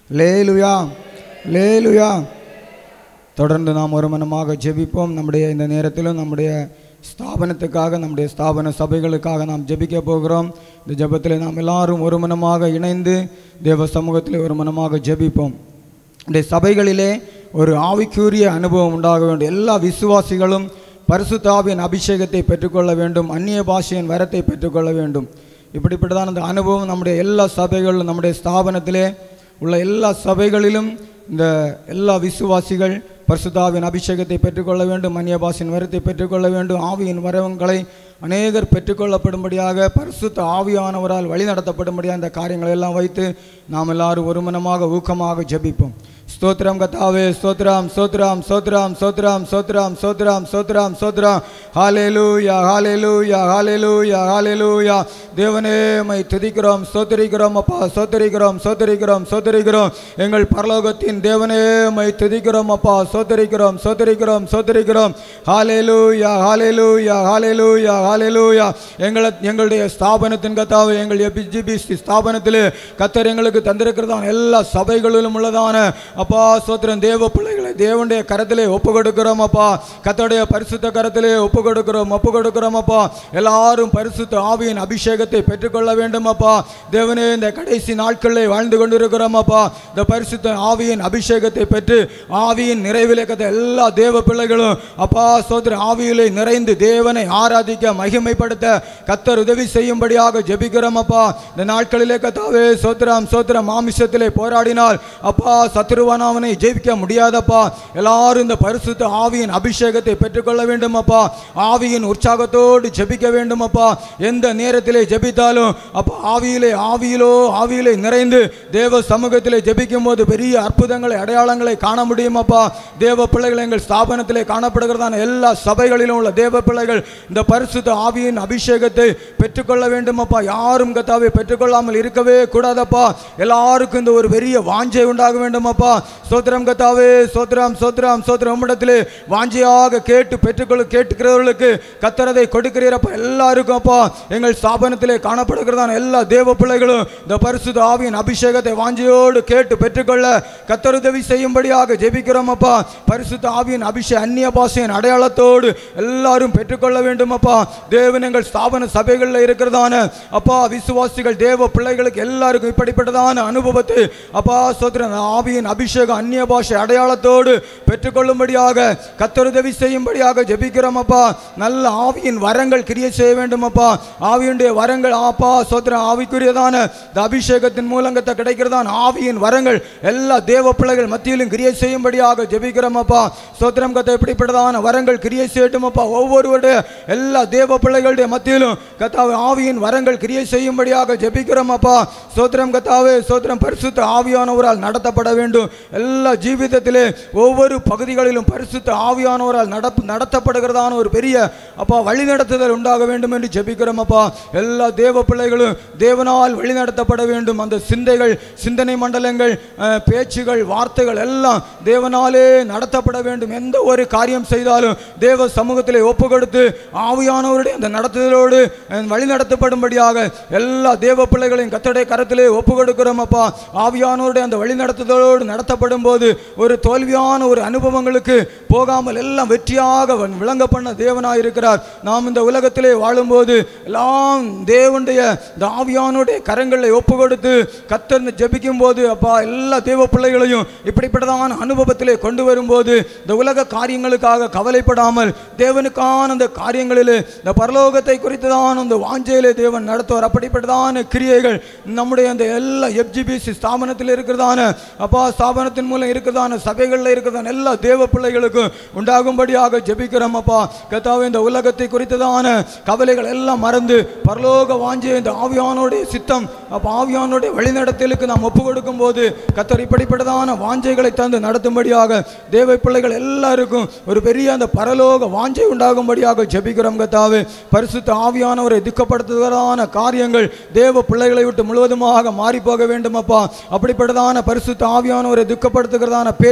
லேலுயா லேலுயா தொடர்ந்து நாம் ஒரு மனமாக ஜெபிப்போம் நம்முடைய இந்த நேரத்திலும் நம்முடைய ஸ்தாபனத்துக்காக நம்முடைய ஸ்தாபன சபைகளுக்காக நாம் ஜெபிக்க போகிறோம் இந்த ஜெபத்தில் நாம் எல்லாரும் ஒரு மனமாக இணைந்து தேவ சமூகத்தில் ஒரு மனமாக ஜெபிப்போம் இந்த சபைகளிலே ஒரு ஆவிக்குரிய அனுபவம் உண்டாக வேண்டும் எல்லா விசுவாசிகளும் பரிசுத்தாவின் அபிஷேகத்தை பெற்றுக்கொள்ள வேண்டும் அந்நிய பாஷையின் வரத்தை பெற்றுக்கொள்ள வேண்டும் இப்படிப்பட்டதான அந்த அனுபவம் நம்முடைய எல்லா சபைகளிலும் நம்முடைய ஸ்தாபனத்திலே உள்ள எல்லா சபைகளிலும் இந்த எல்லா விசுவாசிகள் பரிசுத்தாவின் அபிஷேகத்தை பெற்றுக்கொள்ள வேண்டும் அந்நிய பாஷையின் வரத்தை பெற்றுக்கொள்ள வேண்டும் ஆவியின் வரவங்களை அநேகர் பெற்றுக்கொள்ளப்படும்படியாக பரிசுத்த ஆவியானவரால் வழி நடத்தப்படும்படியாக இந்த காரியங்களை எல்லாம் வைத்து நாம் எல்லாரும் ஒருமனமாக ஊக்கமாக ஜெபிப்போம் ஸ்தோத்திரம் கத்தாவே ஸ்தோத்திரம் ஸ்தோத்திரம் ஸ்தோத்திரம் ஸ்தோத்திரம் ஸ்தோத்திரம் ஸ்தோத்திரம் ஸ்தோத்திரம் ஸ்தோத்திரம் ஹalleluya ஹalleluya ஹalleluya ஹalleluya தேவனே மை துதிக்கிறோம் ஸ்தோத்திரிக்கிறோம் அப்பா ஸ்தோத்திரிக்கிறோம் ஸ்தோத்திரிக்கிறோம் ஸ்தோத்திரிக்கிறோம் எங்கள் பரலோகத்தின் தேவனே மை துதிக்கிறோம் அப்பா ஸ்தோத்திரிக்கிறோம் ஸ்தோத்திரிக்கிறோம் ஸ்தோத்திரிக்கிறோம் ஹalleluya ஹalleluya ஹalleluya ஹalleluya எங்களை எங்களுடைய ஸ்தாபனத்தின் கத்தாவே எங்கள் எபிஜிபிசி ஸ்தாபனத்திலே கத்தர் எங்களுக்கு தந்திருக்கிறதான எல்லா சபைகளிலும் உள்ளதான அப்பா சோத்திரம் தேவ பிள்ளைகளை தேவனுடைய கரத்திலே ஒப்பு கொடுக்கிறோம் அப்பா கத்தோடைய பரிசுத்த கரத்திலே ஒப்பு கொடுக்கிறோம் ஒப்பு கொடுக்கிறோம் அப்பா எல்லாரும் பரிசுத்த ஆவியின் அபிஷேகத்தை பெற்றுக்கொள்ள வேண்டும் அப்பா தேவனே இந்த கடைசி நாட்களில் வாழ்ந்து கொண்டிருக்கிறோம் அப்பா இந்த பரிசுத்த ஆவியின் அபிஷேகத்தை பெற்று ஆவியின் நிறைவிலே கத்த எல்லா தேவ பிள்ளைகளும் அப்பா சோதர ஆவியிலே நிறைந்து தேவனை ஆராதிக்க மகிமைப்படுத்த கத்தர் உதவி செய்யும்படியாக ஜெபிக்கிறோம் அப்பா இந்த நாட்களிலே கத்தாவே சோத்திரம் சோத்திரம் மாமிசத்திலே போராடினால் அப்பா சத்துருவான அவனை ஜெயிக்க முடியாதப்பா எல்லாரும் இந்த பரிசுத்த ஆவியின் அபிஷேகத்தை பெற்றுக்கொள்ள வேண்டும் அப்பா ஆவியின் உற்சாகத்தோடு ஜெபிக்க வேண்டும் அப்பா எந்த நேரத்திலே ஜெபித்தாலும் அப்பா ஆவியிலே ஆவியிலோ ஆவியிலே நிறைந்து தேவ சமூகத்திலே ஜெபிக்கும் போது பெரிய அற்புதங்களை அடையாளங்களை காண முடியும் அப்பா தேவ பிள்ளைகள் எங்கள் ஸ்தாபனத்திலே காணப்படுகிறதான எல்லா சபைகளிலும் உள்ள தேவ பிள்ளைகள் இந்த பரிசுத்த ஆவியின் அபிஷேகத்தை பெற்றுக்கொள்ள வேண்டும் அப்பா யாரும் கத்தாவை பெற்றுக்கொள்ளாமல் இருக்கவே கூடாதப்பா எல்லாருக்கும் இந்த ஒரு பெரிய வாஞ்சை உண்டாக வேண்டும் அப்பா சோத்திரம் கத்தாவே சோத்திரம் சோத்திரம் சோத்திரம் உம்மிடத்திலே வாஞ்சையாக கேட்டு பெற்றுக்கொள்ள கேட்டுக்கிறவர்களுக்கு கத்தரதை கொடுக்கிறீரப்பா எல்லாருக்கும் அப்பா எங்கள் ஸ்தாபனத்திலே காணப்படுகிறதான எல்லா தேவ பிள்ளைகளும் இந்த பரிசுத்த ஆவியின் அபிஷேகத்தை வாஞ்சையோடு கேட்டு பெற்றுக்கொள்ள கத்தருதவி செய்யும்படியாக ஜெபிக்கிறோம் அப்பா பரிசுத்த ஆவியின் அபிஷேக அந்நிய பாஷையின் அடையாளத்தோடு எல்லாரும் பெற்றுக்கொள்ள வேண்டும் அப்பா தேவன் எங்கள் ஸ்தாபன சபைகளில் இருக்கிறதான அப்பா விசுவாசிகள் தேவ பிள்ளைகளுக்கு எல்லாருக்கும் இப்படிப்பட்டதான அனுபவத்தை அப்பா சோத்திரன் ஆவியின் அபிஷேகம் அந்நிய பாஷை அடையாளத்தோடு பெற்றுக்கொள்ளும்படியாக கத்தருதவி செய்யும்படியாக ஜெபிக்கிறோம் அப்பா நல்ல ஆவியின் வரங்கள் கிரியை செய்ய வேண்டும் அப்பா ஆவியுடைய வரங்கள் அப்பா சோத்திரம் ஆவிக்குரியதான இந்த அபிஷேகத்தின் மூலங்கத்தை கிடைக்கிறதான ஆவியின் வரங்கள் எல்லா தேவ பிள்ளைகள் மத்தியிலும் கிரியை செய்யும்படியாக ஜெபிக்கிறோம் அப்பா சோத்திரம் கத்தை இப்படிப்பட்டதான வரங்கள் கிரியை செய்யட்டும் அப்பா ஒவ்வொருவருடைய எல்லா தேவ பிள்ளைகளுடைய மத்தியிலும் கத்தாவை ஆவியின் வரங்கள் கிரியை செய்யும்படியாக ஜெபிக்கிறோம் அப்பா சோத்திரம் கத்தாவே சோத்திரம் பரிசுத்த ஆவியானவரால் நடத்தப்பட வேண்டும் எல்லா ஜீவிதத்திலே ஒவ்வொரு பகுதிகளிலும் பரிசுத்த ஆவியானவரால் நடப்பு நடத்தப்படுகிறதான ஒரு பெரிய அப்பா வழிநடத்துதல் உண்டாக வேண்டும் என்று ஜெபிக்கிறோம் அப்பா எல்லா தேவ பிள்ளைகளும் தேவனால் வழிநடத்தப்பட வேண்டும் அந்த சிந்தைகள் சிந்தனை மண்டலங்கள் அஹ், பேச்சுகள் வார்த்தைகள் எல்லாம் தேவனாலே நடத்தப்பட வேண்டும் எந்த ஒரு காரியம் செய்தாலும் தேவ சமூகத்திலே ஒப்பு கொடுத்து ஆவியானவருடைய அந்த நடத்துதலோடு அஹ், வழி நடத்தப்படும்படியாக எல்லா தேவ பிள்ளைகளையும் கத்தடைய கரத்திலே ஒப்பு கொடுக்கிறோம் அப்பா ஆவியானவருடைய அந்த வழி நடத்துதலோடு நடத்தப்படும் போது ஒரு தோல்வியான ஒரு அனுபவங்களுக்கு போகாமல் எல்லாம் வெற்றியாக வ- விளங்க பண்ண தேவனாய் இருக்கிறார் நாம் இந்த உலகத்திலே வாழும்போது எல்லாம் தேவனுடைய இந்த ஆவியானுடைய கரங்களை ஒப்பு கொடுத்து கத்தர் ஜெபிக்கும் போது அப்பா எல்லா தேவ பிள்ளைகளையும் இப்படிப்பட்டதான அனுபவத்திலே கொண்டு வரும்போது இந்த உலக காரியங்களுக்காக கவலைப்படாமல் தேவனுக்கான அந்த காரியங்களிலே இந்த பரலோகத்தை குறித்துதான் அந்த வாஞ்சையிலே தேவன் நடத்துவார் அப்படிப்பட்டதான கிரியைகள் நம்முடைய அந்த எல்லா எஃப்ஜிபிசி ஸ்தாபனத்தில் இருக்கிறதான அப்பா ஸ்தாபனத்தின் மூலம் இருக்கிறதான சபைகளில் இருக்கிறதான எல்லா தேவ பிள்ளைகளுக்கும் உண்டாகும்படியாக ஜெபிக்கிறோம் அப்பா கத்தாவே இந்த உலகத்தை குறித்ததான கவலைகள் எல்லாம் மறந்து பரலோக வாஞ்சிய இந்த ஆவியானோடைய சித்தம் அப்ப ஆவியானோடைய வழிநடத்தலுக்கு நாம் ஒப்பு கொடுக்கும் போது கத்தர் இப்படிப்பட்டதான வாஞ்சைகளை தந்து நடத்தும்படியாக தேவ பிள்ளைகள் எல்லாருக்கும் ஒரு பெரிய அந்த பரலோக வாஞ்சை உண்டாகும்படியாக ஜெபிக்கிறோம் கத்தாவே பரிசுத்த ஆவியானவரை துக்கப்படுத்துவதான காரியங்கள் தேவ பிள்ளைகளை விட்டு முழுவதுமாக மாறி போக வேண்டும் அப்பா அப்படிப்பட்டதான பரிசுத்த ஆவியானவரை துக்கப்படுத்துகிறதான பேச்சுகள்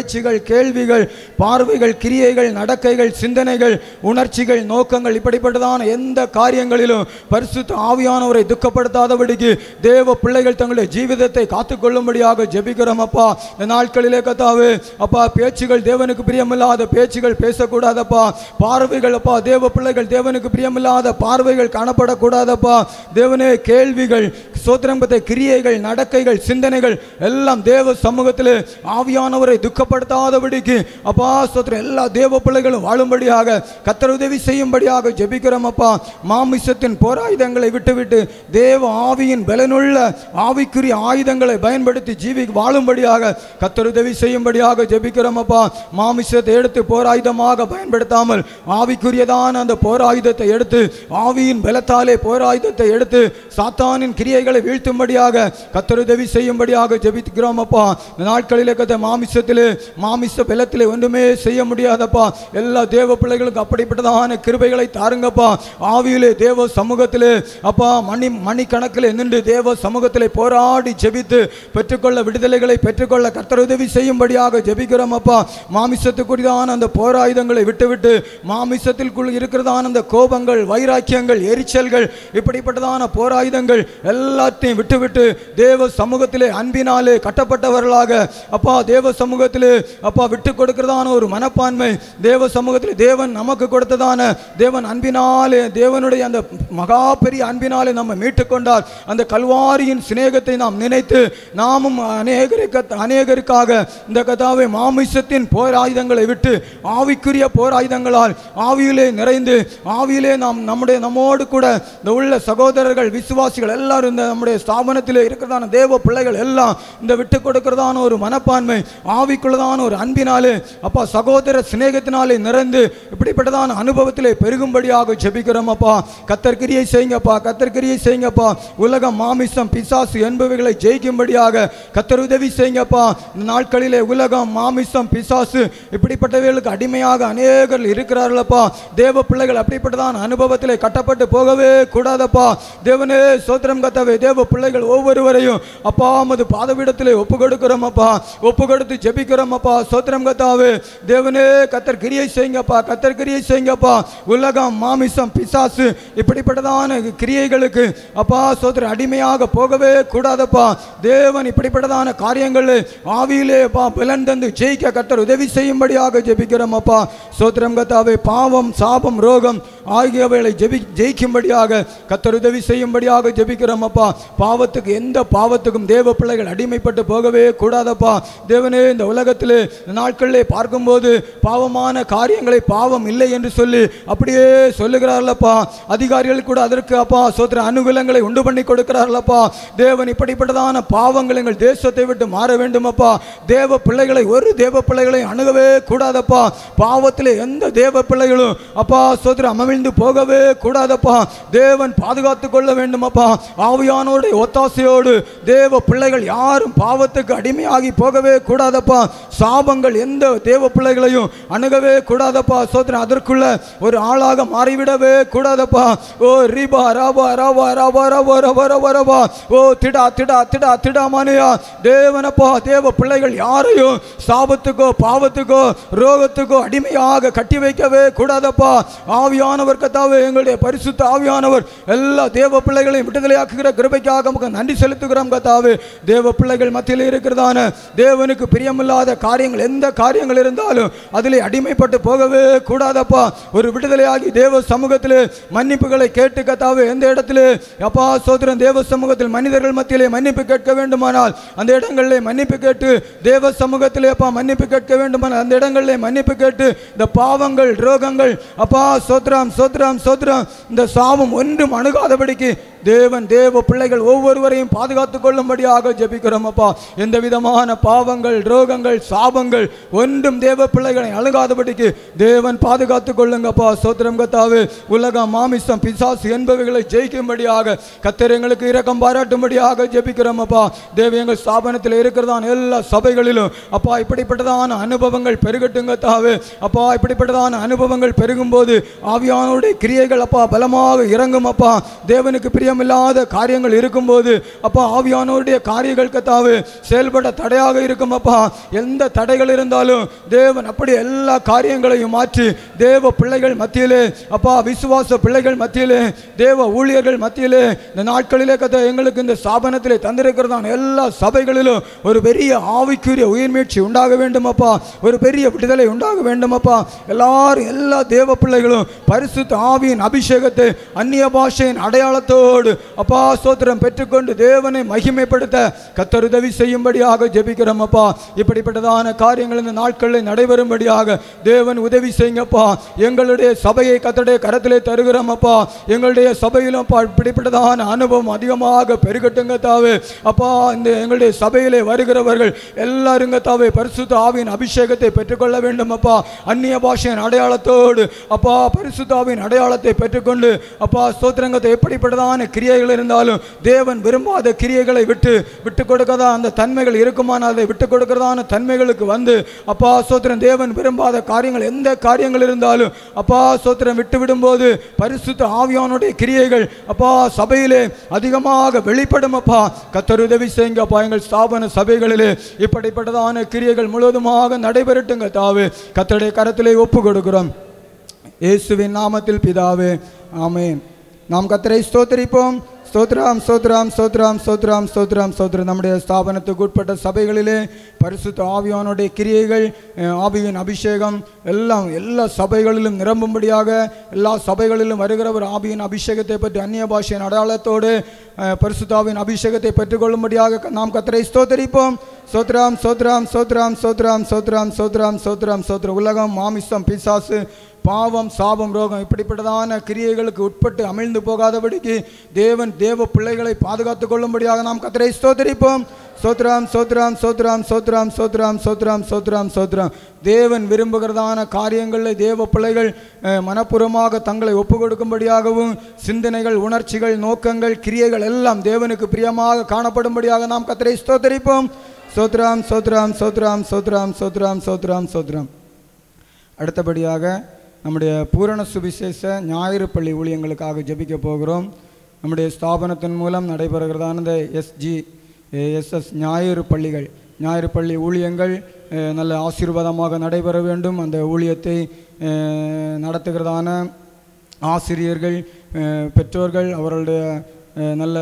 கேள்விகள் பார்வைகள் கிரியைகள் நடக்கைகள் சிந்தனைகள் உணர்ச்சிகள் நோக்கங்கள் இப்படிப்பட்டதான எந்த காரியங்களிலும் பரிசுத்த ஆவியானவரை துக்கப்படுத்தாதபடிக்கு தேவ பிள்ளைகள் தங்களுடைய ஜீவிதத்தை காத்துக்கொள்ளும்படியாக ஜெபிக்கிறோம் அப்பா இந்த நாட்களிலே கத்தாவே அப்பா பேச்சுகள் தேவனுக்கு பிரியமில்லாத பேச்சுகள் பேசக்கூடாதப்பா பார்வைகள் அப்பா தேவ பிள்ளைகள் தேவனுக்கு பிரியமில்லாத பார்வைகள் காணப்படக்கூடாதப்பா தேவனே கேள்விகள் சோத்திரம்பத்தை கிரியைகள் நடக்கைகள் சிந்தனைகள் எல்லாம் தேவ சமூகத்தில் ஆவியானவரை துக்கப்படுத்தாதபடிக்கு அப்பா சோத்திரம் எல்லா தேவ பிள்ளைகளும் வாழும்படியாக கத்தர் உதவி செய்யும்படியாக ஜெபிக்கிறோம் அப்பா மாமிசத்தின் போராயுதங்களை விட்டுவிட்டு தேவ ஆவியின் பலனுள்ள ஆவிக்குரிய ஆயுதங்களை பயன்படுத்தி ஜீவி வாழும்படியாக கத்தர் உதவி செய்யும்படியாக ஜெபிக்கிறோம் அப்பா மாமிசத்தை எடுத்து போராயுதமாக பயன்படுத்தாமல் ஆவிக்குரியதான அந்த போராயுதத்தை எடுத்து ஆவியின் பலத்தாலே போராயுதத்தை எடுத்து சாத்தானின் கிரியைகளை வீழ்த்தும்படியாக கத்தர் உதவி செய்யும்படியாக ஜெபிக்கிறோம் அப்பா இந்த நாட்களிலே கத்த மாமிசத்திலே மாமிச பலத்திலே ஒன்றுமே செய்ய முடியாதப்பா எல்லா தேவ பிள்ளைகளுக்கும் அப்படிப்பட்டதான கிருபைகளை தாருங்கப்பா ஆவியிலே தேவ சமூகத்திலே அப்பா மணி மணிக்கணக்கில் நின்று தேவ சமூகத்திலே போராடி ஜெபித்து பெற்றுக்கொள்ள விடுதலைகளை பெற்றுக்கொள்ள கர்த்தர் உதவி செய்யும்படியாக ஜெபிக்கிறோம் அப்பா மாமிசத்துக்குரியதான அந்த போராயுதங்களை விட்டுவிட்டு மாமிசத்திற்குள் இருக்கிறதான அந்த கோபங்கள் வைராக்கியங்கள் எரிச்சல்கள் இப்படிப்பட்டதான போராயுதங்கள் எல்லாத்தையும் விட்டுவிட்டு தேவ சமூகத்திலே அன்பினாலே கட்டப்பட்டவர்களாக அப்பா தேவ சமூகத்திலே அப்பா விட்டு கொடுக்கிறதான ஒரு மனப்பான்மை தேவ சமூகத்திலே தேவன் நமக்கு கொடுத்ததான தேவன் அன்பினாலே தேவனுடைய அந்த மகா பெரிய அன்பினாலே நம்ம மீட்டுக்கொண்டார் அந்த கல்வாரியின் சிநேகத்தை நாம் நினைத்து நாமும் அநேகருக்கு அநேகருக்காக இந்த கதாவை மாமிசத்தின் போராயுதங்களை விட்டு ஆவிக்குரிய போராயுதங்களால் ஆவியிலே நிறைந்து ஆவியிலே நாம் நம்முடைய நம்மோடு கூட இந்த உள்ள சகோதரர்கள் விசுவாசிகள் எல்லாரும் இந்த நம்முடைய ஸ்தாபனத்திலே இருக்கிறதான தேவ பிள்ளைகள் எல்லாம் இந்த விட்டு கொடுக்கிறதான ஒரு மனப்பான்மை ஆவிக்குள்ளதான ஒரு அன்பினாலே அப்பா சகோதர சிநேகத்தினாலே நிறைந்து இப்படிப்பட்டதான அனுபவத்திலே பெருகும்படியாக ஜெபிக்கிறோம் அப்பா கத்தர்கிரியை செய்யுங்கப்பா கத்தர்கிரியை செய்யுங்கப்பா உலகம் மாமிசம் பிசாசு என்பவைகளை ஜெயிக்கும்படியாக கத்தர் உதவி செய்யுங்கப்பா இந்த நாட்களிலே உலகம் மாமிசம் பிசாசு இப்படிப்பட்டவைகளுக்கு அடிமையாக அநேகர் இருக்கிறார்களப்பா தேவ பிள்ளைகள் அப்படிப்பட்டதான அனுபவத்திலே கட்டப்பட்டு போகவே கூடாதப்பா தேவனே சோத்திரம் கத்தவே தேவ பிள்ளைகள் ஒவ்வொருவரையும் அப்பா மது பாதவிடத்திலே ஒப்பு கொடுக்கிறோம் அப்பா ஒப்பு கொடுத்து ஜெபிக்கிறோம் அப்பா சோத்திரம் கத்தாவே தேவனே கத்தர் கிரியை செய்யுங்கப்பா கத்தர் கிரியை செய்யுங்கப்பா உலகம் மாமிசம் பிசாசு இப்படிப்பட்டதான கிரியைகளுக்கு அப்பா சோத்திர அடிமையாக போகவே கூடாதப்பா தேவன் இப்படிப்பட்டதான காரியங்களில் ஆவியிலே அப்பா பலன் தந்து ஜெயிக்க கத்தர் உதவி செய்யும்படியாக ஜெபிக்கிறோம் அப்பா சோத்திரம் கத்தாவே பாவம் சாபம் ரோகம் ஆகியவைகளை ஜெபி ஜெயிக்கும்படியாக கத்தர் உதவி செய்யும்படியாக ஜெபிக்கிறோம் அப்பா பாவத்துக்கு எந்த பாவத்துக்கும் தேவ பிள்ளைகள் அடிமைப்பட்டு போகவே கூடாதப்பா தேவனே இந்த உலகத்திலே இந்த நாட்களிலே பார்க்கும்போது பாவமான காரியங்களை பாவம் இல்லை என்று சொல்லி அப்படியே சொல்லுகிறார்களப்பா அதிகாரிகள் கூட அதற்கு அப்பா சோத்திர அனுகூலங்களை உண்டு பண்ணி கொடுக்கிறார்களப்பா தேவன் இப்படிப்பட்டதான பாவங்கள் எங்கள் தேசத்தை விட்டு மாற வேண்டும் அப்பா தேவ பிள்ளைகளை ஒரு தேவ பிள்ளைகளை அணுகவே கூடாதப்பா பாவத்திலே எந்த தேவ பிள்ளைகளும் அப்பா சோத்திர அமழ்ந்து போகவே கூடாதப்பா தேவன் பாதுகாத்து கொள்ள வேண்டும் அப்பா ஆவியானோடைய ஒத்தாசையோடு தேவ பிள்ளைகள் யாரும் பாவத்துக்கு அடிமையாகி போகவே கூடாதப்பா சாபங்கள் எந்த தேவ பிள்ளைகளையும் அணுகவே கூடாதப்பா சோத்திரம் அதற்குள்ள ஒரு ஆளாக மாறிவிடவே கூடாதப்பா ஓ ரீபா ராபா ராபா ராபா ராபா ரபா ரபா ரபா ஓ திடா திடா திடா திடா மானியா தேவனப்பா தேவ பிள்ளைகள் யாரையும் சாபத்துக்கோ பாவத்துக்கோ ரோகத்துக்கோ அடிமையாக கட்டி வைக்கவே கூடாதப்பா ஆவியானவர் கத்தாவே எங்களுடைய பரிசுத்த ஆவியானவர் எல்லா தேவ பிள்ளைகளையும் விடுதலையாக்குகிற கிருபைக்காக நமக்கு நன்றி செலுத்துகிறோம் கத்தாவே தேவ பிள்ளைகள் மத்தியில் இருக்கிறதான தேவனுக்கு பிரியமில்லாத காரியங்கள் எந்த காரியங்கள் இருந்தாலும் அதிலே அடிமைப்பட்டு போகவே கூடாதப்பா ஒரு விடுதலையாகி தேவ சமூகத்திலே மன்னிப்புகளை கேட்டு கத்தாவே எந்த இடத்திலே அப்பா சோதரன் தேவ சமூகத்தில் மனிதர்கள் மத்தியிலே மன்னிப்பு கேட்க வேண்டுமானால் அந்த இடங்களிலே மன்னிப்பு கேட்டு தேவ சமூகத்திலே அப்பா மன்னிப்பு கேட்க வேண்டுமானால் அந்த இடங்களிலே மன்னிப்பு கேட்டு இந்த பாவங்கள் ரோகங்கள் அப்பா சோத்ரம் சோத்ரம் சோத்ரம் இந்த சாபம் ஒன்றும் அணுகாதபடிக்கு தேவன் தேவ பிள்ளைகள் ஒவ்வொருவரையும் பாதுகாத்துக் கொள்ளும்படியாக ஜெபிக்கிறோம் அப்பா எந்த விதமான பாவங்கள் ரோகங்கள் சாபங்கள் ஒன்றும் தேவ பிள்ளைகளை அணுகாதபடிக்கு தேவன் பாதுகாத்துக் கொள்ளுங்கப்பா சோத்திரம் கத்தாவே உலகம் மாமிசம் பிசாசு என்பவைகளை ஜெயிக்கும்படியாக கத்தர் எங்களுக்கு இரக்கம் பாராட்டும்படியாக ஜெபிக்கிறோம் அப்பா தேவ எங்கள் ஸ்தாபனத்தில் இருக்கிறதான எல்லா சபைகளிலும் அப்பா இப்படிப்பட்டதான அனுபவங்கள் பெருகட்டுங்க தாவே அப்பா இப்படிப்பட்டதான அனுபவங்கள் பெருகும்போது ஆவியானுடைய கிரியைகள் அப்பா பலமாக இறங்கும் அப்பா தேவனுக்கு பிரியம் சித்தமில்லாத காரியங்கள் இருக்கும்போது அப்பா ஆவியானவருடைய காரியங்கள் கத்தாவு செயல்பட தடையாக இருக்கும் அப்பா எந்த தடைகள் இருந்தாலும் தேவன் அப்படி எல்லா காரியங்களையும் மாற்றி தேவ பிள்ளைகள் மத்தியிலே அப்பா விசுவாச பிள்ளைகள் மத்தியிலே தேவ ஊழியர்கள் மத்தியிலே இந்த நாட்களிலே கத்த எங்களுக்கு இந்த ஸ்தாபனத்திலே தந்திருக்கிறதான எல்லா சபைகளிலும் ஒரு பெரிய ஆவிக்குரிய உயிர்மீழ்ச்சி உண்டாக வேண்டும் அப்பா ஒரு பெரிய விடுதலை உண்டாக வேண்டும் அப்பா எல்லாரும் எல்லா தேவ பிள்ளைகளும் பரிசுத்த ஆவியின் அபிஷேகத்தை அந்நிய பாஷையின் அடையாளத்தோடு அப்பா சோத்திரம் பெற்றுக்கொண்டு தேவனை மகிமைப்படுத்த கத்தர் உதவி செய்யும்படியாக ஜெபிக்கிறோம் அப்பா இப்படிப்பட்டதான காரியங்கள் இந்த நாட்களில் நடைபெறும்படியாக தேவன் உதவி செய்யுங்கப்பா எங்களுடைய சபையை கத்தருடைய கரத்திலே தருகிறோம் அப்பா எங்களுடைய சபையிலும் அப்பா இப்படிப்பட்டதான அனுபவம் அதிகமாக பெருகட்டுங்க தாவே அப்பா இந்த எங்களுடைய சபையிலே வருகிறவர்கள் எல்லாரும் தாவே பரிசுத்த ஆவியின் அபிஷேகத்தை பெற்றுக்கொள்ள வேண்டும் அப்பா அந்நிய பாஷையின் அடையாளத்தோடு அப்பா பரிசுத்தாவின் அடையாளத்தை பெற்றுக்கொண்டு அப்பா ஸ்தோத்திரங்கத்தை எப்படிப்பட்டதான கிரியைகள் இருந்தாலும் தேவன் விரும்பாத கிரியைகளை விட்டு விட்டு கொடுக்கதா அந்த தன்மைகள் இருக்குமானால் அதை விட்டு கொடுக்கிறதான தன்மைகளுக்கு வந்து அப்பா சோத்திரம் தேவன் விரும்பாத காரியங்கள் எந்த காரியங்கள் இருந்தாலும் அப்பா சோத்திரம் விட்டு விடும்போது பரிசுத்த ஆவியானுடைய கிரியைகள் அப்பா சபையிலே அதிகமாக வெளிப்படும் அப்பா கத்தர் உதவி செய்யுங்க அப்பா எங்கள் ஸ்தாபன சபைகளிலே இப்படிப்பட்டதான கிரியைகள் முழுவதுமாக நடைபெறட்டுங்க தாவு கத்தருடைய கரத்திலே ஒப்பு கொடுக்கிறோம் இயேசுவின் நாமத்தில் பிதாவே ஆமென் நாம் கத்தரை ஸ்தோத்திரிப்போம் ஸ்தோத்ராம் ஸ்தோத்ராம் ஸ்தோத்ராம் ஸ்தோத்ராம் ஸ்தோத்ராம் ஸ்தோத்ரம் நம்முடைய ஸ்தாபனத்துக்கு உட்பட்ட சபைகளிலே பரிசுத்த ஆவியானுடைய கிரியைகள் அஹ், ஆவியின் அபிஷேகம் எல்லாம் எல்லா சபைகளிலும் நிரம்பும்படியாக எல்லா சபைகளிலும் வருகிறவர் ஆவியின் அபிஷேகத்தை பற்றி அந்நிய பாஷையின் அடையாளத்தோடு அஹ், பரிசுத்தாவின் அபிஷேகத்தை பெற்றுக்கொள்ளும்படியாக க- நாம் கத்தரை ஸ்தோத்தரிப்போம் சோத்ராம் சோத்ராம் சோத்ராம் சோத்ராம் சோத்ராம் சோத்ராம் சோத்ராம் சோத்ர உலகம் மாமிசம் பிசாசு பாவம் சாபம் ரோகம் இப்படிப்பட்டதான கிரியைகளுக்கு உட்பட்டு அமிழ்ந்து போகாதபடிக்கு தேவன் தேவ பிள்ளைகளை பாதுகாத்துக் கொள்ளும்படியாக நாம் கத்தரை ஸ்தோத்தரிப்போம் சோத்ராம் சோத்ராம் சோத்ராம் சோத்ராம் சோத்ராம் சோத்ராம் சோத்ராம் சோத்ராம் தேவன் விரும்புகிறதான காரியங்களில் தேவ பிள்ளைகள் அஹ், மனப்பூர்வமாக தங்களை ஒப்பு கொடுக்கும்படியாகவும் சிந்தனைகள் உணர்ச்சிகள் நோக்கங்கள் கிரியைகள் எல்லாம் தேவனுக்கு பிரியமாக காணப்படும்படியாக நாம் கத்தரை ஸ்தோத்தரிப்போம் சோத்ராம் சோத்ராம் சோத்ராம் சோத்ராம் சோத்ராம் சோத்ராம் சோத்ராம் அடுத்தபடியாக நம்முடைய பூரண சுவிசேஷ ஞாயிறு பள்ளி ஊழியங்களுக்காக ஜெபிக்க போகிறோம் நம்முடைய ஸ்தாபனத்தின் மூலம் நடைபெறுகிறதான இந்த எஸ்ஜி எஸ்எஸ் ஞாயிறு பள்ளிகள் ஞாயிறு பள்ளி ஊழியங்கள் அஹ், நல்ல ஆசீர்வாதமாக நடைபெற வேண்டும் அந்த ஊழியத்தை அஹ், நடத்துகிறதான ஆசிரியர்கள் அஹ், பெற்றோர்கள் அவர்களுடைய அஹ், நல்ல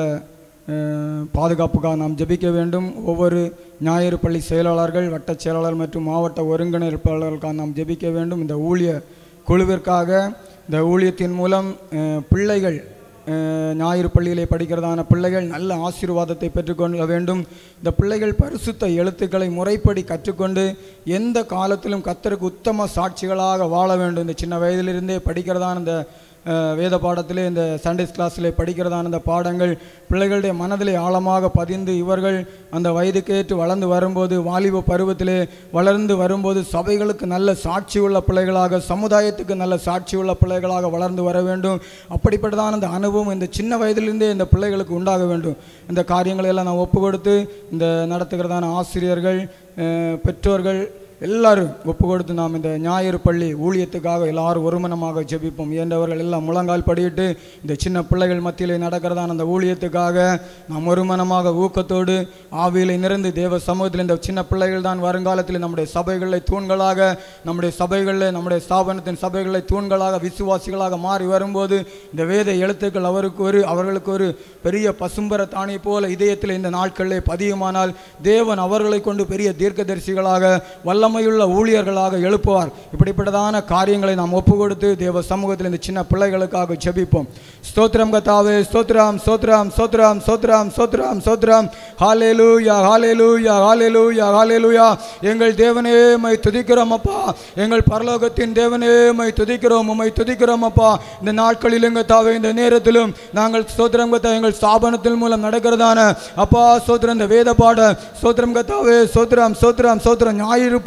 அஹ், பாதுகாப்புக்காக நாம் ஜெபிக்க வேண்டும் ஒவ்வொரு ஞாயிறு பள்ளி செயலாளர்கள் வட்டச் செயலாளர் மற்றும் மாவட்ட ஒருங்கிணைப்பாளர்களுக்காக நாம் ஜெபிக்க வேண்டும் இந்த ஊழிய குழுவிற்காக இந்த ஊழியத்தின் மூலம் அஹ், பிள்ளைகள் அஹ், ஞாயிறு பள்ளியிலே படிக்கிறதான பிள்ளைகள் நல்ல ஆசீர்வாதத்தை பெற்றுக்கொள்ள வேண்டும் இந்த பிள்ளைகள் பரிசுத்த எழுத்துக்களை முறைப்படி கற்றுக்கொண்டு எந்த காலத்திலும் கத்தருக்கு உத்தம சாட்சிகளாக வாழ வேண்டும் இந்த சின்ன வயதிலிருந்தே படிக்கிறதான இந்த அஹ், வேத பாடத்திலே இந்த சண்டேஸ் கிளாஸிலே படிக்கிறதான இந்த பாடங்கள் பிள்ளைகளுடைய மனதிலே ஆழமாக பதிந்து இவர்கள் அந்த வயதுக்கேற்று வளர்ந்து வரும்போது வாலிப பருவத்திலே வளர்ந்து வரும்போது சபைகளுக்கு நல்ல சாட்சி உள்ள பிள்ளைகளாக சமுதாயத்துக்கு நல்ல சாட்சி உள்ள பிள்ளைகளாக வளர்ந்து வர வேண்டும் அப்படிப்பட்டதான அந்த அனுபவம் இந்த சின்ன வயதிலிருந்தே இந்த பிள்ளைகளுக்கு உண்டாக வேண்டும் இந்த காரியங்களை எல்லாம் நான் ஒப்பு கொடுத்து இந்த நடத்துகிறதான ஆசிரியர்கள் அஹ், பெற்றோர்கள் எல்லாரும் ஒப்பு கொடுத்து நாம் இந்த ஞாயிறு பள்ளி ஊழியத்துக்காக எல்லாரும் ஒருமனமாக ஜெபிப்போம் இயன்றவர்கள் எல்லாம் முழங்கால் படியிட்டு இந்த சின்ன பிள்ளைகள் மத்தியிலே நடக்கிறதான அந்த ஊழியத்துக்காக நாம் ஒருமனமாக ஊக்கத்தோடு ஆவியிலே நிறைந்து தேவ சமூகத்தில் இந்த சின்ன பிள்ளைகள் தான் வருங்காலத்தில் நம்முடைய சபைகளில் தூண்களாக நம்முடைய சபைகளில் நம்முடைய ஸ்தாபனத்தின் சபைகளில் தூண்களாக விசுவாசிகளாக மாறி வரும்போது இந்த வேத எழுத்துக்கள் அவருக்கு ஒரு அவர்களுக்கு ஒரு பெரிய பசும்பர தாணி போல இதயத்தில் இந்த நாட்களிலே பதியுமானால் தேவன் அவர்களை கொண்டு பெரிய தீர்க்கதரிசிகளாக வல்லமையுள்ள ஊழியர்களாக எழுப்புவார் இப்படிப்பட்டதான காரியங்களை நாம் ஒப்பு கொடுத்து தேவ சமூகத்தில் இந்த சின்ன பிள்ளைகளுக்காக ஜெபிப்போம் ஸ்தோத்திரம் கத்தாவே ஸ்தோத்ராம் ஸ்தோத்ராம் ஸ்தோத்ராம் ஸ்தோத்ராம் ஸ்தோத்ராம் ஸ்தோத்ராம் ஹாலேலூயா ஹாலேலூயா ஹாலேலூயா ஹாலேலூயா எங்கள் தேவனே மை துதிக்கிறோம் அப்பா எங்கள் பரலோகத்தின் தேவனே மை துதிக்கிறோம் உம்மை துதிக்கிறோம் அப்பா இந்த நாட்களில் எங்க தாவே இந்த நேரத்திலும் நாங்கள் ஸ்தோத்திரம் கத்தா எங்கள் ஸ்தாபனத்தின் மூலம் நடக்கிறதான அப்பா ஸ்தோத்திரம் இந்த வேத பாட ஸ்தோத்திரம் கத்தாவே ஸ்தோத்திரம் ஸ்தோத்திரம் ஸ்தோத்திரம் ஞாயிறு பள்ளி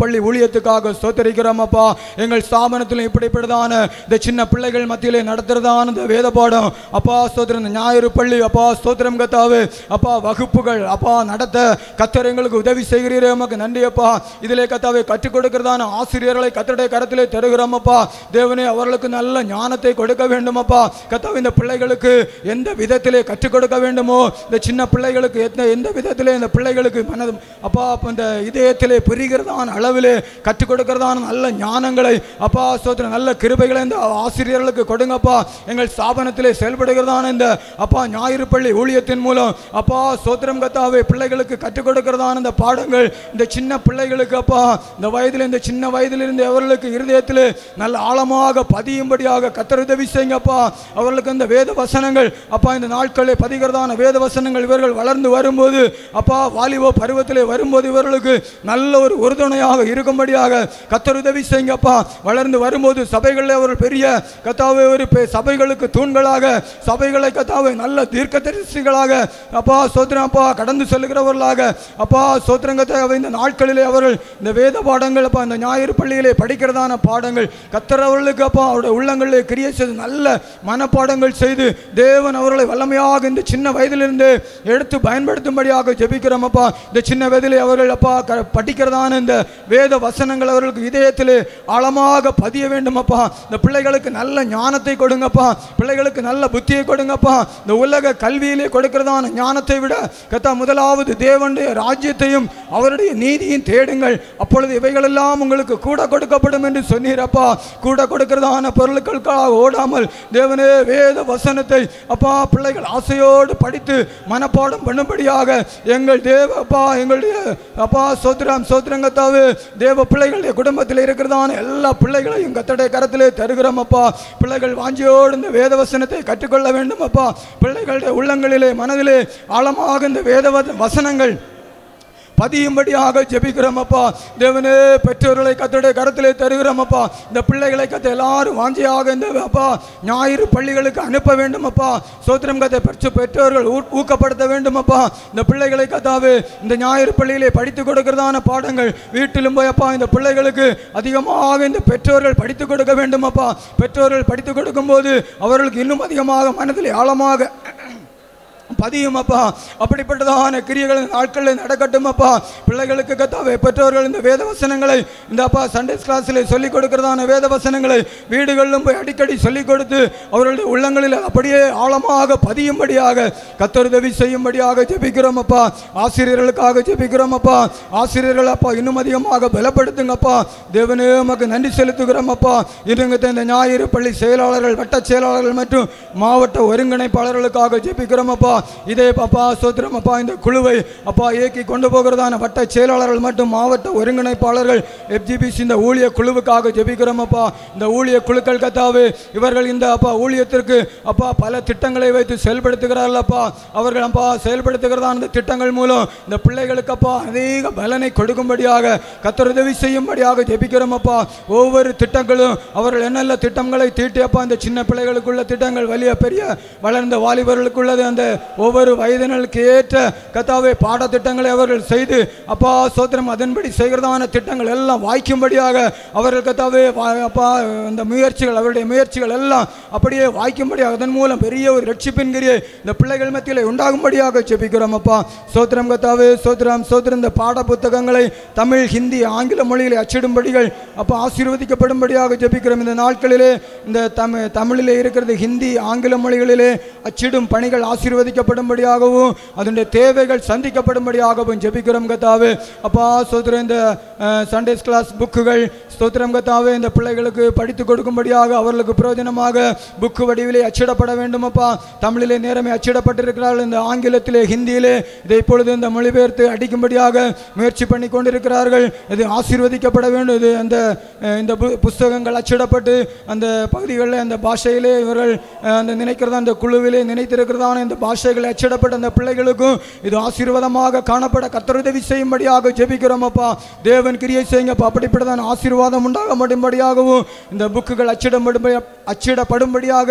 பள்ளி ஊழியத்துக்காக ஸ்தோத்தரிக்கிறோம் அப்பா எங்கள் ஸ்தாபனத்தில் இப்படிப்பட்டதான இந்த சின்ன பிள்ளைகள் மத்தியிலே நடத்துறதான இந்த வேத பாடம் அப்பா ஸ்தோத்திரம் இந்த ஞாயிறு பள்ளி அப்பா ஸ்தோத்திரம் கத்தாவு அப்பா வகுப்புகள் அப்பா நடத்த கத்தர் எங்களுக்கு உதவி செய்கிறீரே உமக்கு நன்றி அப்பா இதிலே கத்தாவை கற்றுக் கொடுக்கிறதான ஆசிரியர்களை கத்தருடைய கரத்திலே தருகிறோம் அப்பா தேவனே அவர்களுக்கு நல்ல ஞானத்தை கொடுக்க வேண்டும் அப்பா கத்தாவை இந்த பிள்ளைகளுக்கு எந்த விதத்திலே கற்றுக் கொடுக்க வேண்டுமோ இந்த சின்ன பிள்ளைகளுக்கு எந்த எந்த விதத்திலே இந்த பிள்ளைகளுக்கு மனது அப்பா அப்ப இந்த இதயத்திலே புரிகிறதான அளவிலே கற்றுக் கொடுக்கிறதான நல்ல ஞானங்களை அப்பா சோத்திர நல்ல கிருபைகளை இந்த ஆசிரியர்களுக்கு கொடுங்கப்பா எங்கள் ஸ்தாபனத்திலே செயல்படுகிறதான இந்த அப்பா ஞாயிறு பள்ளி ஊழியத்தின் மூலம் அப்பா சோத்திரம் கத்தாவே பிள்ளைகளுக்கு கற்றுக் கொடுக்கிறதான இந்த பாடங்கள் இந்த சின்ன பிள்ளைகளுக்கு அப்பா இந்த வயதில் இந்த சின்ன வயதிலிருந்து அவர்களுக்கு இருதயத்தில் நல்ல ஆழமாக பதியும்படியாக கத்தர் உதவி செய்யுங்கப்பா அவர்களுக்கு இந்த வேத வசனங்கள் அப்பா இந்த நாட்களில் பதிகிறதான வேத வசனங்கள் இவர்கள் வளர்ந்து வரும்போது அப்பா வாலிப பருவத்திலே வரும்போது இவர்களுக்கு நல்ல ஒரு உறுதுணையாக இருக்கும்படியாக கத்தர் உதவி செய்யுங்கப்பா வளர்ந்து வரும்போது சபைகளில் அவர்கள் பெரிய கத்தாவை ஒரு பெ- சபைகளுக்கு தூண்களாக சபைகளை கத்தாவை நல்ல தீர்க்கதரிசிகளாக அப்பா சோத்திரம் அப்பா கடந்து செல்கிறவர்களாக அப்பா சோத்திரங்கத்தை இந்த நாட்களிலே அவர்கள் இந்த வேத பாடங்கள் அப்பா இந்த ஞாயிறு பள்ளியிலே படிக்கிறதான பாடங்கள் கத்தர் அவர்களுக்கு அப்பா அவருடைய உள்ளங்களிலே கிரியை செய்து நல்ல மனப்பாடங்கள் செய்து தேவன் அவர்களை வல்லமையாக இந்த சின்ன வயதிலிருந்து எடுத்து பயன்படுத்தும்படியாக ஜெபிக்கிறோம் அப்பா இந்த சின்ன வயதிலே அவர்கள் அப்பா க- படிக்கிறதான இந்த வேத வசனங்கள் அவர்களுக்கு இதயத்திலே ஆழமாக பதிய வேண்டும் அப்பா இந்த பிள்ளைகளுக்கு நல்ல ஞானத்தை கொடுங்கப்பா பிள்ளைகளுக்கு நல்ல புத்தியை கொடுங்கப்பா இந்த உலக கல்வியிலே கொடுக்கிறதான ஞானத்தை விட கத்தா முதலாவது தேவனுடைய ராஜ்யத்தையும் அவருடைய நீதியும் தேடுங்கள் அப்பொழுது இவைகளெல்லாம் உங்களுக்கு கூட கொடுக்கப்படும் என்று சொன்னீரப்பா கூட கொடுக்கிறதான பொருட்களுக்காக ஓடாமல் தேவனே வேத வசனத்தை அப்பா பிள்ளைகள் ஆசையோடு படித்து மனப்பாடம் பண்ணும்படியாக எங்கள் தேவ அப்பா எங்களுடைய அப்பா சோத்திரம் சோத்திரங்கத்தாவு தேவ பிள்ளைகளுடைய குடும்பத்தில் இருக்கிறதான எல்லா பிள்ளைகளையும் கத்தடைய கரத்திலே தருகிறோம் அப்பா பிள்ளைகள் வாஞ்சியோடு இந்த வேத வசனத்தை கற்றுக்கொள்ள வேண்டும் அப்பா பிள்ளைகளுடைய உள்ளங்களிலே மனதிலே ஆழமாக இந்த வேத வ- வசனங்கள் பதியும்படியாக ஜெபிக்கிறோம் அப்பா தேவனே பெற்றோர்களை கத்தடைய கரத்திலே தருகிறோம் அப்பா இந்த பிள்ளைகளை கத்த எல்லாரும் வாஞ்சியாக இந்த அப்பா ஞாயிறு பள்ளிகளுக்கு அனுப்ப வேண்டும் அப்பா சோத்திரம் கத்தை பெற்று பெற்றோர்கள் ஊ- ஊக்கப்படுத்த வேண்டும் அப்பா இந்த பிள்ளைகளை கத்தாவே இந்த ஞாயிறு பள்ளியிலே படித்து கொடுக்கிறதான பாடங்கள் வீட்டிலும் போய் அப்பா இந்த பிள்ளைகளுக்கு அதிகமாக இந்த பெற்றோர்கள் படித்து கொடுக்க வேண்டும் அப்பா பெற்றோர்கள் படித்து கொடுக்கும்போது அவர்களுக்கு இன்னும் அதிகமாக மனதில் ஆழமாக பதியும் அப்பா அப்படிப்பட்டதான கிரியைகள் இந்த நாட்களில் நடக்கட்டும் அப்பா பிள்ளைகளுக்கு கத்தாவே பெற்றோர்கள் இந்த வேத வசனங்களை இந்த அப்பா சண்டே கிளாஸில் சொல்லிக் கொடுக்கிறதான வேத வசனங்களை வீடுகளிலும் போய் அடிக்கடி சொல்லிக் கொடுத்து அவர்களுடைய உள்ளங்களில் அப்படியே ஆழமாக பதியும்படியாக கத்தருதவி செய்யும்படியாக ஜெபிக்கிறோம் அப்பா ஆசிரியர்களுக்காக ஜெபிக்கிறோம் அப்பா ஆசிரியர்கள் அப்பா இன்னும் அதிகமாக பலப்படுத்துங்கப்பா தேவனே உமக்கு நன்றி செலுத்துகிறோம் அப்பா இருங்கத்த இந்த ஞாயிறு பள்ளி செயலாளர்கள் வட்ட செயலாளர்கள் மற்றும் மாவட்ட ஒருங்கிணைப்பாளர்களுக்காக ஜெபிக்கிறோம் அப்பா இதே அப்பா சோத்திரம் அப்பா இந்த குழுவை அப்பா இயக்கி கொண்டு போகிறதான வட்ட செயலாளர்கள் மற்றும் மாவட்ட ஒருங்கிணைப்பாளர்கள் எஃப்ஜிபிசி இந்த ஊழிய குழுவுக்காக ஜெபிக்கிறோம் அப்பா இந்த ஊழிய குழுக்கள் கத்தாவே இவர்கள் இந்த அப்பா ஊழியத்திற்கு அப்பா பல திட்டங்களை வைத்து செயல்படுத்துகிறார்கள் அப்பா அவர்கள் அப்பா செயல்படுத்துகிறதான இந்த திட்டங்கள் மூலம் இந்த பிள்ளைகளுக்கு அப்பா அதிக பலனை கொடுக்கும்படியாக கத்தர் உதவி செய்யும்படியாக ஜெபிக்கிறோம் அப்பா ஒவ்வொரு திட்டங்களும் அவர்கள் என்னென்ன திட்டங்களை தீட்டி அப்பா இந்த சின்ன பிள்ளைகளுக்குள்ள திட்டங்கள் வலிய பெரிய வளர்ந்த வாலிபர்களுக்குள்ளது அந்த ஒவ்வொரு வயதினருக்கு ஏற்ற கத்தாவே பாடத்திட்டங்களை அவர்கள் செய்து அப்பா சோத்திரம் அதன்படி செய்கிறதான திட்டங்கள் எல்லாம் வாய்க்கும்படியாக அவர்கள் கத்தாவே வா- அப்பா இந்த முயற்சிகள் அவருடைய முயற்சிகள் எல்லாம் அப்படியே வாய்க்கும்படியாக அதன் மூலம் பெரிய ஒரு ரட்சிப்பின் கிரியை இந்த பிள்ளைகள் மத்தியில் உண்டாகும்படியாக ஜெபிக்கிறோம் அப்பா சோத்திரம் கத்தாவே சோத்திரம் சோத்திரம் இந்த பாட புத்தகங்களை தமிழ் ஹிந்தி ஆங்கில மொழியில் அச்சிடும்படிகள் அப்போ ஆசீர்வதிக்கப்படும்படியாக ஜெபிக்கிறோம் இந்த நாட்களிலே இந்த தமிழ் தமிழிலே இருக்கிறது ஹிந்தி ஆங்கில மொழிகளிலே அச்சிடும் பணிகள் ஆசீர்வதிக்கப்படும்படியாகவும் அதனுடைய தேவைகள் சந்திக்கப்படும்படியாகவும் ஜெபிக்கிறோம் கத்தாவே அப்பா சோத்திரம் இந்த சண்டேஸ் கிளாஸ் புக்குகள் ஸ்தோத்திரம் கத்தாவே இந்த பிள்ளைகளுக்கு படித்து கொடுக்கும்படியாக அவர்களுக்கு பிரயோஜனமாக புக்கு வடிவிலே அச்சிடப்பட வேண்டும் அப்பா தமிழிலே நேரமே அச்சிடப்பட்டிருக்கிறார்கள் இந்த ஆங்கிலத்திலே ஹிந்தியிலே இதை இப்பொழுது இந்த மொழிபெயர்த்து அடிக்கும்படியாக முயற்சி பண்ணி கொண்டிருக்கிறார்கள் இது ஆசீர்வதிக்கப்பட வேண்டும் இது அந்த அஹ், இந்த பு- புஸ்தகங்கள் அச்சிடப்பட்டு அந்த பகுதிகளில் அந்த பாஷையிலே இவர்கள் அஹ், அந்த நினைக்கிறதா அந்த குழுவிலே நினைத்திருக்கிறதான இந்த பாஷைகள் அச்சிடப்பட்ட அந்த பிள்ளைகளுக்கும் இது ஆசீர்வாதமாக காணப்பட கர்த்தர் உதவி செய்யும்படியாக ஜெபிக்கிறோம் அப்பா தேவன் கிரியை செய்யுங்கப்பா அப்படிப்பட்டதான ஆசீர்வாதம் உண்டாக முடியும்படியாகவும் இந்த புக்குகள் அச்சிடப்படும்படி அச்சிடப்படும்படியாக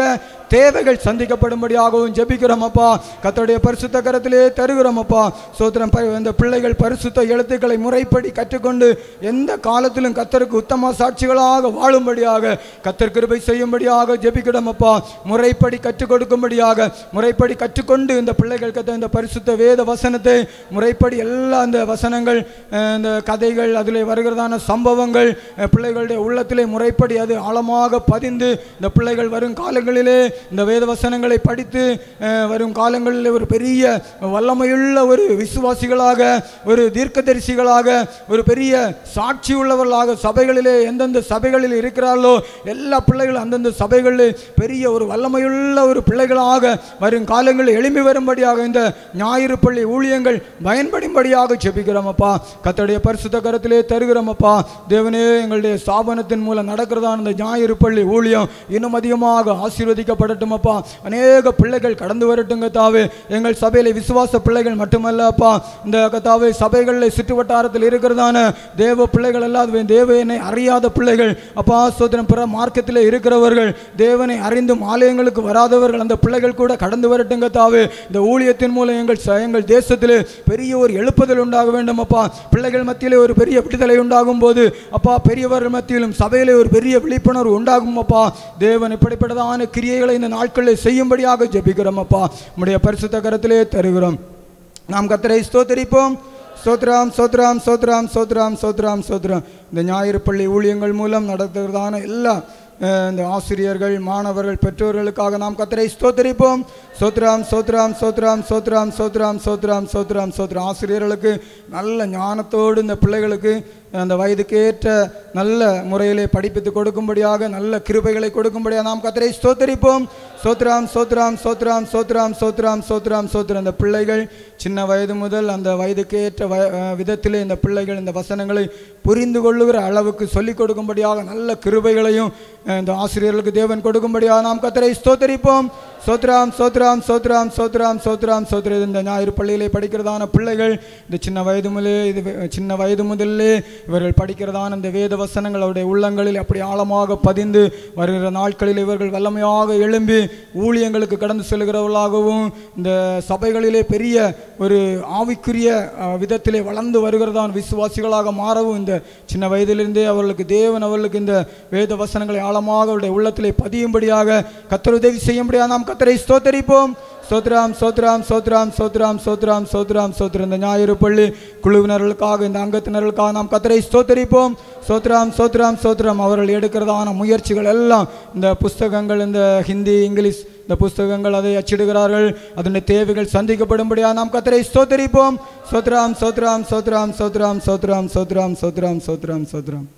தேவைகள் சந்திக்கப்படும்படியாகவும் ஜெபிக்கிறோம் அப்பா கத்தருடைய பரிசுத்த கரத்திலே தருகிறோம் அப்பா சோத்திரம் ப- இந்த பிள்ளைகள் பரிசுத்த எழுத்துக்களை முறைப்படி கற்றுக்கொண்டு எந்த காலத்திலும் கத்தருக்கு உத்தம சாட்சிகளாக வாழும்படியாக கத்தர் கிருபை செய்யும்படியாக ஜெபிக்கிறோம் அப்பா முறைப்படி கற்றுக் கொடுக்கும்படியாக முறைப்படி கற்றுக்கொண்டு இந்த பிள்ளைகள் கத்த இந்த பரிசுத்த வேத வசனத்தை முறைப்படி எல்லா அந்த வசனங்கள் அஹ், இந்த கதைகள் அதில் வருகிறதான சம்பவங்கள் அஹ், பிள்ளைகளுடைய உள்ளத்திலே முறைப்படி அது ஆழமாக பதிந்து இந்த பிள்ளைகள் வரும் காலங்களிலே இந்த வேத வசனங்களை படித்து அஹ், வரும் காலங்களில் ஒரு பெரிய வல்லமையுள்ள ஒரு விசுவாசிகளாக ஒரு தீர்க்கதரிசிகளாக ஒரு பெரிய சாட்சி உள்ளவர்களாக சபைகளிலே எந்தெந்த சபைகளில் இருக்கிறார்களோ எல்லா பிள்ளைகளும் அந்தந்த சபைகளில் பெரிய ஒரு வல்லமையுள்ள ஒரு பிள்ளைகளாக வரும் காலங்களில் எழும்பி வரும்படியாக இந்த ஞாயிறு பள்ளி ஊழியங்கள் பயன்படும்படியாக செபிக்கிறோம் அப்பா கத்தருடைய பரிசுத்த கரத்திலே தருகிறோம் அப்பா தேவனே எங்களுடைய ஸ்தாபனத்தின் மூலம் நடக்கிறதான இந்த ஞாயிறு பள்ளி ஊழியம் இன்னும் அதிகமாக ஆசீர்வதிக்கப்படட்டும் அப்பா அநேக பிள்ளைகள் கடந்து வரட்டும் கத்தாவே எங்கள் சபையில விசுவாச பிள்ளைகள் மட்டுமல்ல அப்பா இந்த கத்தாவே சபைகளில் சுற்று வட்டாரத்தில் இருக்கிறதான தேவ பிள்ளைகள் அல்லாத தேவனை அறியாத பிள்ளைகள் அப்பா சோதனம் பிற மார்க்கத்தில் இருக்கிறவர்கள் தேவனை அறிந்தும் ஆலயங்களுக்கு வராதவர்கள் அந்த பிள்ளைகள் கூட கடந்து வரட்டும் கத்தாவே இந்த ஊழியத்தின் மூலம் எங்கள் ச- எங்கள் தேசத்திலே பெரிய ஒரு எழுப்புதல் உண்டாக வேண்டும் அப்பா பிள்ளைகள் மத்தியிலே ஒரு பெரிய விடுதலை உண்டாகும் போது அப்பா பெரியவர்கள் மத்தியிலும் சபையிலே ஒரு பெரிய விழிப்புணர்வு உண்டாகும் அப்பா தேவன் இப்படிப்பட்டதான கிரியைகளை இந்த நாட்களில் செய்யும்படியாக ஜெபிக்கிறோம் அப்பா உம்முடைய பரிசுத்த கரத்திலே தருகிறோம் நாம் கத்தரை ஸ்தோத்தரிப்போம் சோத்ராம் சோத்ராம் சோத்ராம் சோத்ராம் சோத்ராம் சோத்ராம் இந்த ஞாயிறு பள்ளி ஊழியங்கள் மூலம் நடத்துகிறதான எல்லா அஹ், இந்த ஆசிரியர்கள் மாணவர்கள் பெற்றோர்களுக்காக நாம் கத்தரை ஸ்தோத்தரிப்போம் சோத்ராம் சோத்ராம் சோத்ராம் சோத்ராம் சோத்ராம் சோத்ராம் சோத்ராம் சோத்ராம் ஆசிரியர்களுக்கு நல்ல ஞானத்தோடு இந்த பிள்ளைகளுக்கு அந்த வயதுக்கேற்ற நல்ல முறையிலே படிப்பித்து கொடுக்கும்படியாக நல்ல கிருபைகளை கொடுக்கும்படியாக நாம் கத்தரை ஸ்தோத்தரிப்போம் சோத்ராம் சோத்ராம் சோத்ராம் சோத்ராம் சோத்ராம் சோத்ராம் சோத்ராம் இந்த பிள்ளைகள் சின்ன வயது முதல் அந்த வயதுக்கேற்ற வய அஹ் விதத்திலே இந்த பிள்ளைகள் இந்த வசனங்களை புரிந்து கொள்ளுகிற அளவுக்கு சொல்லிக் கொடுக்கும்படியாக நல்ல கிருபைகளையும் அஹ் இந்த ஆசிரியர்களுக்கு தேவன் கொடுக்கும்படியாக நாம் கத்தரை ஸ்தோத்தரிப்போம் சோத்ராம் சோத்ராம் சோத்ராம் சோத்ராம் சோத்ராம் சோத்ரம் இந்த ஞாயிறு பள்ளியிலே படிக்கிறதான பிள்ளைகள் இந்த சின்ன வயது முதலே இது வே- சின்ன வயது முதல்லே இவர்கள் படிக்கிறதான இந்த வேத வசனங்கள் அவருடைய உள்ளங்களில் அப்படி ஆழமாக பதிந்து வருகிற நாட்களில் இவர்கள் வல்லமையாக எழும்பி ஊழியங்களுக்கு கடந்து செல்கிறவர்களாகவும் இந்த சபைகளிலே பெரிய ஒரு ஆவிக்குரிய அஹ், விதத்திலே வளர்ந்து வருகிறதான விசுவாசிகளாக மாறவும் இந்த சின்ன வயதிலிருந்தே அவர்களுக்கு தேவன் அவர்களுக்கு இந்த வேத வசனங்களை ஆழமாக அவருடைய உள்ளத்திலே பதியும்படியாக கத்தர் உதவி செய்யும்படியாக நாம் கத்தரை ஸ்தோத்தரிப்போம் சோத்ராம் சோத்ராம் சோத்ராம் சோத்ராம் சோத்ராம் சோத்ராம் சோத்ரம் இந்த ஞாயிறு பள்ளி குழுவினர்களுக்காக இந்த அங்கத்தினர்களுக்காக நாம் கத்தரை ஸ்தோத்தரிப்போம் சோத்ராம் சோத்ராம் சோத்ராம் அவர்கள் எடுக்கிறதான முயற்சிகள் எல்லாம் இந்த புஸ்தகங்கள் இந்த ஹிந்தி இங்கிலீஷ் இந்த புஸ்தகங்கள் அதை அச்சிடுகிறார்கள் அதனுடைய தேவைகள் சந்திக்கப்படும்படியாக நாம் கத்தரை ஸ்தோத்தரிப்போம் சோத்ராம் சோத்ராம் சோத்ராம் சோத்ராம் சோத்ராம் சோத்ராம் சோத்ராம் சோத்ராம் சோத்ராம்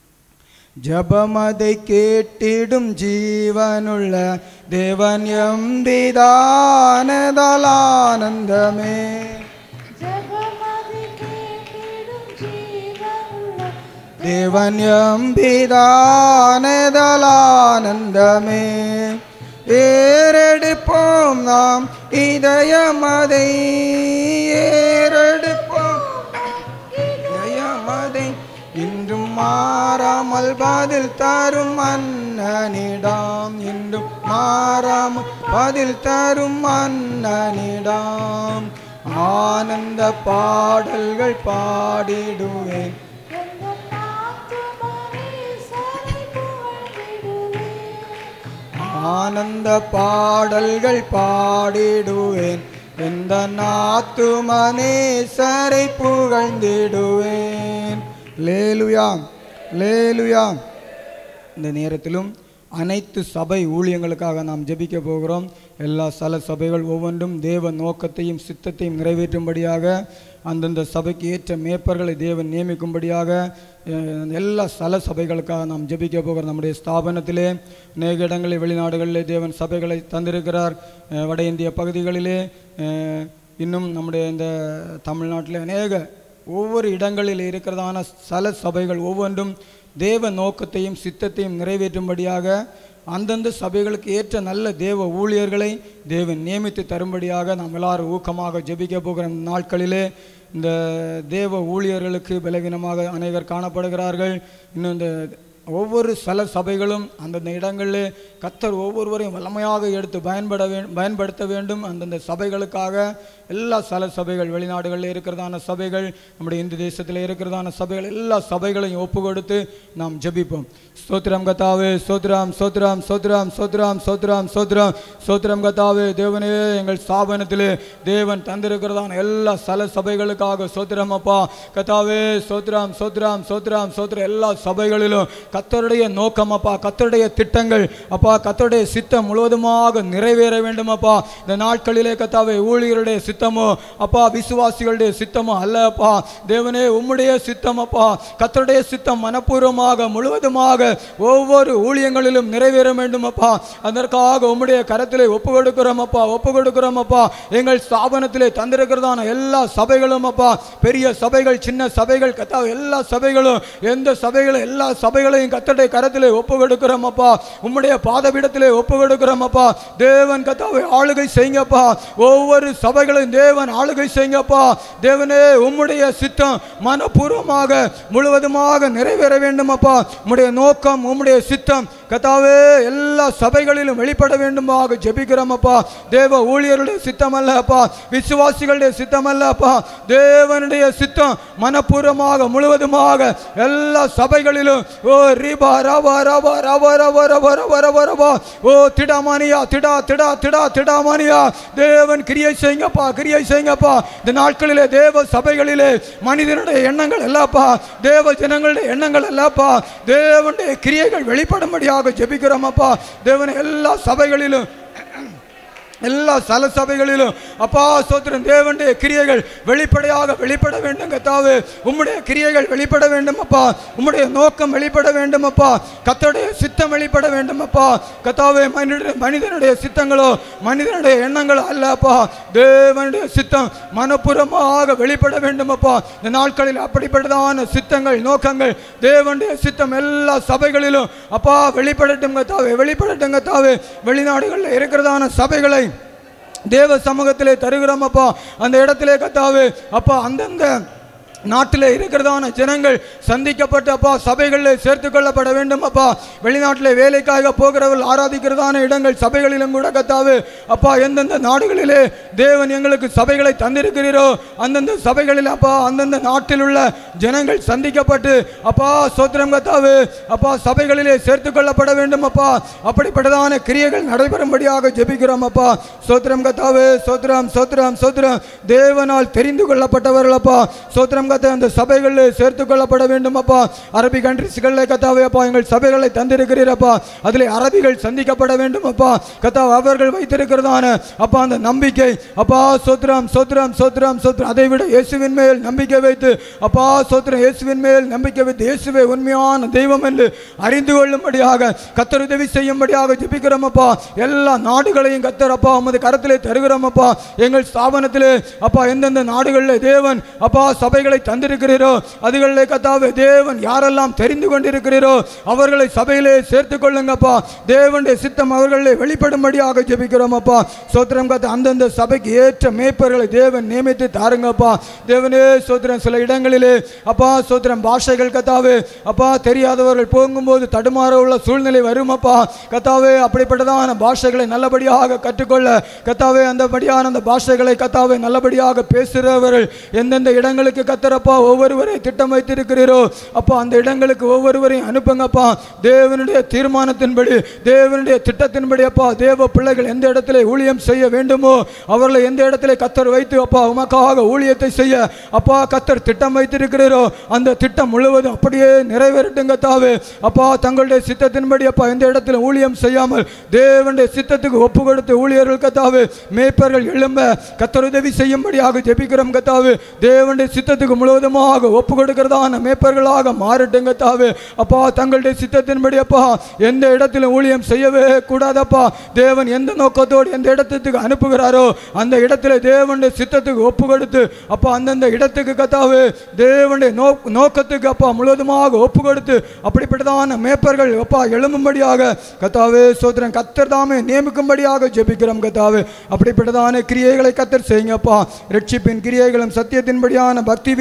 ஜபமதை கேட்டிடும் ஜீவனுள்ள தேவன் எம்பிதானதலானந்தமே ஜெபமதி கேட்டிடும் ஜீவனுள்ள தேவன் எம்பிதானதலானந்தமே ஏறெடுப்போம் நாம் இதயமதை ஏறெடுப்போம் இதயமதை இன்றும் மாறாமல் பதில் தரும் மன்னனிடாம் இன்றும் மாறாமல் பதில் தரும் மன்னனிடாம் ஆனந்த பாடல்கள் பாடிடுவேன் எங்கள் ஆத்துமனே சரி புகழ்ந்திடுவேன் ஆனந்த பாடல்கள் பாடிடுவேன் எந்த நாத்துமனேசரை புகழ்ந்திடுவேன் லேலுயாம் லேலுயாம் இந்த நேரத்திலும் அனைத்து சபை ஊழியங்களுக்காக நாம் ஜெபிக்க போகிறோம் எல்லா சல சபைகள் ஒவ்வொன்றும் தேவ நோக்கத்தையும் சித்தத்தையும் நிறைவேற்றும்படியாக அந்தந்த சபைக்கு ஏற்ற மேய்ப்பர்களை தேவன் நியமிக்கும்படியாக அஹ், எல்லா சல சபைகளுக்காக நாம் ஜெபிக்க போகிறோம் நம்முடைய ஸ்தாபனத்திலே அநேக இடங்களில் வெளிநாடுகளிலே தேவன் சபைகளை தந்திருக்கிறார் அஹ், வட இந்திய பகுதிகளிலே அஹ், இன்னும் நம்முடைய இந்த தமிழ்நாட்டில் அநேக ஒவ்வொரு இடங்களில் இருக்கிறதான சல சபைகள் ஒவ்வொன்றும் தேவ நோக்கத்தையும் சித்தத்தையும் நிறைவேற்றும்படியாக அந்தந்த சபைகளுக்கு ஏற்ற நல்ல தேவ ஊழியர்களை தேவன் நியமித்து தரும்படியாக நாம் எல்லாரும் ஊக்கமாக ஜெபிக்க போகிற இந்த நாட்களிலே இந்த தேவ ஊழியர்களுக்கு பலவீனமாக அநேகர் காணப்படுகிறார்கள் இன்னும் இந்த ஒவ்வொரு சல சபைகளும் அந்தந்த இடங்களிலே கத்தர் ஒவ்வொருவரையும் வல்லமையாக எடுத்து பயன்பட வே பயன்படுத்த வேண்டும் அந்தந்த சபைகளுக்காக எல்லா சல சபைகள் வெளிநாடுகளில் இருக்கிறதான சபைகள் நம்முடைய இந்து தேசத்தில் இருக்கிறதான சபைகள் எல்லா சபைகளையும் ஒப்பு கொடுத்து நாம் ஜெபிப்போம் ஸ்தோத்திரம் கத்தாவே சோத்ராம் சோத்ராம் சோத்ராம் சோத்ராம் சோத்ராம் சோத்ராம் சோத்ரம் கத்தாவே தேவனே எங்கள் ஸ்தாபனத்திலே தேவன் தந்திருக்கிறதான எல்லா சல சபைகளுக்காக சோத்திரம் அப்பா கத்தாவே சோத்ராம் சோத்ராம் சோத்ராம் சோத்ரம் எல்லா சபைகளிலும் கத்தருடைய நோக்கம் அப்பா கத்தருடைய திட்டங்கள் அப்பா கத்தருடைய சித்தம் முழுவதுமாக நிறைவேற வேண்டும் அப்பா இந்த நாட்களிலே கத்தாவே ஊழியருடைய சித்தமோ அப்பா விசுவாசிகளுடைய சித்தமோ அல்ல அப்பா தேவனே உம்முடைய சித்தம் அப்பா கத்தருடைய சித்தம் மனப்பூர்வமாக முழுவதுமாக ஒவ்வொரு ஊழியங்களிலும் நிறைவேற வேண்டும் அப்பா அதற்காக உம்முடைய கரத்திலே ஒப்பு கொடுக்கிறோம் அப்பா ஒப்பு கொடுக்கிறோம் அப்பா எங்கள் ஸ்தாபனத்திலே தந்திருக்கிறதான எல்லா சபைகளும் அப்பா பெரிய சபைகள் சின்ன சபைகள் கத்தா எல்லா சபைகளும் எந்த சபைகளும் எல்லா சபைகளையும் கத்தடைய கரத்திலே ஒப்பு கொடுக்கிறோம் அப்பா உம்முடைய பாதபீடத்திலே ஒப்பு கொடுக்கிறோம் அப்பா தேவன் கத்தாவை ஆளுகை செய்யுங்கப்பா ஒவ்வொரு சபைகளையும் தேவன் ஆளுகை செய்யுங்கப்பா தேவனே உம்முடைய சித்தம் மனப்பூர்வமாக முழுவதுமாக நிறைவேற வேண்டும் அப்பா உம்முடைய நோக்கம் உம்முடைய சித்தம் கத்தாவே எல்லா சபைகளிலும் வெளிப்பட வேண்டுமாக ஜெபிக்கிறோம் அப்பா தேவ ஊழியருடைய சித்தம் அல்ல அப்பா விசுவாசிகளுடைய சித்தம் அல்ல அப்பா தேவனுடைய சித்தம் மனப்பூர்வமாக முழுவதுமாக எல்லா சபைகளிலும் ஓ ரீபா ரவா ரவா ரவா ரவா ரவா ரவா ரவா ரவா ஓ திடாமானியா திடா திடா திடா திடாமானியா தேவன் கிரியை செய்யுங்கப்பா கிரியை செய்யுங்கப்பா இந்த நாட்களிலே தேவ சபைகளிலே மனிதனுடைய எண்ணங்கள் எல்லாப்பா தேவ ஜனங்களுடைய எண்ணங்கள் எல்லாப்பா தேவனுடைய கிரியைகள் வெளிப்படும்படியாக ஜெபிக்கிறோம் அப்பா தேவன் எல்லா சபைகளிலும் எல்லா சல சபைகளிலும் அப்பா சோத்திரம் தேவனுடைய கிரியைகள் வெளிப்படையாக வெளிப்பட வேண்டும் கத்தாவே உம்முடைய கிரியைகள் வெளிப்பட வேண்டும் அப்பா உம்முடைய நோக்கம் வெளிப்பட வேண்டும் அப்பா கத்தருடைய சித்தம் வெளிப்பட வேண்டும் அப்பா கத்தாவே மனித மனிதனுடைய சித்தங்களோ மனிதனுடைய எண்ணங்களோ அல்ல அப்பா தேவனுடைய சித்தம் மனப்புறமாக வெளிப்பட வேண்டும் அப்பா இந்த நாட்களில் அப்படிப்பட்டதான சித்தங்கள் நோக்கங்கள் தேவனுடைய சித்தம் எல்லா சபைகளிலும் அப்பா வெளிப்படட்டும் கத்தாவே வெளிப்படட்டும் கத்தாவே வெளிநாடுகளில் இருக்கிறதான சபைகளை தேவ சமூகத்திலே தருகிறோம் அப்பா அந்த இடத்திலே கத்தாவே அப்பா அந்தந்த நாட்டில் இருக்கிறதான ஜனங்கள் சந்திக்கப்பட்டு அப்பா சபைகளில் சேர்த்து கொள்ளப்பட வேண்டும் அப்பா வெளிநாட்டில் வேலைக்காக போகிறவர்கள் ஆராதிக்கிறதான இடங்கள் சபைகளிலும் கூட கத்தாவே அப்பா எந்தெந்த நாடுகளிலே தேவன் எங்களுக்கு சபைகளை தந்திருக்கிறீரோ அந்தந்த சபைகளில் அப்பா அந்தந்த நாட்டில் உள்ள ஜனங்கள் சந்திக்கப்பட்டு அப்பா சோத்திரம் கத்தாவே அப்பா சபைகளிலே சேர்த்து கொள்ளப்பட வேண்டும் அப்பா அப்படிப்பட்டதான கிரியைகள் நடைபெறும்படியாக ஜெபிக்கிறோம் அப்பா சோத்திரம் கத்தாவே சோத்திரம் சோத்திரம் சோத்திரம் தேவனால் தெரிந்து கொள்ளப்பட்டவர்கள் அப்பா சோத்திரம் கத்த அந்த சபைகளில் சேர்த்து கொள்ளப்பட வேண்டும் அப்பா அரபி கண்ட்ரிஸ்களில் கத்தாவே அப்பா எங்கள் சபைகளை தந்திருக்கிறீரப்பா அதில் அரபிகள் சந்திக்கப்பட வேண்டும் அப்பா கத்தா அவர்கள் வைத்திருக்கிறதான அப்பா அந்த நம்பிக்கை அப்பா சோத்திரம் சோத்திரம் சோத்திரம் சோத்திரம் அதை விட இயேசுவின் மேல் நம்பிக்கை வைத்து அப்பா சோத்திரம் இயேசுவின் மேல் நம்பிக்கை வைத்து இயேசுவே உண்மையான தெய்வம் என்று அறிந்து கொள்ளும்படியாக கத்தர் உதவி செய்யும்படியாக ஜெபிக்கிறோம் அப்பா எல்லா நாடுகளையும் கத்தர் அப்பா உமது கரத்திலே தருகிறோம் அப்பா எங்கள் ஸ்தாபனத்திலே அப்பா எந்தெந்த நாடுகளில் தேவன் அப்பா சபைகளை தந்திருக்கிறீரோ அதுகளிலே கத்தாவே தேவன் யாரெல்லாம் தெரிந்து கொண்டிருக்கிறீரோ அவர்களை சபையிலே சேர்த்து கொள்ளுங்கப்பா தேவனுடைய சித்தம் அவர்களிலே வெளிப்படும்படியாக ஜெபிக்கிறோம் அப்பா சோத்திரம் கத்த அந்தந்த சபைக்கு ஏற்ற மேய்ப்பர்களை தேவன் நியமித்து தாருங்கப்பா தேவனே சோத்திரம் சில இடங்களிலே அப்பா சோத்திரம் பாஷைகள் கத்தாவே அப்பா தெரியாதவர்கள் போகும்போது தடுமாற உள்ள சூழ்நிலை வரும் அப்பா கத்தாவே அப்படிப்பட்டதான பாஷைகளை நல்லபடியாக கற்றுக்கொள்ள கத்தாவே அந்தபடியான அந்த பாஷைகளை கத்தாவே நல்லபடியாக பேசுகிறவர்கள் எந்தெந்த இடங்களுக்கு கத்தரப்பா ஒவ்வொருவரை திட்டம் வைத்திருக்கிறீரோ அப்பா அந்த இடங்களுக்கு ஒவ்வொருவரையும் அனுப்புங்கப்பா தேவனுடைய தீர்மானத்தின்படி தேவனுடைய திட்டத்தின்படி அப்பா தேவ பிள்ளைகள் எந்த இடத்துல ஊழியம் செய்ய வேண்டுமோ அவர்களை எந்த இடத்துல கத்தர் வைத்து அப்பா உமக்காக ஊழியத்தை செய்ய அப்பா கத்தர் திட்டம் வைத்திருக்கிறீரோ அந்த திட்டம் முழுவதும் அப்படியே நிறைவேறட்டும் கத்தாவே அப்பா தங்களுடைய சித்தத்தின்படி அப்பா எந்த இடத்துல ஊழியம் செய்யாமல் தேவனுடைய சித்தத்துக்கு ஒப்பு கொடுத்து ஊழியர்கள் கத்தாவே மேய்ப்பர்கள் எழும்ப கத்தர் உதவி செய்யும்படியாக ஜெபிக்கிறோம் கத்தாவே தேவனுடைய சித்தத்துக்கு முழுவதுமாக ஒப்பு கொடுக்கிறதான மேய்ப்பர்களாக மாறட்டும் கத்தாவே அப்பா தங்களுடைய சித்தத்தின்படி அப்பா எந்த இடத்துல ஊழியம் செய்யவே கூடாதப்பா தேவன் எந்த நோக்கத்தோடு எந்த இடத்துக்கு அனுப்புகிறாரோ அந்த இடத்துல தேவனுடைய சித்தத்துக்கு ஒப்பு கொடுத்து அப்பா அந்தந்த இடத்துக்கு கத்தாவே தேவனுடைய நோ நோக்கத்துக்கு அப்பா முழுவதுமாக ஒப்பு கொடுத்து அப்படிப்பட்டதான மேய்ப்பர்கள் அப்பா எழும்பும்படியாக கத்தாவே சோத்திரன் கத்தர் தாமே நியமிக்கும்படியாக ஜெபிக்கிறோம் கத்தாவே அப்படிப்பட்டதான கிரியைகளை கத்தர் செய்யுங்கப்பா ரட்சிப்பின் கிரியைகளும் சத்தியத்தின்படியான பக்தி விரி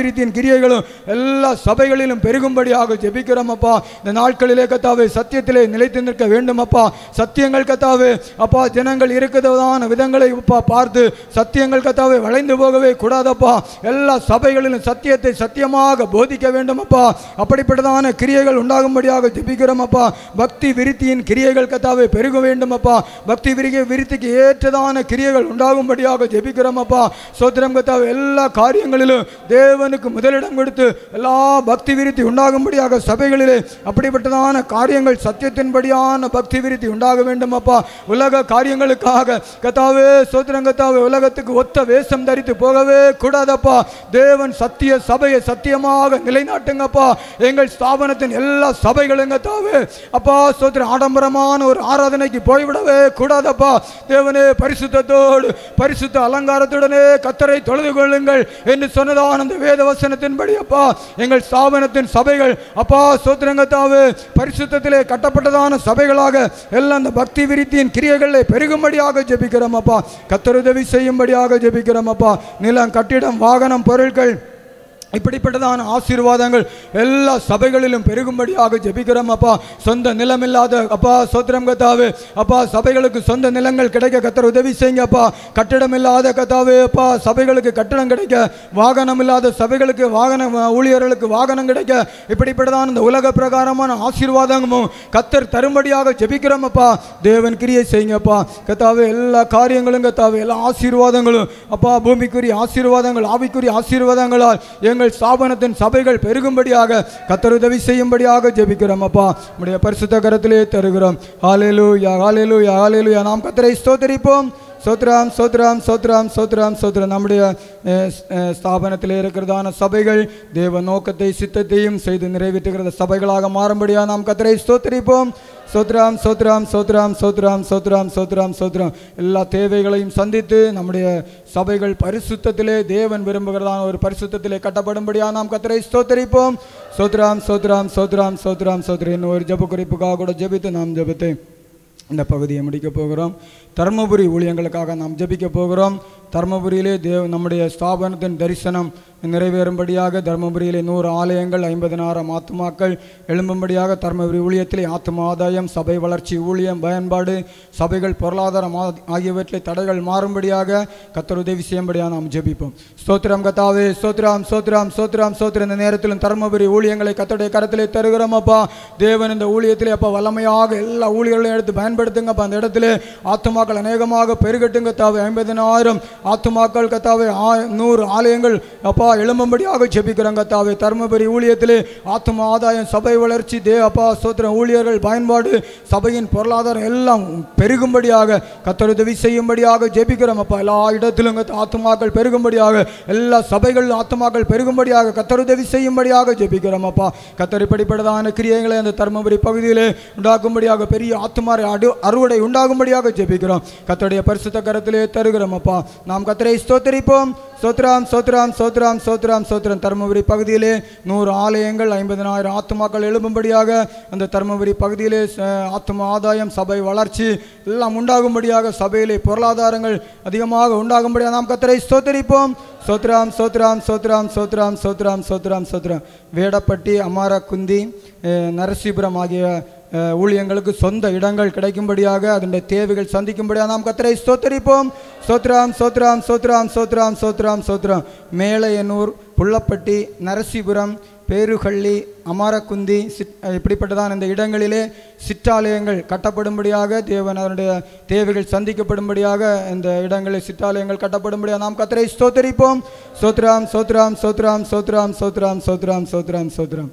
விருத்தியின் கிரியைகளும் எல்லா சபைகளிலும் பெருகும்படியாக ஜெபிக்கிறோம் அப்பா இந்த நாட்களிலே கத்தாவே சத்தியத்திலே நிலைத்து நிற்க வேண்டும் அப்பா சத்தியங்கள் கத்தாவே அப்பா ஜனங்கள் இருக்கிறதான விதங்களை அப்பா பார்த்து சத்தியங்கள் கத்தாவே வளைந்து போகவே கூடாதப்பா எல்லா சபைகளிலும் சத்தியத்தை சத்தியமாக போதிக்க வேண்டும் அப்பா அப்படிப்பட்டதான கிரியைகள் உண்டாகும்படியாக ஜெபிக்கிறோம் அப்பா பக்தி விருத்தியின் கிரியைகள் கத்தாவே பெருக வேண்டும் அப்பா பக்தி விரிகை விருத்திக்கு ஏற்றதான கிரியைகள் உண்டாகும்படியாக ஜெபிக்கிறோம் அப்பா சோத்திரம் கத்தாவே எல்லா காரியங்களிலும் தேவனுக்கு முதலிடம் கொடுத்து எல்லா பக்தி விருத்தி உண்டாகும்படியாக சபைகளிலே அப்படிப்பட்டதான காரியங்கள் சத்தியத்தின்படியான பக்தி விருத்தி உண்டாக வேண்டும் அப்பா உலக காரியங்களுக்காக கத்தாவே சோத்திரம் கத்தாவே உலகத்துக்கு ஒத்த வேஷம் தரித்து போகவே கூடாதப்பா தேவன் சத்திய சபையை சத்தியமாக நிலைநாட்டுங்கப்பா எங்கள் ஸ்தாபனத்தின் எல்லா சபைகளும் கத்தாவே அப்பா சோத்திரம் ஆடம்பரமான ஒரு ஆராதனைக்கு போய்விடவே கூடாதப்பா தேவனே பரிசுத்தத்தோடு பரிசுத்த அலங்காரத்துடனே கத்தரை தொழுது கொள்ளுங்கள் என்று சொன்னதான அந்த வேத வசனத்தின்படி அப்பா எங்கள் ஸ்தாபனத்தின் சபைகள் அப்பா சோத்திரங்கத்தாவே பரிசுத்தத்திலே கட்டப்பட்டதான சபைகளாக எல்லாம் அந்த பக்தி விருத்தியின் கிரியைகளை பெருகும்படியாக ஜெபிக்கிறோம் அப்பா கத்தர் உதவி செய்யும்படியாக ஜெபிக்கிறோம் அப்பா நிலம் கட்டிடம் வாகனம் பொருட்கள் இப்படிப்பட்டதான ஆசீர்வாதங்கள் எல்லா சபைகளிலும் பெருகும்படியாக ஜெபிக்கிறோம் அப்பா சொந்த நிலமில்லாத அப்பா சோத்திரம் கத்தாவே அப்பா சபைகளுக்கு சொந்த நிலங்கள் கிடைக்க கத்தர் உதவி செய்யுங்க அப்பா கட்டிடம் இல்லாத கத்தாவே அப்பா சபைகளுக்கு கட்டடம் கிடைக்க வாகனம் இல்லாத சபைகளுக்கு வாகன ஊழியர்களுக்கு வாகனம் கிடைக்க இப்படிப்பட்டதான இந்த உலக பிரகாரமான ஆசீர்வாதமும் கத்தர் தரும்படியாக ஜெபிக்கிறோம் அப்பா தேவன் கிரியை செய்யுங்கப்பா கத்தாவே எல்லா காரியங்களும் கத்தாவே எல்லா ஆசீர்வாதங்களும் அப்பா பூமிக்குரிய ஆசீர்வாதங்கள் ஆவிக்குரிய ஆசீர்வாதங்களால் எங்கள் ஸ்தாபனத்தின் சபைகள் பெருகும்படியாக கத்தர் உதவி செய்யும்படியாக ஜெபிக்கிறோம் அப்பா உடைய பரிசுத்த கரத்திலே தருகிறோம் ஹalleluya ஹalleluya ஹalleluya நாம் கத்தரை ஸ்தோத்திரிப்போம் சோத்ராம் சோத்ராம் சோத்ராம் சோத்ராம் சோத்ரம் நம்முடைய அஹ், அஹ், ஸ்தாபனத்தில் இருக்கிறதான சபைகள் தேவ நோக்கத்தை சித்தத்தையும் செய்து நிறைவேற்றுகிற சபைகளாக மாறும்படியாக நாம் கத்தரை ஸ்தோத்திரிப்போம் சோத்ராம் சோத்ராம் சோத்ராம் சோத்ராம் சோத்ராம் சோத்ராம் சோத்ராம் எல்லா தேவைகளையும் சந்தித்து நம்முடைய சபைகள் பரிசுத்தத்திலே தேவன் விரும்புகிறதான ஒரு பரிசுத்தத்திலே கட்டப்படும்படியாக நாம் கத்தரை ஸ்தோத்தரிப்போம் சோத்ராம் சோத்ராம் சோத்ராம் சோத்ராம் சோத்ரம் இன்னும் ஒரு ஜெப குறிப்புக்காக கூட ஜெபித்து நாம் ஜெபித்து இந்த பகுதியை முடிக்க போகிறோம் தர்மபுரி ஊழியங்களுக்காக நாம் ஜெபிக்க போகிறோம் தர்மபுரியிலே தேவ நம்முடைய ஸ்தாபனத்தின் தரிசனம் நிறைவேறும்படியாக தர்மபுரியிலே நூறு ஆலயங்கள் ஐம்பதினாயிரம் ஆத்துமாக்கள் எழும்பும்படியாக தர்மபுரி ஊழியத்திலே ஆத்தும ஆதாயம் சபை வளர்ச்சி ஊழியம் பயன்பாடு சபைகள் பொருளாதாரம் ஆ- ஆகியவற்றிலே தடைகள் மாறும்படியாக கத்தர் உதவி செய்யும்படியாக நாம் ஜெபிப்போம் ஸ்தோத்திரம் கத்தாவே ஸ்தோத்திரம் ஸ்தோத்திரம் ஸ்தோத்திரம் ஸ்தோத்திரம் இந்த நேரத்திலும் தர்மபுரி ஊழியங்களை கத்தருடைய கரத்திலே தருகிறோம் அப்பா தேவன் இந்த ஊழியத்திலே அப்பா வல்லமையாக எல்லா ஊழியர்களையும் எடுத்து பயன்படுத்துங்கப்பா அந்த இடத்திலே ஆத்துமாக்கள் அநேகமாக பெருகட்டுங்க தாவே ஐம்பதினாயிரம் ஆத்துமாக்கள் கத்தாவே ஆ- நூறு ஆலயங்கள் அப்பா எழும்பும்படியாக ஜெபிக்கிறோம் கத்தாவே தர்மபுரி ஊழியத்திலே ஆத்தும ஆதாயம் சபை வளர்ச்சி தே அப்பா ஸ்தோத்திரம் ஊழியர்கள் பயன்பாடு சபையின் பொருளாதாரம் எல்லாம் பெருகும்படியாக கத்தர் உதவி செய்யும்படியாக ஜெபிக்கிறோம் அப்பா எல்லா இடத்திலும் கத்த- ஆத்துமாக்கள் பெருகும்படியாக எல்லா சபைகள் ஆத்துமாக்கள் பெருகும்படியாக கத்தர் உதவி செய்யும்படியாக ஜெபிக்கிறோம் அப்பா கத்தர் இப்படிப்பட்டதான கிரியைகளை அந்த தர்மபுரி பகுதியிலே உண்டாக்கும்படியாக பெரிய ஆத்துமாரை அடு அறுவடை உண்டாகும்படியாக ஜெபிக்கிறோம் கத்தருடைய பரிசுத்த கரத்திலே தருகிறோம் அப்பா நாம் கத்தரை ஸ்தோத்தரிப்போம் சோத்ராம் சோத்ராம் சோத்ராம் சோத்ராம் சோத்ரம் தர்மபுரி பகுதியிலே நூறு ஆலயங்கள் ஐம்பதனாயிரம் ஆத்துமாக்கள் எழும்பும்படியாக அந்த தர்மபுரி பகுதியிலே ச- ஆத்தும ஆதாயம் சபை வளர்ச்சி எல்லாம் உண்டாகும்படியாக சபையிலே பொருளாதாரங்கள் அதிகமாக உண்டாகும்படியாக நாம் கத்தரை ஸ்தோத்தரிப்போம் சோத்ராம் சோத்ராம் சோத்ராம் சோத்ராம் சோத்ராம் சோத்ராம் சோத்ராம் வேடப்பட்டி அமாரக்குந்தி அஹ், நரசீபுரம் ஆகிய அஹ், ஊழியங்களுக்கு சொந்த இடங்கள் கிடைக்கும்படியாக அதனுடைய தேவைகள் சந்திக்கும்படியாக நாம் கத்தரை ஸ்தோத்தரிப்போம் சோத்ராம் சோத்ராம் சோத்ராம் சோத்ராம் சோத்ராம் சோத்ராம் மேலையனூர் புள்ளப்பட்டி நரசிபுரம் பேருகள்ளி அமாரக்குந்தி சிட் இப்படிப்பட்டதான இந்த இடங்களிலே சிற்றாலயங்கள் கட்டப்படும்படியாக தேவன் அதனுடைய தேவைகள் சந்திக்கப்படும்படியாக இந்த இடங்களில் சிற்றாலயங்கள் கட்டப்படும்படியாக நாம் கத்தரை ஸ்தோத்தரிப்போம் சோத்ராம் சோத்ராம் சோத்ராம் சோத்ராம் சோத்ராம் சோத்ராம் சோத்ராம் சோத்ராம்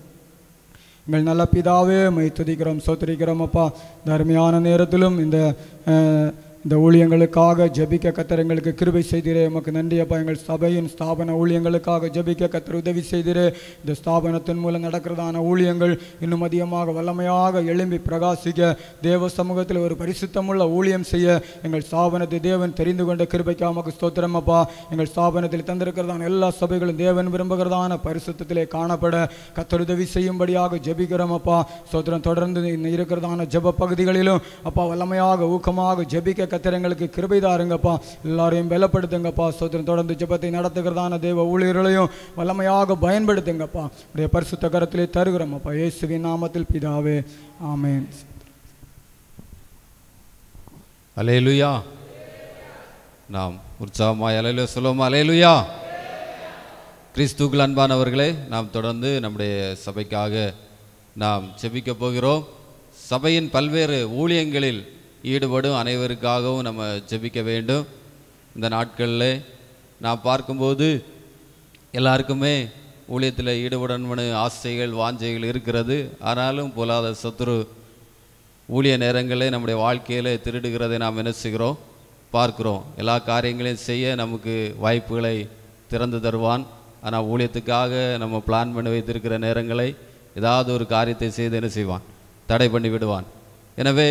எங்கள் நல்ல பிதாவே மை துதிக்கிறோம் சோத்தரிக்கிறோம் அப்பா தர்மையான நேரத்திலும் இந்த அஹ், இந்த ஊழியங்களுக்காக ஜெபிக்க கத்தர் எங்களுக்கு கிருபை செய்திரே உமக்கு நன்றி அப்பா எங்கள் சபையின் ஸ்தாபன ஊழியங்களுக்காக ஜெபிக்க கத்தர் உதவி செய்திரே இந்த ஸ்தாபனத்தின் மூலம் நடக்கிறதான ஊழியங்கள் இன்னும் அதிகமாக வல்லமையாக எழும்பி பிரகாசிக்க தேவ சமூகத்தில் ஒரு பரிசுத்தமுள்ள ஊழியம் செய்ய எங்கள் ஸ்தாபனத்தை தேவன் தெரிந்து கொண்ட கிருபைக்கு உமக்கு ஸ்தோத்திரம் அப்பா எங்கள் ஸ்தாபனத்தில் தந்திருக்கிறதான எல்லா சபைகளும் தேவன் விரும்புகிறதான பரிசுத்தத்திலே காணப்பட கத்தர் உதவி செய்யும்படியாக ஜெபிக்கிறோம் அப்பா ஸ்தோத்திரம் தொடர்ந்து இன்னும் இருக்கிறதான ஜெப பகுதிகளிலும் அப்பா வல்லமையாக ஊக்கமாக ஜெபிக்க கத்திரங்களுக்கு கிருபை தாருங்கப்பா எல்லாரையும் பலப்படுத்துங்கப்பா ஸ்தோத்திரம் தொடர்ந்து ஜெபத்தை நடத்துகிறதான தேவ ஊழியர்களையும் வல்லமையாக பயன்படுத்துங்கப்பா உடைய பரிசுத்த கரத்திலே தருகிறோமப்பா இயேசுவின் நாமத்தில் பிதாவே ஆமென் அலேலுயா நாம் உற்சாகமாய் அலையில சொல்லுவோம் அலேலுயா கிறிஸ்துக்கள் அன்பானவர்களே நாம் தொடர்ந்து நம்முடைய சபைக்காக நாம் செபிக்க போகிறோம் சபையின் பல்வேறு ஊழியங்களில் ஈடுபடும் அனைவருக்காகவும் நம்ம ஜெபிக்க வேண்டும் இந்த நாட்களில் நாம் பார்க்கும்போது எல்லாருக்குமே ஊழியத்தில் ஈடுபடணும்னு ஆசைகள் வாஞ்சைகள் இருக்கிறது ஆனாலும் பொல்லாத சத்துரு ஊழிய நேரங்களே நம்முடைய வாழ்க்கையில் திருடுகிறதை நாம் என்ன செய்கிறோம் பார்க்கிறோம் எல்லா காரியங்களையும் செய்ய நமக்கு வாய்ப்புகளை திறந்து தருவான் ஆனால் ஊழியத்துக்காக நம்ம பிளான் பண்ணி வைத்திருக்கிற நேரங்களை ஏதாவது ஒரு காரியத்தை செய்து என்ன செய்வான் தடை பண்ணி விடுவான் எனவே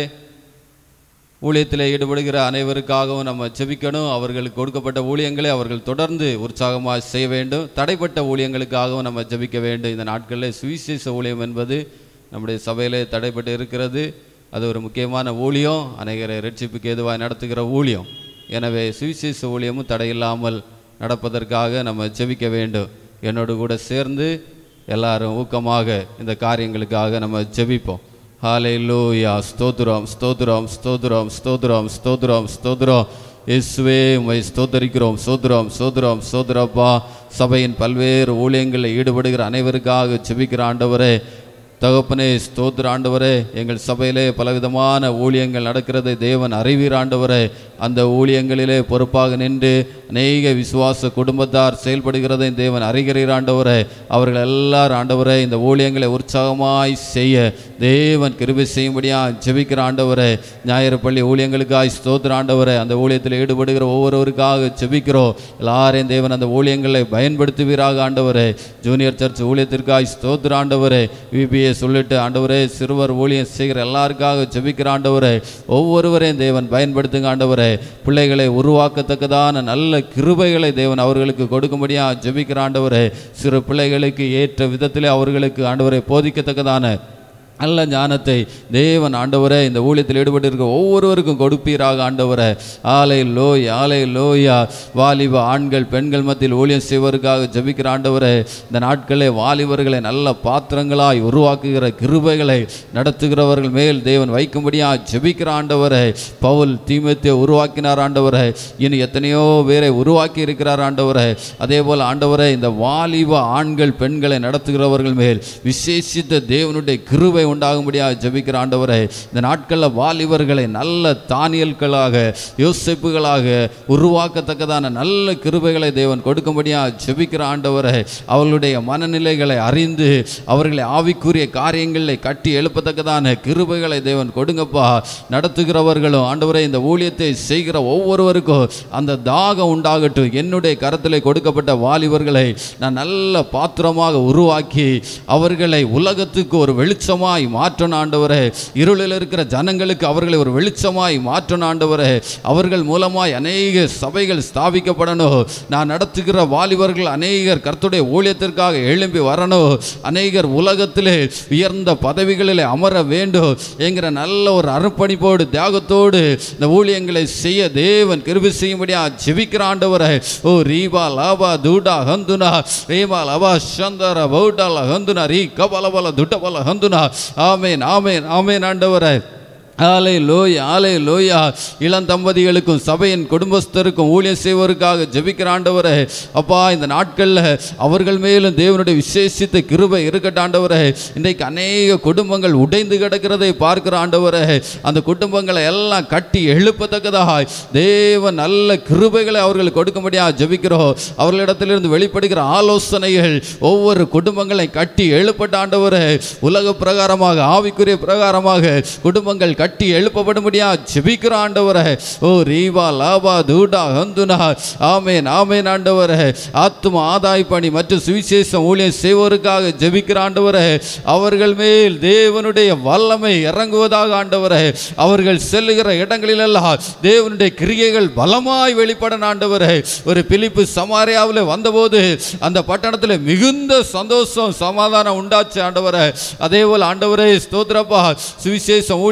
ஊழியத்தில் ஈடுபடுகிற அனைவருக்காகவும் நம்ம செபிக்கணும் அவர்களுக்கு கொடுக்கப்பட்ட ஊழியங்களை அவர்கள் தொடர்ந்து உற்சாகமாக செய்ய வேண்டும் தடைப்பட்ட ஊழியங்களுக்காகவும் நம்ம ஜெபிக்க வேண்டும் இந்த நாட்களில் சுவிசேஷ ஊழியம் என்பது நம்முடைய சபையிலே தடைப்பட்டு இருக்கிறது அது ஒரு முக்கியமான ஊழியம் அநேகரை ரட்சிப்புக்கு எதுவாக நடத்துகிற ஊழியம் எனவே சுவிசேஷ ஊழியமும் தடையில்லாமல் நடப்பதற்காக நம்ம ஜெபிக்க வேண்டும் என்னோடு கூட சேர்ந்து எல்லாரும் ஊக்கமாக இந்த காரியங்களுக்காக நம்ம ஜெபிப்போம் ஹalleluya ஸ்தோத்திரம் ஸ்தோத்திரம் ஸ்தோத்திரம் ஸ்தோத்திரம் ஸ்தோத்திரம் ஸ்தோத்திரம் இயேசுவே உம்மை ஸ்தோத்தரிக்கிறோம் ஸ்தோத்திரம் ஸ்தோத்திரம் ஸ்தோத்திரப்பா சபையின் பல்வேறு ஊழியங்களில் ஈடுபடுகிற அனைவருக்காக ஜெபிக்கிற ஆண்டவரே தகப்பனே ஸ்தோத்திர ஆண்டவரே எங்கள் சபையிலே பலவிதமான ஊழியங்கள் நடக்கிறதை தேவன் அறிவீர் ஆண்டவரே அந்த ஊழியங்களிலே பொறுப்பாக நின்று அநேக விசுவாச குடும்பத்தார் செயல்படுகிறதை தேவன் அறிகிறீர் ஆண்டவரே அவர்கள் எல்லாரும் ஆண்டவரே இந்த ஊழியங்களை உற்சாகமாய் செய்ய தேவன் கிருபை செய்யும்படியா ஜெபிக்கிற ஆண்டவரே ஞாயிறு பள்ளி ஊழியங்களுக்காய் ஸ்தோத்திர ஆண்டவரே அந்த ஊழியத்தில் ஈடுபடுகிற ஒவ்வொருவருக்காக ஜெபிக்கிறோம் எல்லாரையும் தேவன் அந்த ஊழியங்களை பயன்படுத்துவீராக ஆண்டவரே ஜூனியர் சர்ச் ஊழியத்திற்காய் ஸ்தோத்திர ஆண்டவரே விபிஏ சொல்லிட்டு ஆண்டவரே சிறுவர் ஊழியம் செய்கிற எல்லாருக்காக ஜெபிக்கிற ஆண்டவரே ஒவ்வொருவரையும் தேவன் பயன்படுத்துங்க ஆண்டவரே பிள்ளைகளை உருவாக்கத்தக்கதான நல்ல கிருபைகளை தேவன் அவர்களுக்கு கொடுக்கும்படியா ஜெபிக்கிற ஆண்டவரே சிறு பிள்ளைகளுக்கு ஏற்ற விதத்திலே அவர்களுக்கு ஆண்டவரை போதிக்கத்தக்கதான நல்ல ஞானத்தை தேவன் ஆண்டவரே இந்த ஊழியத்தில் ஈடுபட்டிருக்க ஒவ்வொருவருக்கும் கொடுப்பீராக ஆண்டவரே ஆலை லோய் ஆலை லோயா வாலிப ஆண்கள் பெண்கள் மத்தியில் ஊழியம் செய்வதற்காக ஜெபிக்கிற ஆண்டவரே இந்த நாட்களே வாலிபர்களை நல்ல பாத்திரங்களாய் உருவாக்குகிற கிருபைகளை நடத்துகிறவர்கள் மேல் தேவன் வைக்கும்படியா ஜெபிக்கிற ஆண்டவரே பவுல் தீமத்தை உருவாக்கினார் ஆண்டவரே இனி எத்தனையோ பேரை உருவாக்கி இருக்கிறார் ஆண்டவரே அதே போல் ஆண்டவரே இந்த வாலிப ஆண்கள் பெண்களை நடத்துகிறவர்கள் மேல் விசேஷித்த தேவனுடைய கிருபை உண்டாகும்படியாக ஜெபிக்கிற ஆண்டவரே இந்த நாட்களில் வாலிபர்களை நல்ல தானியல்களாக யோசிப்புகளாக உருவாக்கத்தக்கதான நல்ல கிருபைகளை தேவன் கொடுக்கும்படியாக ஜெபிக்கிற ஆண்டவரே அவர்களுடைய மனநிலைகளை அறிந்து அவர்களை ஆவிக்குரிய காரியங்களை கட்டி எழுப்பத்தக்கதான கிருபைகளை தேவன் கொடுங்கப்பா நடத்துகிறவர்களும் ஆண்டவரே இந்த ஊழியத்தை செய்கிற ஒவ்வொருவருக்கும் அந்த தாகம் உண்டாகட்டும் என்னுடைய கரத்திலே கொடுக்கப்பட்ட வாலிபர்களை நான் நல்ல பாத்திரமாக உருவாக்கி அவர்களை உலகத்துக்கு ஒரு வெளிச்சமாய் மாற்றணும் ஆண்டவரே இருளில் இருக்கிற ஜனங்களுக்கு அவர்களை ஒரு வெளிச்சமாய் மாற்றணும் ஆண்டவரே அவர்கள் மூலமாய் அநேக சபைகள் ஸ்தாபிக்கப்படணும் நான் நடத்துகிற வாலிபர்கள் அநேகர் கர்த்தருடைய ஊழியத்திற்காக எழும்பி வரணும் அநேகர் உலகத்திலே உயர்ந்த பதவிகளிலே அமர வேண்டும் என்கிற நல்ல ஒரு அர்ப்பணிப்போடு தியாகத்தோடு இந்த ஊழியங்களை செய்ய தேவன் கிருபி செய்யும்படியா ஜெபிக்கிற ஆண்டவரே ஓ ரீபா லாபா தூடா ஹந்துனா ரீபா லபா சந்தர பௌடால ஹந்துனா ரீ கபலபல துட்டபல ஹந்துனா ஆமேன் ஆமேன் ஆமேன் ஆண்டவரே ஆலை லோய் ஆலை லோயா இளம் தம்பதிகளுக்கும் சபையின் குடும்பஸ்தருக்கும் ஊழியம் செய்வதற்காக ஜெபிக்கிற ஆண்டவரே அப்பா இந்த நாட்களில் அவர்கள் மேலும் தேவனுடைய விசேஷித்த கிருபை இருக்கட்டும் ஆண்டவரே இன்றைக்கு அநேக குடும்பங்கள் உடைந்து கிடக்கிறதை பார்க்கிற ஆண்டவரே அந்த குடும்பங்களை எல்லாம் கட்டி எழுப்பத்தக்கதாக தேவன் நல்ல கிருபைகளை அவர்களுக்கு கொடுக்கும்படியாக ஜெபிக்கிறோம் அவர்களிடத்திலிருந்து வெளிப்படுகிற ஆலோசனைகள் ஒவ்வொரு குடும்பங்களை கட்டி எழுப்பட்ட ஆண்டவரே உலக பிரகாரமாக ஆவிக்குரிய பிரகாரமாக குடும்பங்கள் கட்டி எழுப்பப்படும்படியா ஜெபிக்கிற ஆண்டவரே ஓ ரீவா லாபா தூடா ஹந்துனா ஆமேன் ஆமேன் ஆண்டவரே ஆத்தும ஆதாய பணி மற்றும் சுவிசேஷம் ஊழியம் செய்வோருக்காக ஜெபிக்கிற ஆண்டவரே அவர்கள் மேல் தேவனுடைய வல்லமை இறங்குவதாக ஆண்டவரே அவர்கள் செல்லுகிற இடங்களிலெல்லாம் தேவனுடைய கிரியைகள் பலமாய் வெளிப்பட ஆண்டவரே ஒரு பிலிப்பு சமாரியாவில் வந்தபோது அந்த பட்டணத்தில் மிகுந்த சந்தோஷம் சமாதானம் உண்டாச்சு ஆண்டவரே அதே போல் ஆண்டவரே ஸ்தோத்திரப்பா சுவிசேஷம் ஊழியம் செய்ய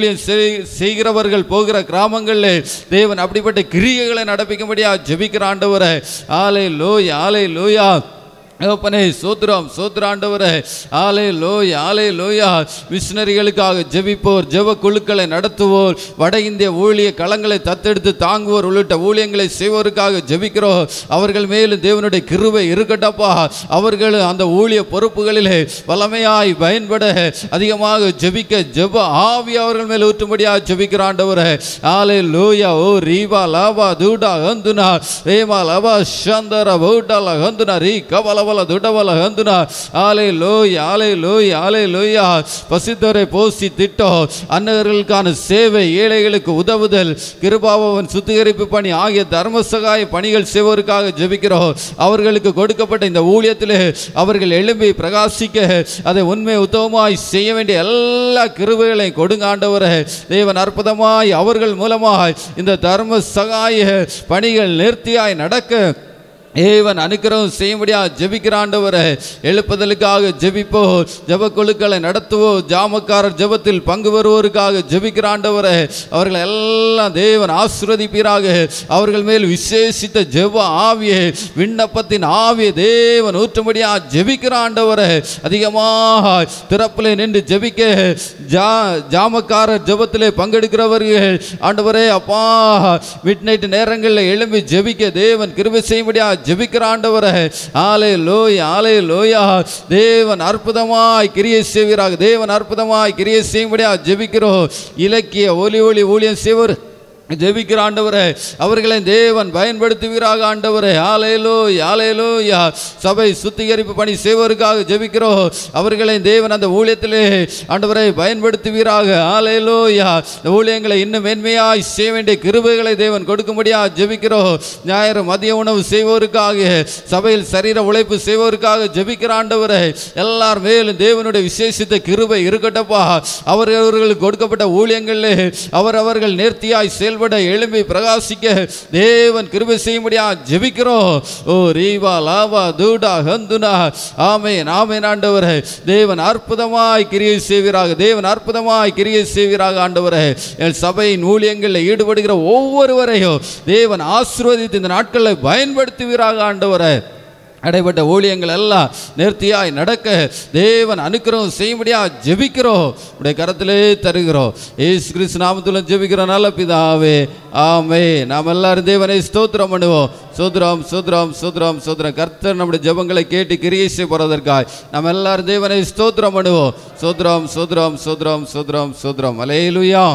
செய்கிறவர்கள் போகிற கிராமங்களில் தேவன் அப்படிப்பட்ட கிரியைகளை நடப்பிக்கும்படியா ஜெபிக்கிற ஆண்டவரே ஆலை லோய் ஆலை லோயா தகப்பனே சோத்ரம் சோத்ராண்டவரே ஆலே லோய் ஆலே லோயா மிஷினரிகளுக்காக ஜெபிப்போர் ஜெப குழுக்களை நடத்துவோர் வட இந்திய ஊழிய களங்களை தத்தெடுத்து தாங்குவோர் உள்ளிட்ட ஊழியங்களை செய்வோருக்காக ஜெபிக்கிறோம் அவர்கள் மேலும் தேவனுடைய கிருபை இருக்கட்டப்பா அவர்கள் அந்த ஊழிய பொறுப்புகளிலே வல்லமையாய் பயன்பட அதிகமாக ஜெபிக்க ஜெப ஆவி அவர்கள் மேல் ஊற்றும்படியாக ஜெபிக்கிற ஆண்டவரே ஆலே லோயா ஓ ரீவா லாபா தூடா ஹந்துனா ரேமா லபா சந்தர பௌட்டால ஹந்துனா ரீ கபலபல துடபல ஹந்துனா ஆலே லோய் ஆலே லோய் ஆலே லோயா பசித்தோரை போசி திட்டோ அன்னர்களுக்கான சேவை ஏழைகளுக்கு உதவுதல் கிருபாபவன் சுத்திகரிப்பு பணி ஆகிய தர்ம சகாய பணிகள் செய்வோருக்காக ஜெபிக்கிறோம் அவர்களுக்கு கொடுக்கப்பட்ட இந்த ஊழியத்திலே அவர்கள் எழும்பி பிரகாசிக்க அதை உண்மை உத்தமமாய் செய்ய வேண்டிய எல்லா கிருபைகளையும் கொடுங்க ஆண்டவரே தேவன் அற்புதமாய் அவர்கள் மூலமாய் இந்த தர்ம சகாய பணிகள் நேர்த்தியாய் நடக்க ஏவன் அனுக்கிரகம் செய்யும்படியா ஜெபிக்கிற ஆண்டவரை எழுப்புதலுக்காக ஜெபிப்போ ஜெப குழுக்களை நடத்துவோ ஜாமக்காரர் ஜெபத்தில் பங்கு பெறுவோருக்காக ஜெபிக்கிற ஆண்டவரை அவர்களை எல்லாம் தேவன் ஆசிர்வதிப்பீராக அவர்கள் மேல் விசேஷித்த ஜெப ஆவியை விண்ணப்பத்தின் ஆவியை தேவன் ஊற்றும்படியா ஜெபிக்கிற ஆண்டவரை அதிகமாக திறப்பிலே நின்று ஜெபிக்க ஜா ஜாமக்காரர் ஜெபத்திலே பங்கெடுக்கிறவர்கள் ஆண்டவரே அப்பா மிட் நைட் நேரங்களில் எழும்பி ஜெபிக்க தேவன் கிருபை செய்யும்படியா ஜெபிக்கிற ஆண்டவரே ஆலே லோய் ஆலே லோயா தேவன் அற்புதமாய் கிரியை செய்வீராக தேவன் அற்புதமாய் கிரியை செய்யும்படியா ஜெபிக்கிறோம் இலக்கிய ஒலி ஒளி ஊழியம் செய்வர் ஜெபிக்கிற ஆண்டவரே அவர்களை தேவன் பயன்படுத்துவீராக ஆண்டவரே ஆலையிலோ யாலையிலோ யா சபை சுத்திகரிப்பு பணி செய்வதற்காக ஜெபிக்கிறோம் அவர்களை தேவன் அந்த ஊழியத்திலே ஆண்டவரை பயன்படுத்துவீராக ஆலையிலோ யா இந்த ஊழியங்களை இன்னும் மேன்மையாய் செய்ய வேண்டிய கிருபைகளை தேவன் கொடுக்கும்படியா ஜெபிக்கிறோம் ஞாயிறு மதிய உணவு செய்வோருக்காக சபையில் சரீர உழைப்பு செய்வோருக்காக ஜெபிக்கிற ஆண்டவரே எல்லார் மேலும் தேவனுடைய விசேஷித்த கிருபை இருக்கட்டப்பா அவர்களுக்கு கொடுக்கப்பட்ட ஊழியங்களிலே அவர் அவர்கள் நேர்த்தியாய் செயல்பட எழும்பி பிரகாசிக்க தேவன் கிருபை செய்யும்படியா ஜெபிக்கிறோம் ஓ ரீவா லாவா தூடா ஹந்துனா ஆமென் ஆமென் ஆண்டவரே தேவன் அற்புதமாய் கிரியை செய்வீராக தேவன் அற்புதமாய் கிரியை செய்வீராக ஆண்டவரே என் சபையின் ஊழியங்களில் ஈடுபடுகிற ஒவ்வொருவரையும் தேவன் ஆசீர்வதித்து இந்த நாட்களில் பயன்படுத்துவீராக ஆண்டவரே அடைபட்ட ஊழியங்கள் எல்லாம் நேர்த்தியாய் நடக்க தேவன் அனுக்கிரகம் செய்யும்படியா ஜெபிக்கிறோம் உடைய கரத்திலே தருகிறோம் ஏசு கிறிஸ்து நாமத்துல ஜெபிக்கிறோம் நல்ல பிதாவே ஆமே நாம் எல்லாரும் தேவனை ஸ்தோத்திரம் பண்ணுவோம் சோத்ரம் சோத்ரம் சோத்ரம் சோத்ரம் கர்த்தர் நம்முடைய ஜெபங்களை கேட்டு கிரியை செய்ய போறதற்காய் நாம் எல்லாரும் தேவனை ஸ்தோத்திரம் பண்ணுவோம் சோத்ரம் சோத்ரம் சோத்ரம் சோத்ரம் சோத்ரம் அலேலுயா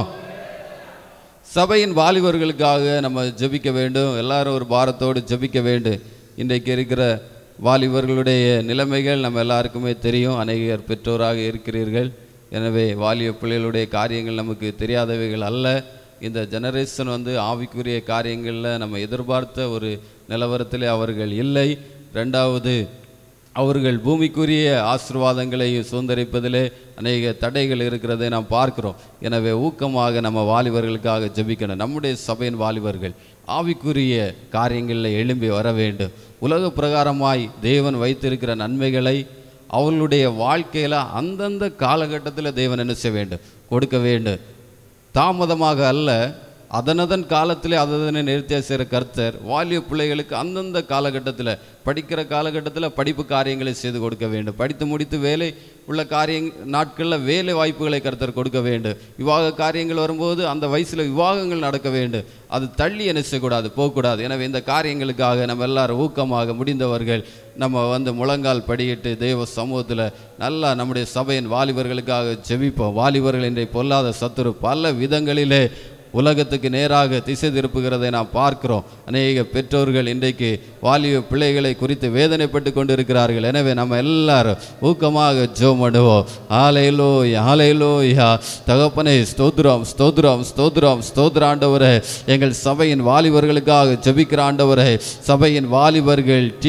சபையின் வாலிபர்களுக்காக நம்ம ஜெபிக்க வேண்டும் எல்லாரும் ஒரு பாரத்தோடு ஜெபிக்க வேண்டும் இன்றைக்கு இருக்கிற வாலிபர்களுடைய நிலைமைகள் நம்ம எல்லாருக்குமே தெரியும் அநேகர் பெற்றோராக இருக்கிறீர்கள் எனவே வாலிப பிள்ளைகளுடைய காரியங்கள் நமக்கு தெரியாதவைகள் அல்ல இந்த ஜெனரேஷன் வந்து ஆவிக்குரிய காரியங்களில் நம்ம எதிர்பார்த்த ஒரு நிலவரத்திலே அவர்கள் இல்லை ரெண்டாவது அவர்கள் பூமிக்குரிய ஆசீர்வாதங்களை சுதந்திரிப்பதிலே அநேக தடைகள் இருக்கிறதை நாம் பார்க்கிறோம் எனவே ஊக்கமாக நம்ம வாலிபர்களுக்காக ஜெபிக்கணும் நம்முடைய சபையின் வாலிபர்கள் ஆவிக்குரிய காரியங்களில் எழும்பி வர வேண்டும் உலக பிரகாரமாய் தேவன் வைத்திருக்கிற நன்மைகளை அவர்களுடைய வாழ்க்கையில் அந்தந்த காலகட்டத்தில் தேவன் என்ன செய்ய வேண்டும் கொடுக்க வேண்டும் தாமதமாக அல்ல அதனதன் காலத்திலே அதனை நிறுத்திய செய்கிற கர்த்தர் வாலிய பிள்ளைகளுக்கு அந்தந்த காலகட்டத்தில் படிக்கிற காலகட்டத்தில் படிப்பு காரியங்களை செய்து கொடுக்க வேண்டும் படித்து முடித்து வேலை உள்ள காரியங் நாட்களில் வேலை வாய்ப்புகளை கர்த்தர் கொடுக்க வேண்டும் விவாக காரியங்கள் வரும்போது அந்த வயசில் விவாகங்கள் நடக்க வேண்டும் அது தள்ளி என்ன செய்யக்கூடாது போகக்கூடாது எனவே இந்த காரியங்களுக்காக நம்ம எல்லாரும் ஊக்கமாக முடிந்தவர்கள் நம்ம வந்து முழங்கால் படியிட்டு தெய்வ சமூகத்தில் நல்லா நம்முடைய சபையின் வாலிபர்களுக்காக ஜெபிப்போம் வாலிபர்கள் இன்றைய பொல்லாத சத்துரு பல விதங்களிலே உலகத்துக்கு நேராக திசை திருப்புகிறதை நாம் பார்க்கிறோம் அநேக பெற்றோர்கள் இன்றைக்கு வாலிப பிள்ளைகளை குறித்து வேதனைப்பட்டு கொண்டிருக்கிறார்கள் எனவே நம்ம எல்லாரும் ஊக்கமாக ஜோம் பண்ணுவோம் ஆலையிலோ ஆலையிலோ யா தகப்பனே ஸ்தோத்ரம் ஸ்தோத்ரம் ஸ்தோத்ரம் ஸ்தோத்ர ஆண்டவரே எங்கள் சபையின் வாலிபர்களுக்காக ஜெபிக்கிற ஆண்டவரே சபையின் வாலிபர்கள் டீன்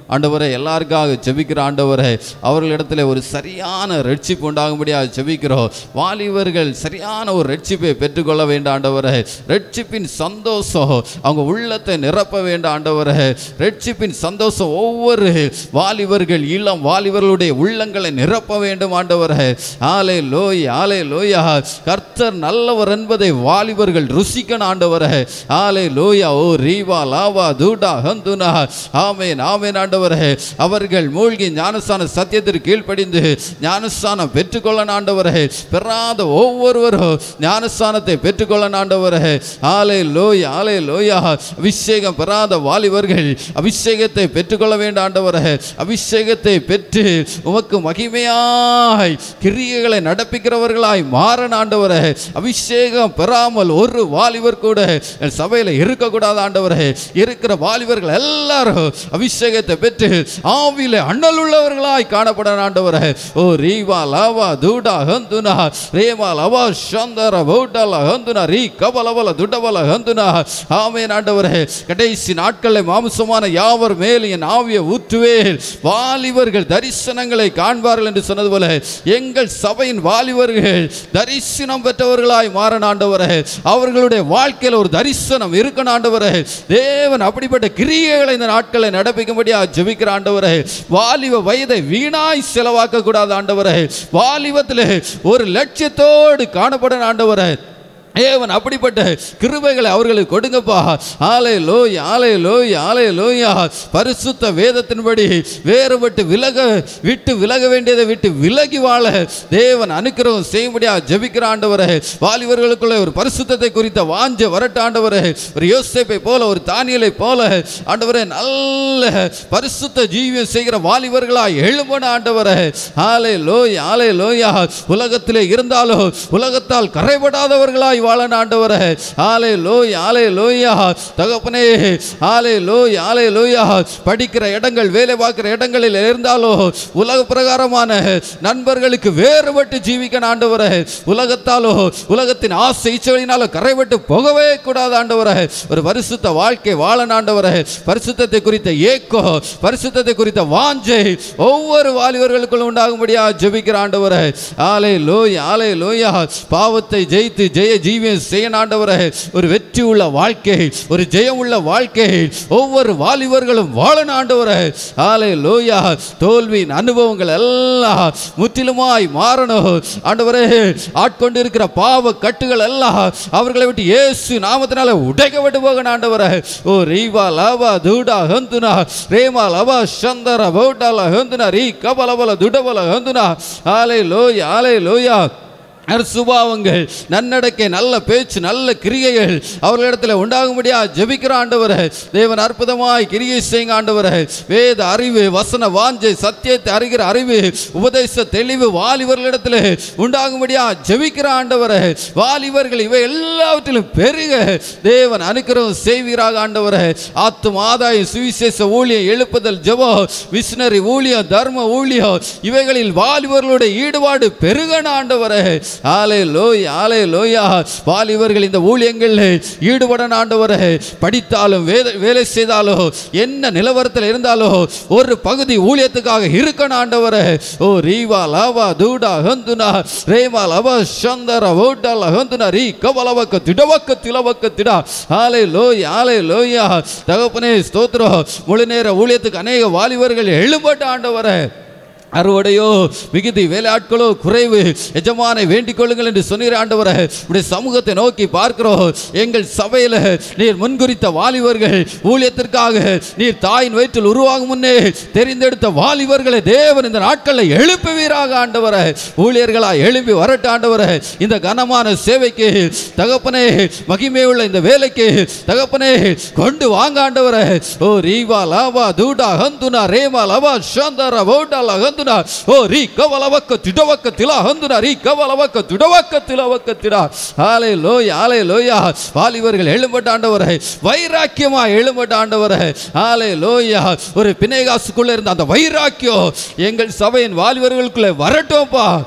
ஆண்டவரை எல்லாருக்காக ஜெபிக்கிற ஆண்டவரை அவர்களிடத்துல ஒரு சரியான ரட்சிப்பு உண்டாகும்படியாக ஜெபிக்கிறோம் வாலிபர்கள் சரியான ஒரு ரட்சிப்பை பெற்றுக்கொள்ள வேண்டாம் ஆண்டவரை ரட்சிப்பின் சந்தோஷம் அவங்க உள்ளத்தை நிரப்ப வேண்டாம் ஆண்டவரை ரட்சிப்பின் சந்தோஷம் ஒவ்வொரு வாலிபர்கள் இளம் வாலிபர்களுடைய உள்ளங்களை நிரப்ப வேண்டும் ஆண்டவரை ஆலே லோய் ஆலே லோயா கர்த்தர் நல்லவர் என்பதை வாலிபர்கள் ருசிக்கணும் ஆண்டவரை ஆலே லோயா ஓ ரீவா லாவா தூடா ஹந்துனா ஆமேன் ஆமேன் ஆண்டவரே அவர்கள் மூழ்கி ஞானஸ்தான சத்தியத்திற்கு கீழ்ப்படிந்து ஞானஸ்தானம் பெற்றுக்கொள்ள ஆண்டவரே பெறாத ஒவ்வொருவரும் ஞானஸ்தானத்தை பெற்றுக்கொள்ள ஆண்டவரே ஆலே லோய் ஆலே லோயா அபிஷேகம் பெறாத வாலிபர்கள் அபிஷேகத்தை பெற்றுக்கொள்ள வேண்டும் ஆண்டவரே அபிஷேகத்தை பெற்று உமக்கு மகிமையாய் கிரியைகளை நடப்பிக்கிறவர்களாய் மாறன் ஆண்டவரே அபிஷேகம் பெறாமல் ஒரு வாலிபர் கூட என் சபையில் இருக்கக்கூடாது ஆண்டவரே இருக்கிற வாலிபர்கள் எல்லாரும் அபிஷேகத்தை பெற்று ஆவியில அண்ணல் உள்ளவர்களாய் காணப்பட ஆண்டவரே ஓ ரீவா லாவா தூடா ஹந்துனா ரேமா லவா சந்தர பௌட்டல ஹந்துனா ரீ கபலவல துடபல ஹந்துனா ஆமேன் ஆண்டவரே கடைசி நாட்களில் மாம்சமான யாவர் மேல் என் ஆவியை ஊற்றுவேன் வாலிபர்கள் தரிசனங்களை காண்பார்கள் என்று சொன்னது போல எங்கள் சபையின் வாலிபர்கள் தரிசனம் பெற்றவர்களாய் மாறன் ஆண்டவரே அவர்களுடைய வாழ்க்கையில் ஒரு தரிசனம் இருக்கணும் ஆண்டவரே தேவன் அப்படிப்பட்ட கிரியைகளை இந்த நாட்களை நடப்பிக்கும்படியா ஜெபிக்கிற ஆண்டவரே வாலிப வயதை வீணாய் செலவாக்க கூடாது ஆண்டவரே வாலிபத்தில் ஒரு லட்சியத்தோடு காணப்பட ஆண்டவரே ஏவன் அப்படிப்பட்ட கிருபைகளை அவர்களுக்கு கொடுங்கப்பா ஆலை லோய் ஆலை லோய் ஆலை லோயா பரிசுத்த வேதத்தின்படி வேறுபட்டு விலக விட்டு விலக வேண்டியதை விட்டு விலகி வாழ தேவன் அனுக்கிரகம் செய்யும்படியா ஜெபிக்கிற ஆண்டவரே வாலிபர்களுக்குள்ள ஒரு பரிசுத்தத்தை குறித்த வாஞ்ச வரட்ட ஆண்டவரே ஒரு யோசேப்பை போல ஒரு தானியலை போல ஆண்டவரே நல்ல பரிசுத்த ஜீவியம் செய்கிற வாலிபர்களாய் எழும்பன ஆண்டவரே ஆலை லோய் ஆலை லோயா உலகத்திலே இருந்தாலும் உலகத்தால் கரைபடாதவர்களாய் வாழன ஆண்டவரே ஆலை லோய் ஆலை லோயா தகப்பனே ஆலை லோய் ஆலை லோயா படிக்கிற இடங்கள் வேலை பார்க்கிற இடங்களில் இருந்தாலும் உலக பிரகாரமான நண்பர்களுக்கு வேறுபட்டு ஜீவிக்க ஆண்டவரே உலகத்தாலோ உலகத்தின் ஆசை இச்சைகளினாலோ கரைபட்டு போகவே கூடாது ஆண்டவரே ஒரு பரிசுத்த வாழ்க்கை வாழ ஆண்டவரே பரிசுத்தத்தை குறித்த ஏக்கம் பரிசுத்தத்தை குறித்த வாஞ்சை ஒவ்வொரு வாலிபர்களுக்குள் உண்டாகும்படியா ஜெபிக்கிற ஆண்டவரே ஆலை லோய் ஆலை லோயா பாவத்தை ஜெயித்து ஜெய ஜீவியம் செய்ய ஆண்டவரே ஒரு வெற்றி உள்ள வாழ்க்கை ஒரு ஜெயம் உள்ள வாழ்க்கை ஒவ்வொரு வாலிபர்களும் வாழன ஆண்டவரே ஆலை லோயா தோல்வியின் அனுபவங்கள் எல்லாம் முற்றிலுமாய் மாறணும் ஆண்டவரே ஆட்கொண்டிருக்கிற பாவ கட்டுகள் எல்லாம் அவர்களை விட்டு இயேசு நாமத்தினால உடைக்கப்பட்டு போகணும் ஆண்டவரே ஓ ரீவா லாவா தூடா ஹந்துனா ரேமா லவா சந்தர பௌட்டால ஹந்துனா ரீ கபலபல துடபல ஹந்துனா ஆலை லோய் ஆலை லோயா சுபாவங்கள் நன்னடக்கை நல்ல பேச்சு நல்ல கிரியைகள் அவர்களிடத்தில் உண்டாகும்படியா ஜெபிக்கிற ஆண்டவரே தேவன் அற்புதமாய் கிரியை செய்யுங்க ஆண்டவரே வேத அறிவு வசன வாஞ்சை சத்தியத்தை அறிகிற அறிவு உபதேச தெளிவு வாலிபர்களிடத்தில் உண்டாகும்படியா ஜெபிக்கிற ஆண்டவரே வாலிபர்கள் இவை எல்லாவற்றிலும் பெருக தேவன் அனுக்கிரகம் செய்வீராக ஆண்டவரே ஆத்தும் ஆதாயம் சுவிசேஷ ஊழியம் எழுப்புதல் ஜெபம் மிஷினரி ஊழியம் தர்ம ஊழியம் இவைகளில் வாலிபர்களுடைய ஈடுபாடு பெருகன ஆண்டவரே ஆலே லோய் ஆலே லோயா வாலிபர்கள் இந்த ஊழியங்களில் ஈடுபட ஆண்டவரே படித்தாலும் வேத வேலை செய்தாலும் என்ன நிலவரத்தில் இருந்தாலும் ஒரு பகுதி ஊழியத்துக்காக இருக்கணும் ஆண்டவரே ஓ ரீவா லாவா தூடா ஹந்துனா ரேமா லவா சந்தர ஓட்டால ஹந்துனா ரீ கவலவக்க திடவக்க திலவக்க திடா ஆலே லோய் ஆலே லோயா தகப்பனே ஸ்தோத்திரம் முழு நேர ஊழியத்துக்கு அநேக வாலிபர்கள் எழும்பட்ட ஆண்டவரே அறுவடையோ மிகுதி வேலையாட்களோ குறைவு எஜமானை வேண்டிக் கொள்ளுங்கள் என்று சொன்னீர் ஆண்டவரே உடைய சமூகத்தை நோக்கி பார்க்கிறோம் எங்கள் சபையில் நீர் முன்குறித்த வாலிபர்கள் ஊழியத்திற்காக நீர் தாயின் வயிற்றில் உருவாகும் முன்னே தெரிந்தெடுத்த வாலிபர்களை தேவன் இந்த நாட்களில் எழுப்புவீராக ஆண்டவரே ஊழியர்களா எழுப்பி வரட்ட ஆண்டவரே இந்த கனமான சேவைக்கு தகப்பனே மகிமை உள்ள இந்த வேலைக்கு தகப்பனே கொண்டு வாங்க ஆண்டவரே ஓ ரீவா லாவா தூடா ஹந்துனா ரேமா லவா ஷந்தர பௌடா ஹந்துனா ஓ ரீ கவலவக்க திடவக்க திலா ஹந்துனா ரீ கவலவக்க திடவக்க திலவக்க திடா ஆலே லோய் ஆலே லோயா வாலிபர்கள் எழும்பட்ட ஆண்டவரே வைராக்கியமா எழும்பட்ட ஆண்டவரே ஆலே லோயா ஒரு பிணைகாசுக்குள்ள இருந்த அந்த வைராக்கியம் எங்கள் சபையின் வாலிபர்களுக்குள்ள வரட்டும்ப்பா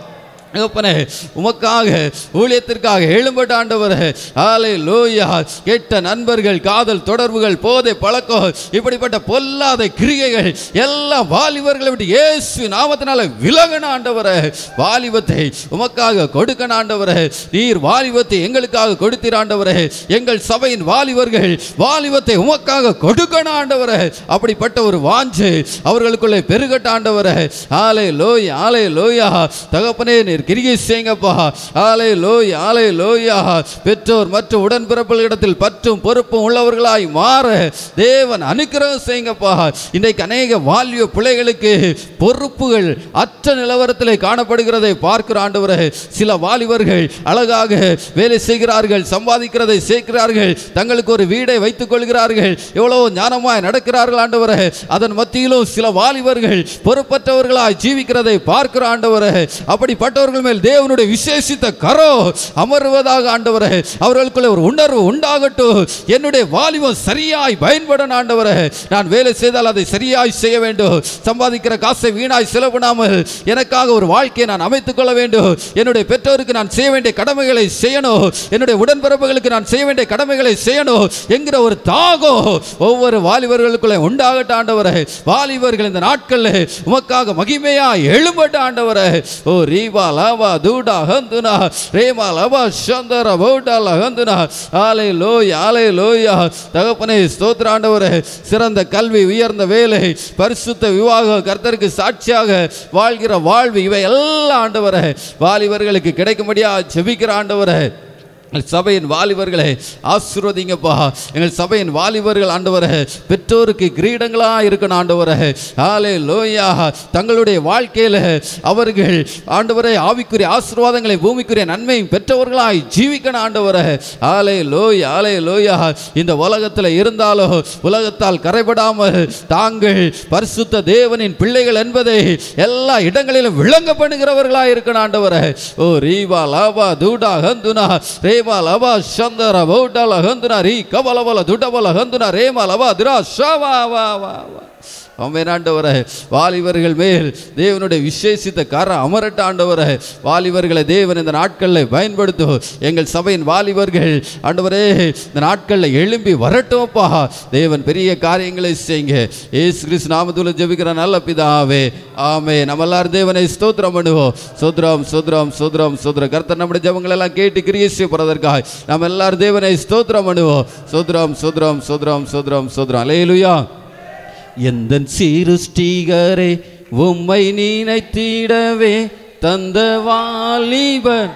தகப்பனே உமக்காக ஊழியத்திற்காக எழும்பட்ட ஆண்டவரே ஆலை லோயா கெட்ட நண்பர்கள் காதல் தொடர்புகள் போதை பழக்கம் இப்படிப்பட்ட பொல்லாத கிரியைகள் எல்லாம் வாலிபர்களை விட்டு இயேசு நாமத்தினால விலகன ஆண்டவரே வாலிபத்தை உமக்காக கொடுக்கணும் ஆண்டவரே நீர் வாலிபத்தை எங்களுக்காக கொடுத்தீர் ஆண்டவரே எங்கள் சபையின் வாலிபர்கள் வாலிபத்தை உமக்காக கொடுக்கணும் ஆண்டவரே அப்படிப்பட்ட ஒரு வாஞ்சு அவர்களுக்குள்ளே பெருகட்ட ஆண்டவரே ஆலை லோய் ஆலை லோயா தகப்பனே நீர் கிரியை செய்யுங்கப்பா ஆலை லோய் ஆலை லோயா பெற்றோர் மற்றும் உடன்பிறப்புகளிடத்தில் பற்றும் பொறுப்பும் உள்ளவர்களாய் மாற தேவன் அனுக்கிரகம் செய்யுங்கப்பா இன்றைக்கு அநேக வால்ய பிள்ளைகளுக்கு பொறுப்புகள் அற்ற நிலவரத்திலே காணப்படுகிறதை பார்க்கிற ஆண்டவரே சில வாலிபர்கள் அழகாக வேலை செய்கிறார்கள் சம்பாதிக்கிறதை சேர்க்கிறார்கள் தங்களுக்கு ஒரு வீடை வைத்துக் கொள்கிறார்கள் எவ்வளவு ஞானமாய் நடக்கிறார்கள் ஆண்டவரே அதன் மத்தியிலும் சில வாலிபர்கள் பொறுப்பற்றவர்களாய் ஜீவிக்கிறதை பார்க்கிற ஆண்டவரே அப்படிப்பட்டவர்கள் மேல் தேவனுடைய விசேஷித்த கரோ அமர்வதாக ஆண்டவரே அவர்களுக்குள்ள ஒரு உணர்வு உண்டாகட்டும் என்னுடைய வாலிபம் சரியாய் பயன்படணும் ஆண்டவரே நான் வேலை செய்தால் அதை சரியாய் செய்ய வேண்டும் சம்பாதிக்கிற காசை வீணாய் செலவிடாமல் எனக்காக ஒரு வாழ்க்கையை நான் அமைத்துக் கொள்ள வேண்டும் என்னுடைய பெற்றோருக்கு நான் செய்ய வேண்டிய கடமைகளை செய்யணும் என்னுடைய உடன்பிறப்புகளுக்கு நான் செய்ய வேண்டிய கடமைகளை செய்யணும் என்கிற ஒரு தாகம் ஒவ்வொரு வாலிபர்களுக்குள்ளே உண்டாகட்ட ஆண்டவரே வாலிபர்கள் இந்த நாட்களில் உமக்காக மகிமையா எழும்பட்ட ஆண்டவரே ஓ ரீபா லாபா தூடா ஹந்துனா ரேமா லபா சந்தர பௌடா லஹந்துனா ஆலை லோய் ஆலை லோயா தகப்பனே ஸ்தோத்திர ஆண்டவரே சிறந்த கல்வி உயர்ந்த வேலை பரிசுத்த விவாகம் கர்த்தருக்கு சாட்சியாக வாழ்கிற வாழ்வு இவை எல்லாம் ஆண்டவரே வாலிபர்களுக்கு கிடைக்கும்படியா ஜெபிக்கிற ஆண்டவரே எங்கள் சபையின் வாலிபர்களை ஆசீர்வதிங்கப்பா எங்கள் சபையின் வாலிபர்கள் ஆண்டவரே பெற்றோருக்கு கிரீடங்களா இருக்கணும் ஆண்டவரே ஆலே லோயா தங்களுடைய வாழ்க்கையில அவர்கள் ஆண்டவரே ஆவிக்குரிய ஆசீர்வாதங்களை பூமிக்குரிய நன்மையும் பெற்றவர்களாய் ஜீவிக்கணும் ஆண்டவரே ஆலே லோய் ஆலே லோயா இந்த உலகத்தில் இருந்தாலும் உலகத்தால் கரைபடாமல் தாங்கள் பரிசுத்த தேவனின் பிள்ளைகள் என்பதை எல்லா இடங்களிலும் விளங்க பண்ணுகிறவர்களாய் இருக்கணும் ஆண்டவரே ஓ ரீவா லாபா தூடா ஹந்துனா ரேமா லபா சந்தர பௌடல ஹந்துனா ரீ கபலபல துடபல ஹந்துனா ரேமா லபா திரா ஷவா வா வா வா அம்மேன் ஆண்டவரே வாலிபர்கள் மேல் தேவனுடைய விசேஷித்த கர அமரட்ட ஆண்டவரே வாலிபர்களை தேவன் இந்த நாட்களில் பயன்படுத்தும் எங்கள் சபையின் வாலிபர்கள் ஆண்டவரே இந்த நாட்களில் எழும்பி வரட்டும்ப்பா தேவன் பெரிய காரியங்களை செய்யுங்க ஏசு கிறிஸ்து நாமத்துல ஜெபிக்கிற நல்ல பிதாவே ஆமே நம்ம எல்லாரும் தேவனை ஸ்தோத்திரம் பண்ணுவோம் சோத்ரம் சோத்ரம் சோத்ரம் சோத்ர கர்த்தர் நம்முடைய ஜெபங்கள் எல்லாம் கேட்டு கிரியை செய்யப்படுவதற்காக நம்ம எல்லாரும் தேவனை ஸ்தோத்திரம் பண்ணுவோம் சோத்ரம் சோத்ரம் சோத்ரம் சோத்ரம் சோத்ரம் அலையலுயா எந்த சிருஷ்டிகரே உம்மை நினைத்திடவே தந்த வாலிபன்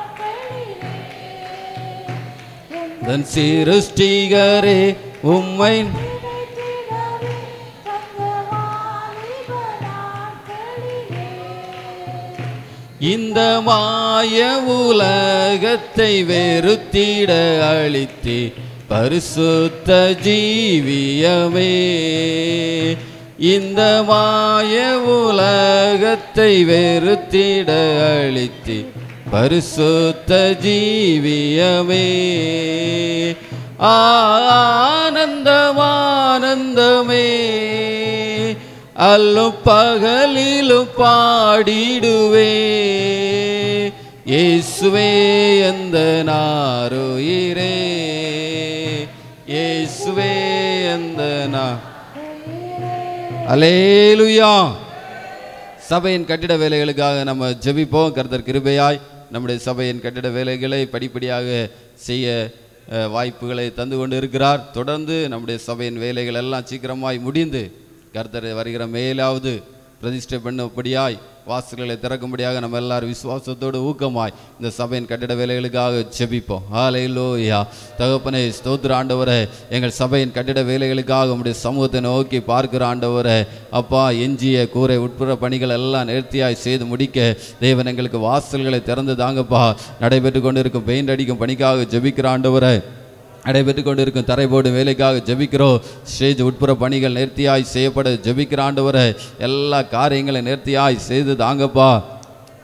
எந்த சிருஷ்டிகரே உம்மை நினைத்திடவே தந்த வாலிப நாட்களிலே இந்த மாய உலகத்தை வெறுத்திட அழித்தே பரிசுத்த ஜீவியமே இந்த மாய உலகத்தை வெறுத்திட அழித்தே பரிசுத்த ஜீவியமே ஆனந்தமானந்தமே அல்லும் பகலிலும் பாடிடுவே இயேசுவே எந்த நாருயிரே இயேசுவே எந்த நா அலேலுயா சபையின் கட்டிட வேலைகளுக்காக நம்ம ஜெபிப்போம் கர்த்தர் கிருபையாய் நம்முடைய சபையின் கட்டிட வேலைகளை படிப்படியாக செய்ய அஹ், வாய்ப்புகளை தந்து கொண்டு இருக்கிறார் தொடர்ந்து நம்முடைய சபையின் வேலைகள் எல்லாம் சீக்கிரமாய் முடிந்து கர்த்தர் வருகிற மேலாவது பிரதிஷ்டை பண்ணும்படியாய் வாசல்களை திறக்கும்படியாக நம்ம எல்லாரும் விசுவாசத்தோடு ஊக்கமாய் இந்த சபையின் கட்டிட வேலைகளுக்காக ஜெபிப்போம் ஹalleluya தகப்பனே ஸ்தோத்திர ஆண்டவரே எங்கள் சபையின் கட்டிட வேலைகளுக்காக உம்முடைய சமூகத்தை நோக்கி பார்க்கிற ஆண்டவரே அப்பா எஞ்சிய கூரை உட்புற பணிகள் எல்லாம் நேர்த்தியாய் செய்து முடிக்க தேவன் எங்களுக்கு வாசல்களை திறந்து தாங்கப்பா நடைபெற்று கொண்டிருக்கும் பெயிண்ட் அடிக்கும் பணிக்காக ஜெபிக்கிற ஆண்டவரே நடைபெற்று கொண்டிருக்கும் தரைபோடு வேலைக்காக ஜெபிக்கிறோம் ஸ்டேஜ் உட்புற பணிகள் நேர்த்தியாய் செய்யப்பட ஜெபிக்கிற ஆண்டவரை எல்லா காரியங்களை நேர்த்தியாய் செய்து தாங்கப்பா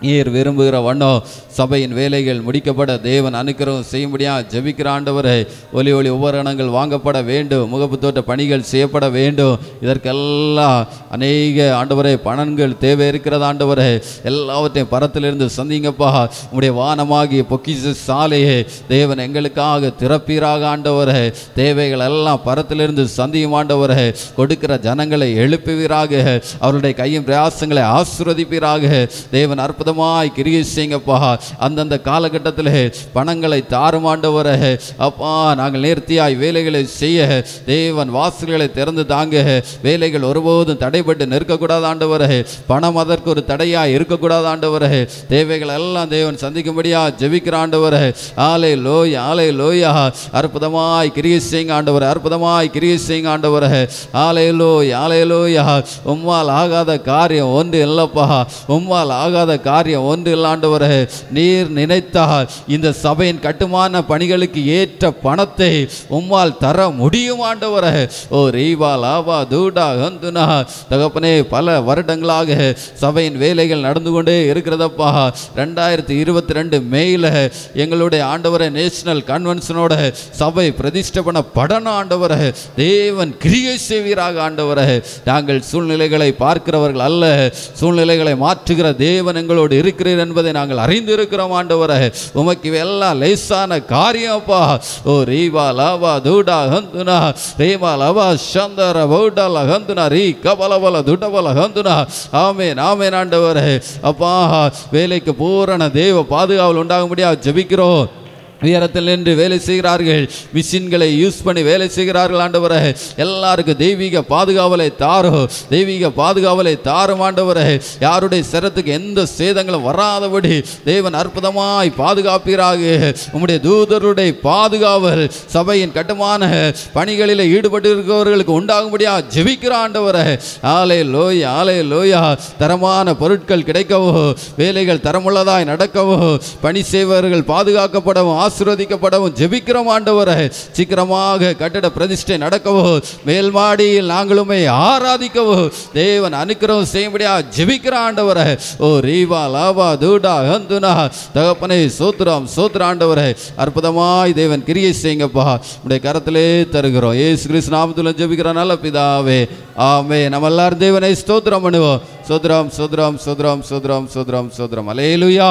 நீர் விரும்புகிற வண்ணம் சபையின் வேலைகள் முடிக்கப்பட தேவன் அனுக்கிரகம் செய்யும்படியா ஜெபிக்கிற ஆண்டவரே ஒலி ஒளி உபகரணங்கள் வாங்கப்பட வேண்டும் முகப்பு தோட்ட பணிகள் செய்யப்பட வேண்டும் இதற்கெல்லாம் அநேக ஆண்டவரே பணங்கள் தேவை இருக்கிறது ஆண்டவரே எல்லாவற்றையும் பரத்திலிருந்து சந்திங்கப்பா உம்முடைய வானமாகிய பொக்கிஷ சாலையே தேவன் எங்களுக்காக திறப்பீராக ஆண்டவரே தேவைகள் எல்லாம் பரத்திலிருந்து சந்தியும் ஆண்டவரே கொடுக்கிற ஜனங்களை எழுப்புவீராக அவருடைய கையின் பிரயாசங்களை ஆசிர்வதிப்பீராக தேவன் அற்புதமாய் கிரியை செய்யுங்கப்பா அந்தந்த காலகட்டத்தில் பணங்களை தாரும் ஆண்டவரே அப்பா நாங்கள் நேர்த்தியாய் வேலைகளை செய்ய தேவன் வாசல்களை திறந்து தாங்க வேலைகள் ஒருபோதும் தடைபட்டு நிற்கக்கூடாது ஆண்டவரே பணம் அதற்கு ஒரு தடையாய் இருக்கக்கூடாது ஆண்டவரே தேவைகள் எல்லாம் தேவன் சந்திக்கும்படியா ஜெபிக்கிற ஆண்டவரே ஆலை லோய் ஆலை லோயா அற்புதமாய் கிரியை செய்யுங்க ஆண்டவரே அற்புதமாய் கிரியை செய்யுங்க ஆண்டவரே ஆலை லோய் ஆலை லோயா உம்மால் ஆகாத காரியம் ஒன்று இல்லப்பா உம்மால் ஆகாத காரியம் ஒன்று இல்லை ஆண்டவரே நீர் நினைத்தால் இந்த சபையின் கட்டுமான பணிகளுக்கு ஏற்ற பணத்தை உம்மால் தர முடியும் ஆண்டவரே ஓ ரீவா லாவா தூடா ஹந்துனா தகப்பனே பல வருடங்களாக சபையின் வேலைகள் நடந்து கொண்டே இருக்கிறதப்பா ரெண்டாயிரத்தி இருபத்தி ரெண்டு மேல எங்களுடைய ஆண்டவரை நேஷனல் கன்வென்ஷனோட சபை பிரதிஷ்டை பண்ண படணும் ஆண்டவரை தேவன் கிரியை செய்வீராக ஆண்டவரை நாங்கள் சூழ்நிலைகளை பார்க்கிறவர்கள் அல்ல சூழ்நிலைகளை மாற்றுகிற தேவன் எங்களோடு இருக்கிறீர் என்பதை நாங்கள் அறிந்திருக்கிறோம் ஆண்டவரை உமக்கு இவையெல்லாம் லேசான காரியம்ப்பா ஓ ரீவா லாவா தூடா ஹந்துனா ரீவா லவா சந்தர பௌடல ஹந்துனா ரீ கபலபல துடபல ஹந்துனா ஆமேன் ஆமேன் ஆண்டவரே அப்பா வேலைக்கு பூரண தேவ பாதுகாவல் உண்டாகும்படியா ஜெபிக்கிறோம் உயரத்தில் நின்று வேலை செய்கிறார்கள் மிஷின்களை யூஸ் பண்ணி வேலை செய்கிறார்கள் ஆண்டவரே எல்லாருக்கும் தெய்வீக பாதுகாவலை தாரோ தெய்வீக பாதுகாவலை தாரும் ஆண்டவரே யாருடைய சிரத்துக்கு எந்த சேதங்களும் வராதபடி தேவன் அற்புதமாய் பாதுகாப்பீராக உம்முடைய தூதருடைய பாதுகாவல் சபையின் கட்டுமான பணிகளில் ஈடுபட்டு இருக்கிறவர்களுக்கு உண்டாகும்படியா ஜெபிக்கிற ஆண்டவரே ஆலை லோய் ஆலை லோயா தரமான பொருட்கள் கிடைக்கவோ வேலைகள் தரமுள்ளதாய் நடக்கவோ பணி செய்பவர்கள் பாதுகாக்கப்படவும் ஆசீர்வதிக்கப்படவும் ஜெபிக்கிறோம் ஆண்டவரே சீக்கிரமாக கட்டிட பிரதிஷ்டை நடக்கவோ மேல் மாடியில் நாங்களுமே ஆராதிக்கவோ தேவன் அனுக்கிரகம் செய்யும்படியா ஜெபிக்கிற ஆண்டவரே ஓ ரீவா லாவா தூடா ஹந்துனா தகப்பனே சோத்ராம் சோத்ர ஆண்டவரே அற்புதமாய் தேவன் கிரியை செய்யுங்கப்பா உடைய கரத்திலே தருகிறோம் ஏசு கிறிஸ்து நாமத்துல ஜெபிக்கிற நல்ல பிதாவே ஆமே நம்ம எல்லாரும் தேவனை ஸ்தோத்திரம் பண்ணுவோம் சோத்ரம் சோத்ரம் சோத்ரம் சோத்ரம் சோத்ரம் சோத்ரம் அலேலுயா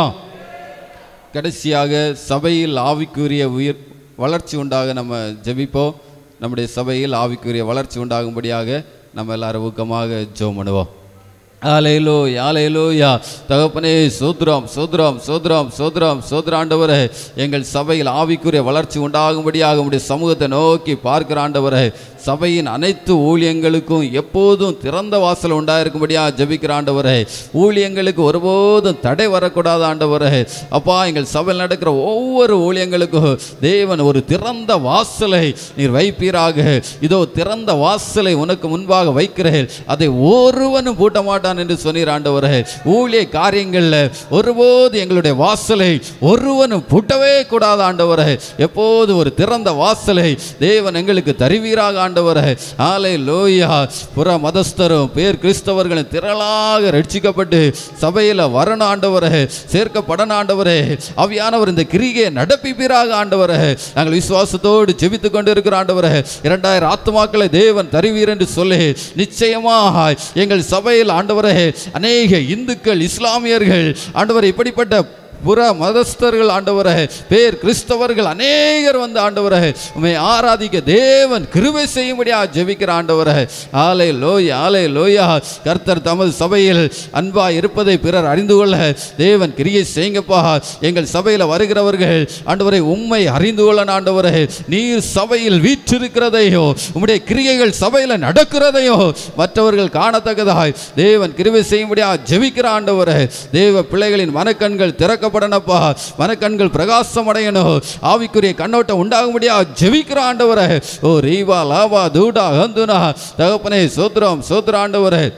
கடைசியாக சபையில் ஆவிக்குரிய உயிர் வளர்ச்சி உண்டாக நம்ம ஜெபிப்போம் நம்முடைய சபையில் ஆவிக்குரிய வளர்ச்சி உண்டாகும்படியாக நம்ம எல்லாரும் ஊக்கமாக ஜெபம் பண்ணுவோம் ஆலையிலோ யாலையிலோ யா தகப்பனே சோத்ரம் சோத்ரம் சோத்ரம் சோத்ரம் சோத்ர ஆண்டவரே எங்கள் சபையில் ஆவிக்குரிய வளர்ச்சி உண்டாகும்படியாக உடைய சமூகத்தை நோக்கி பார்க்கிற ஆண்டவரே சபையின் அனைத்து ஊழியங்களுக்கும் எப்போதும் திறந்த வாசல் உண்டாயிருக்கும்படியா ஜெபிக்கிற ஆண்டவரே ஊழியங்களுக்கு ஒருபோதும் தடை வரக்கூடாது ஆண்டவரே அப்பா எங்கள் சபையில் நடக்கிற ஒவ்வொரு ஊழியங்களுக்கும் தேவன் ஒரு திறந்த வாசலை நீர் வைப்பீராக இதோ திறந்த வாசலை உனக்கு முன்பாக வைக்கிறேன் அதை ஒருவனும் பூட்ட மாட்டான் என்று சொன்னீர் ஆண்டவரே ஊழிய காரியங்களில் ஒருபோது எங்களுடைய வாசலை ஒருவனும் பூட்டவே கூடாது ஆண்டவரே எப்போது ஒரு திறந்த வாசலை தேவன் எங்களுக்கு தருவீராக ஆண்டவரே ஆலை லோயா புற மதஸ்தரும் பேர் கிறிஸ்தவர்களும் திரளாக ரட்சிக்கப்பட்டு சபையில் வரணும் ஆண்டவரே சேர்க்கப்படணும் ஆண்டவரே அவியானவர் இந்த கிரிகையை நடப்பிப்பீராக ஆண்டவரே நாங்கள் விசுவாசத்தோடு ஜெபித்து கொண்டு இருக்கிற ஆண்டவரே இரண்டாயிரம் ஆத்துமாக்களை தேவன் தருவீர் என்று சொல்லி நிச்சயமாக எங்கள் சபையில் ஆண்டவரே அநேக இந்துக்கள் இஸ்லாமியர்கள் ஆண்டவர் இப்படிப்பட்ட புற மதஸ்தர்கள் ஆண்டவரே பேர் கிறிஸ்தவர்கள் அநேகர் வந்து ஆண்டவரே உண்மை ஆராதிக்க தேவன் கிருபை செய்யும்படியா ஜெபிக்கிற ஆண்டவரே ஆலை லோய் ஆலை லோயா கர்த்தர் தமது சபையில் அன்பா இருப்பதை பிறர் அறிந்து கொள்ள தேவன் கிரியை செய்யுங்கப்பா எங்கள் சபையில் வருகிறவர்கள் ஆண்டவரை உண்மை அறிந்து கொள்ள ஆண்டவரே நீர் சபையில் வீற்றிருக்கிறதையோ உம்முடைய கிரியைகள் சபையில் நடக்கிறதையோ மற்றவர்கள் காணத்தக்கதாய் தேவன் கிருபை செய்யும்படியா ஜெபிக்கிற ஆண்டவரே தேவ பிள்ளைகளின் மனக்கண்கள் திறக்க திறக்கப்படனப்பா மனக்கண்கள் பிரகாசம் அடையணும் ஆவிக்குரிய கண்ணோட்டம் உண்டாகும்படியா ஜெபிக்கிற ஆண்டவரே ஓ ரீவா லாவா தூடா ஹந்துனா தகப்பனே சோத்ரம் சோத்ர ஆண்டவரே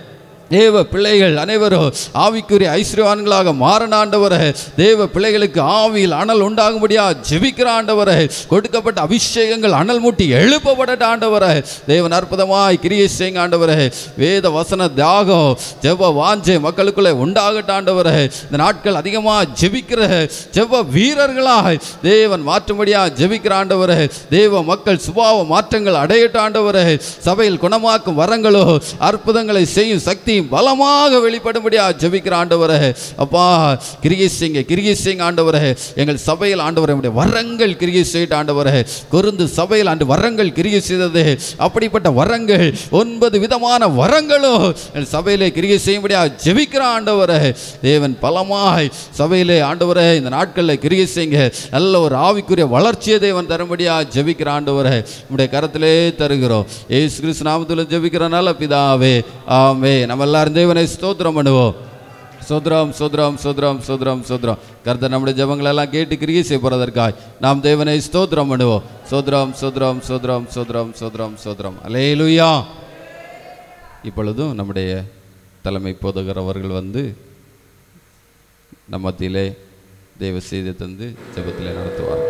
தேவ பிள்ளைகள் அனைவரும் ஆவிக்குரிய ஐஸ்வர்யவான்களாக மாறன ஆண்டவரே தேவ பிள்ளைகளுக்கு ஆவியில் அனல் உண்டாகும்படியா ஜெபிக்கிற ஆண்டவரே கொடுக்கப்பட்ட அபிஷேகங்கள் அனல் மூட்டி எழுப்பப்பட்ட ஆண்டவரே தேவன் அற்புதமாய் கிரியை செய்யுங்க ஆண்டவரே வேத வசன தியாகம் ஜெப வாஞ்சை மக்களுக்குள்ளே உண்டாகட்ட ஆண்டவரே இந்த நாட்கள் அதிகமாக ஜெபிக்கிற ஜெப வீரர்களாய் தேவன் மாற்றும்படியா ஜெபிக்கிற ஆண்டவரே தேவ மக்கள் சுபாவ மாற்றங்கள் அடையட்ட ஆண்டவரே சபையில் குணமாக்கும் வரங்களோ அற்புதங்களை செய்யும் சக்தியும் பலமாக வெளிப்படும்படியா ஜெபிக்கிற ஆண்டவரே அப்பா கிரியை செய்யுங்க கிரியை செய்யுங்க ஆண்டவரே எங்கள் சபையில் ஆண்டவரே உம்முடைய வரங்கள் கிரியை செய்யிட்ட ஆண்டவரே கொருந்து சபையில் ஆண்டு வரங்கள் கிரியை செய்தது அப்படிப்பட்ட வரங்கள் ஒன்பது விதமான வரங்களும் எங்கள் சபையிலே கிரியை செய்யும்படியா ஜெபிக்கிற ஆண்டவரே தேவன் பலமாய் சபையிலே ஆண்டவரே இந்த நாட்களில் கிரியை செய்யுங்க நல்ல ஒரு ஆவிக்குரிய வளர்ச்சியை தேவன் தரும்படியா ஜெபிக்கிற ஆண்டவரே உம்முடைய கரத்திலே தருகிறோம் ஏசு கிறிஸ்து நாமத்தில் ஜெபிக்கிற நல்ல பிதாவே ஆமே நம்ம எல்லாரும் தேவனை ஸ்தோத்திரம் பண்ணுவோம் சோத்ரம் சோத்ரம் சோத்ரம் சோத்ரம் சோத்ரம் கர்த்தர் நம்முடைய ஜெபங்கள் எல்லாம் கேட்டு கிரியை செய்ய போறதற்காய் நாம் தேவனை ஸ்தோத்திரம் பண்ணுவோம் சோத்ரம் சோத்ரம் சோத்ரம் சோத்ரம் சோத்ரம் சோத்ரம் அலேலுயா இப்பொழுதும் நம்முடைய தலைமை போதகர் அவர்கள் வந்து நம்ம மத்தியிலே தேவ செய்தி தந்து ஜெபத்திலே நடத்துவார்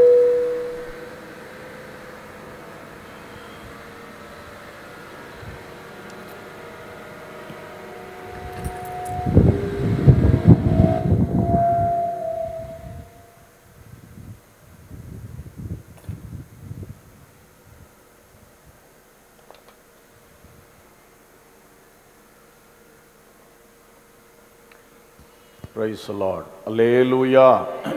Praise the Lord. Alleluia.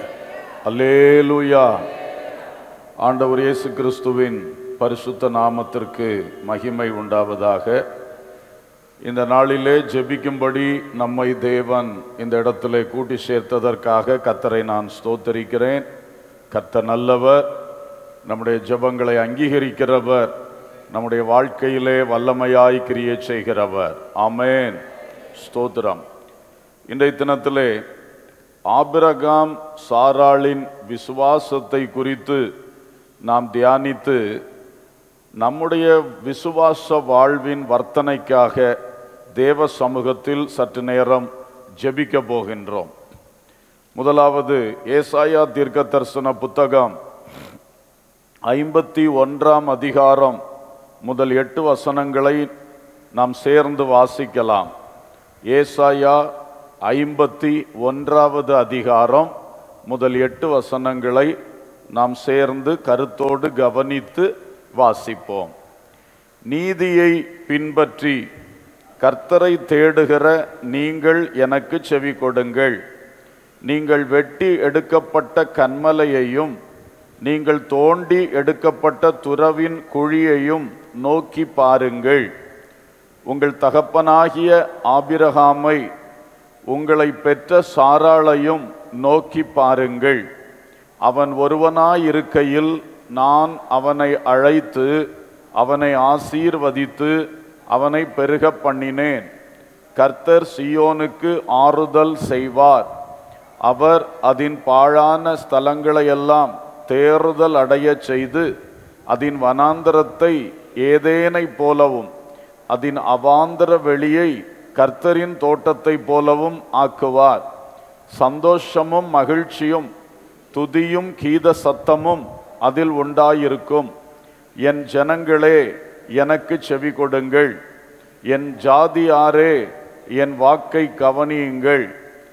Alleluia. ஆண்டவர் இயேசு கிறிஸ்துவின் பரிசுத்த நாமத்திற்கு மகிமை உண்டாவதாக இந்த நாளிலே ஜெபிக்கும்படி நம்மை தேவன் இந்த இடத்திலே கூட்டி சேர்த்ததற்காக கத்தரை நான் ஸ்தோத்தரிக்கிறேன் கர்த்தர் நல்லவர் நம்முடைய ஜெபங்களை அங்கீகரிக்கிறவர் நம்முடைய வாழ்க்கையிலே வல்லமையாய் கிரியை செய்கிறவர் ஆமென் ஸ்தோத்திரம் இன்றைய தினத்திலே ஆபிரகாம் சாராளின் விசுவாசத்தை குறித்து நாம் தியானித்து நம்முடைய விசுவாச வாழ்வின் வர்த்தனைக்காக தேவ சமூகத்தில் சற்று நேரம் ஜெபிக்க போகின்றோம் முதலாவது ஏசாயா தீர்க்க தரிசன புத்தகம் ஐம்பத்தி ஒன்றாம் அதிகாரம் முதல் எட்டு வசனங்களை நாம் சேர்ந்து வாசிக்கலாம் ஏசாயா ஐம்பத்தி ஒன்றாவது அதிகாரம் முதல் எட்டு வசனங்களை நாம் சேர்ந்து கருத்தோடு கவனித்து வாசிப்போம் நீதியை பின்பற்றி கர்த்தரை தேடுகிற நீங்கள் எனக்கு செவி கொடுங்கள் நீங்கள் வெட்டி எடுக்கப்பட்ட கண்மலையையும் நீங்கள் தோண்டி எடுக்கப்பட்ட துறவின் குழியையும் நோக்கி பாருங்கள் உங்கள் தகப்பனாகிய ஆபிரகாமை உங்களை பெற்ற சாராளையும் நோக்கி பாருங்கள் அவன் ஒருவனாயிருக்கையில் நான் அவனை அழைத்து அவனை ஆசீர்வதித்து அவனை பெருக பண்ணினேன் கர்த்தர் சியோனுக்கு ஆறுதல் செய்வார் அவர் அதன் பாழான ஸ்தலங்களையெல்லாம் தேறுதல் அடையச் செய்து அதன் வனாந்தரத்தை ஏதேனைப் போலவும் அதன் அவாந்தர வெளியை கர்த்தரின் தோட்டத்தைப் போலவும் ஆக்குவார் சந்தோஷமும் மகிழ்ச்சியும் துதியும் கீத சத்தமும் அதில் உண்டாயிருக்கும் என் ஜனங்களே எனக்கு செவி கொடுங்கள் என் ஜாதியாரே என் வாக்கை கவனியுங்கள்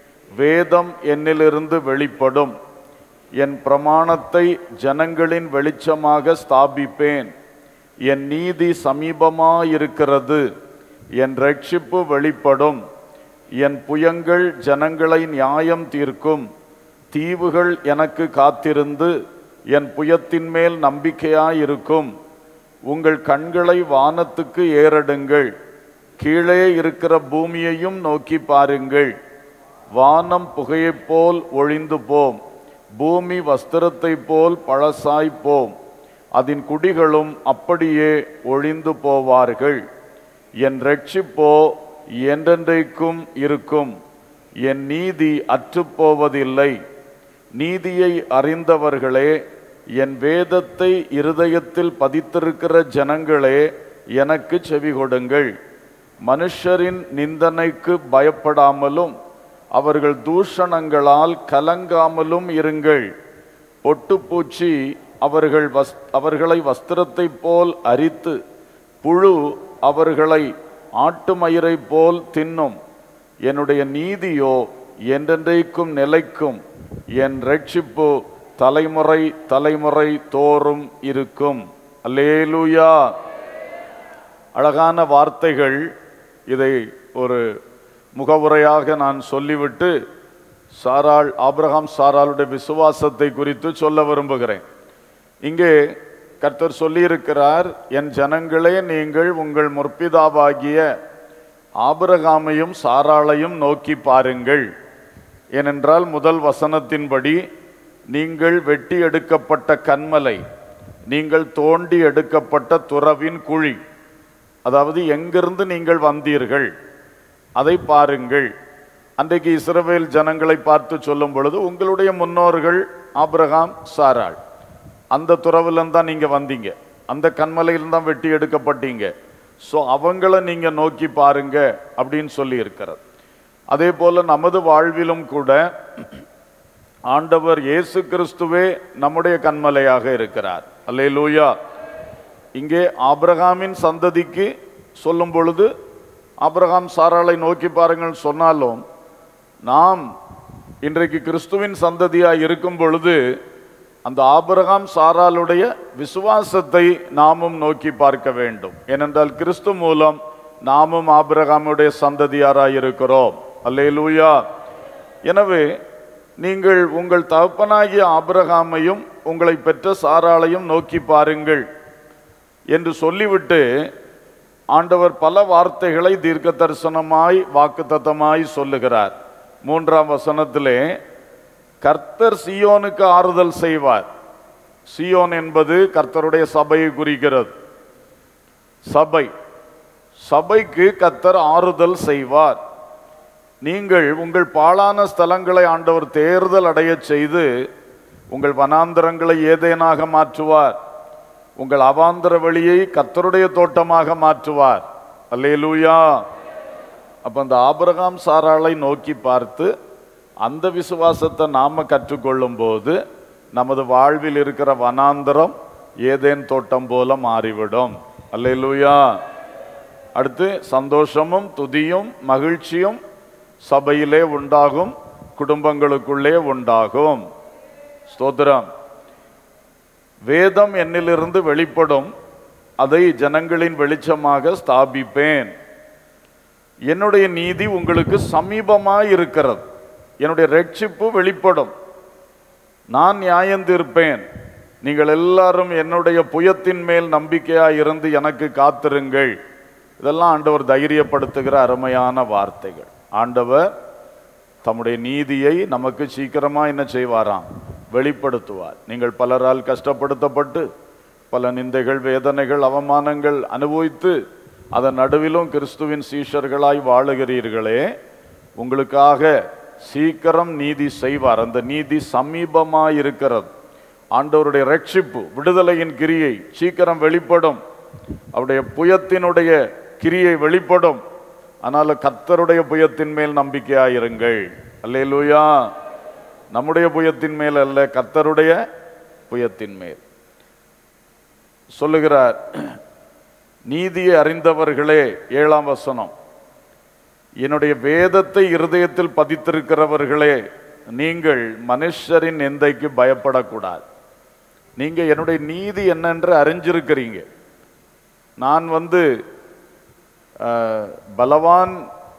வேதம் என்னிலிருந்து வெளிப்படும் என் பிரமாணத்தை ஜனங்களின் வெளிச்சமாக ஸ்தாபிப்பேன் என் நீதி சமீபமாயிருக்கிறது என் ரட்சிப்பு வெளிப்படும் என் புயங்கள் ஜனங்களை நியாயம் தீர்க்கும் தீவுகள் எனக்கு காத்திருந்து என் புயத்தின் மேல் நம்பிக்கையாயிருக்கும் உங்கள் கண்களை வானத்துக்கு ஏறடுங்கள் கீழே இருக்கிற பூமியையும் நோக்கி பாருங்கள் வானம் புகையைப் போல் ஒழிந்து போம் பூமி வஸ்திரத்தைப் போல் பழசாய் போம் அதன் குடிகளும் அப்படியே ஒழிந்து போவார்கள் என் ரட்சிப்போ என்றென்றைக்கும் இருக்கும் என் நீதி அற்றுப்போவதில்லை நீதியை அறிந்தவர்களே என் வேதத்தை இருதயத்தில் பதித்திருக்கிற ஜனங்களே எனக்கு செவி கொடுங்கள் மனுஷரின் நிந்தனைக்கு பயப்படாமலும் அவர்கள் தூஷணங்களால் கலங்காமலும் இருங்கள் பொட்டுப்பூச்சி அவர்கள் வஸ் அவர்களை வஸ்திரத்தைப் போல் அரித்து புழு அவர்களை ஆட்டு மயிரைப் போல் தின்னும் என்னுடைய நீதியோ என்றென்றைக்கும் நிலைக்கும் என் ரட்சிப்பு தலைமுறை தலைமுறை தோறும் இருக்கும் அல்லேலூயா அழகான வார்த்தைகள் இதை ஒரு முகவுரையாக நான் சொல்லிவிட்டு சாராள் ஆபிரகாம் சாராளுடைய விசுவாசத்தை குறித்து சொல்ல விரும்புகிறேன் இங்கே கர்த்தர் சொல்லியிருக்கிறார் என் ஜனங்களே நீங்கள் உங்கள் முற்பிதாவாகிய ஆபிரகாமையும் சாராளையும் நோக்கி பாருங்கள் ஏனென்றால் முதல் வசனத்தின்படி நீங்கள் வெட்டி எடுக்கப்பட்ட கண்மலை நீங்கள் தோண்டி எடுக்கப்பட்ட துறவின் குழி அதாவது எங்கிருந்து நீங்கள் வந்தீர்கள் அதை பாருங்கள் அன்றைக்கு இஸ்ரவேல் ஜனங்களை பார்த்து சொல்லும் பொழுது உங்களுடைய முன்னோர்கள் ஆபிரகாம் சாராள் அந்த துறவுலேருந்து தான் நீங்கள் வந்தீங்க அந்த கண்மலையில் தான் வெட்டி எடுக்கப்பட்டீங்க ஸோ அவங்கள நீங்கள் நோக்கி பாருங்க அப்படின்னு சொல்லி இருக்கிறது அதே போல நமது வாழ்விலும் கூட ஆண்டவர் இயேசு கிறிஸ்துவே நம்முடைய கண்மலையாக இருக்கிறார் அல்லேலூயா இங்கே ஆபிரகாமின் சந்ததிக்கு சொல்லும் பொழுது ஆபிரகாம் சாராளை நோக்கி பாருங்கள் சொன்னாலும் நாம் இன்றைக்கு கிறிஸ்துவின் சந்ததியாய் இருக்கும் பொழுது அந்த ஆபிரகாம் சாராளுடைய விசுவாசத்தை நாமும் நோக்கி பார்க்க வேண்டும் ஏனென்றால் கிறிஸ்து மூலம் நாமும் ஆபிரகாமுடைய சந்ததியாராய் இருக்கிறோம் அல்லேலூயா எனவே நீங்கள் உங்கள் தகப்பனாகிய ஆபிரகாமையும் உங்களை பெற்ற சாராளையும் நோக்கி பாருங்கள் என்று சொல்லிவிட்டு ஆண்டவர் பல வார்த்தைகளை தீர்க்க தரிசனமாய் வாக்குத்தத்தமாய் சொல்லுகிறார் மூன்றாம் வசனத்திலே கர்த்தர் சியோனுக்கு ஆறுதல் செய்வார் சியோன் என்பது கர்த்தருடைய சபையை குறிக்கிறது சபை சபைக்கு கர்த்தர் ஆறுதல் செய்வார் நீங்கள் உங்கள் பாழான ஸ்தலங்களை ஆண்டவர் தேர்தல் அடையச் செய்து உங்கள் வனாந்தரங்களை ஏதேனாக மாற்றுவார் உங்கள் அவாந்தர வழியை கர்த்தருடைய தோட்டமாக மாற்றுவார் அல்லேலூயா அப்ப அந்த ஆபிரகாம் சாராளை நோக்கி பார்த்து அந்த விசுவாசத்தை நாம கற்றுக்கொள்ளும் போது நமது வாழ்வில் இருக்கிற வனாந்தரம் ஏதேன் தோட்டம் போல மாறிவிடும் அல்லேலூயா அடுத்து சந்தோஷமும் துதியும் மகிழ்ச்சியும் சபையிலே உண்டாகும் குடும்பங்களுக்குள்ளே உண்டாகும் ஸ்தோத்திரம் வேதம் என்னிலிருந்து வெளிப்படும் அதை ஜனங்களின் வெளிச்சமாக ஸ்தாபிப்பேன் என்னுடைய நீதி உங்களுக்கு சமீபமாய் இருக்கிறது என்னுடைய ரட்சிப்பு வெளிப்படும் நான் நியாயம் தீர்ப்பேன் நீங்கள் எல்லாரும் என்னுடைய புயத்தின் மேல் நம்பிக்கையாய் இருந்து எனக்கு காத்திருங்கள் இதெல்லாம் ஆண்டவர் தைரியப்படுத்துகிற அருமையான வார்த்தைகள் ஆண்டவர் தம்முடைய நீதியை நமக்கு சீக்கிரமா என்ன செய்வாராம் வெளிப்படுத்துவார் நீங்கள் பலரால் கஷ்டப்படுத்தப்பட்டு பல நிந்தைகள் வேதனைகள் அவமானங்கள் அனுபவித்து அதன் நடுவிலும் கிறிஸ்துவின் சீஷர்களாய் வாழுகிறீர்களே உங்களுக்காக சீக்கிரம் நீதி செய்வார் அந்த நீதி சமீபமாய் இருக்கிறது ஆண்டவருடைய ரட்சிப்பு விடுதலையின் கிரியை சீக்கிரம் வெளிப்படும் அவருடைய புயத்தினுடைய கிரியை வெளிப்படும் ஆனால் கர்த்தருடைய புயத்தின் மேல் நம்பிக்கையாயிருங்கள் அல்லேலூயா நம்முடைய புயத்தின் மேல் அல்ல கர்த்தருடைய புயத்தின் மேல் சொல்லுகிறார் நீதியை அறிந்தவர்களே ஏழாம் வசனம் என்னுடைய வேதத்தை இருதயத்தில் பதித்திருக்கிறவர்களே நீங்கள் மனுஷரின் நிந்தைக்கு பயப்படக்கூடாது நீங்க என்னுடைய நீதி என்னென்று அறிஞ்சிருக்கிறீங்க நான் வந்து அஹ், பலவான்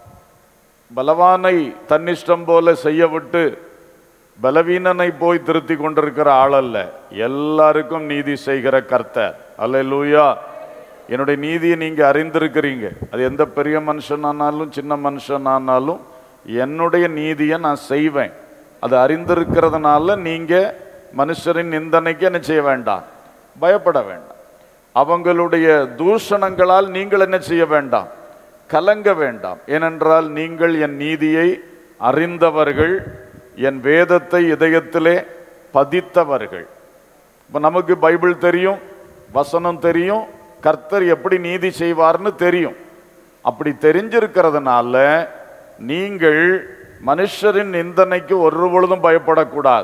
பலவானை தன்னிஷ்டம் போல செய்ய விட்டு பலவீனனை போய் திருத்தி கொண்டிருக்கிற ஆள் அல்ல எல்லாருக்கும் நீதி செய்கிற கர்த்தர் அல்லேலூயா என்னுடைய நீதியை நீங்க அறிந்திருக்கிறீங்க அது எந்த பெரிய மனுஷனானாலும் சின்ன மனுஷனானாலும் என்னுடைய நீதியை நான் செய்வேன் அது அறிந்திருக்கிறதுனால நீங்க மனுஷரின் நிந்தனைக்கு என்ன செய்ய வேண்டாம் பயப்பட வேண்டாம் அவங்களுடைய தூஷணங்களால் நீங்கள் என்ன செய்ய வேண்டாம் கலங்க வேண்டாம் ஏனென்றால் நீங்கள் என் நீதியை அறிந்தவர்கள் என் வேதத்தை இதயத்திலே பதித்தவர்கள் இப்போ நமக்கு பைபிள் தெரியும் வசனம் தெரியும் கர்த்தர் எப்படி நீதி செய்வார்னு தெரியும் அப்படி தெரிஞ்சிருக்கிறதுனால நீங்கள் மனுஷரின் நிந்தனைக்கு ஒரு பொழுதும் பயப்படக்கூடாது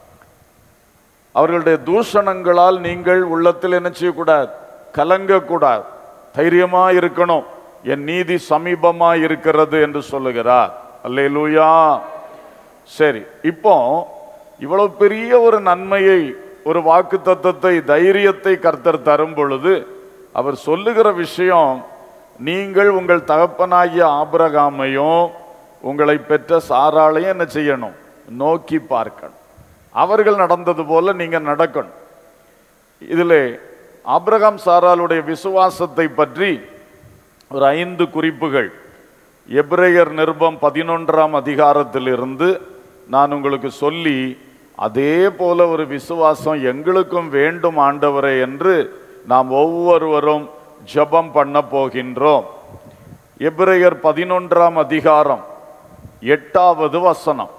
அவர்களுடைய தூஷணங்களால் நீங்கள் உள்ளத்தில் என்ன செய்யக்கூடாது கலங்கக்கூடாது தைரியமா இருக்கணும் என் நீதி சமீபமா இருக்கிறது என்று சொல்லுகிறார் அல்லேலூயா சரி இப்போ இவ்வளவு பெரிய ஒரு நன்மையை ஒரு வாக்கு தத்தத்தை தைரியத்தை கர்த்தர் தரும் பொழுது அவர் சொல்லுகிற விஷயம் நீங்கள் உங்கள் தகப்பனாகிய ஆபிரகாமையும் உங்களை பெற்ற சாராளையும் என்ன செய்யணும் நோக்கி பார்க்கணும் அவர்கள் நடந்தது போல நீங்க நடக்கணும் இதிலே ஆபிரகாம் சாராளுடைய விசுவாசத்தை பற்றி ஒரு ஐந்து குறிப்புகள் எபிரேயர் நிருபம் பதினொன்றாம் அதிகாரத்திலிருந்து நான் உங்களுக்கு சொல்லி அதே போல ஒரு விசுவாசம் எங்களுக்கும் வேண்டும் ஆண்டவரே என்று நாம் ஒவ்வொருவரும் ஜெபம் பண்ண போகின்றோம் எபிரேயர் பதினொன்றாம் அதிகாரம் எட்டாவது வசனம்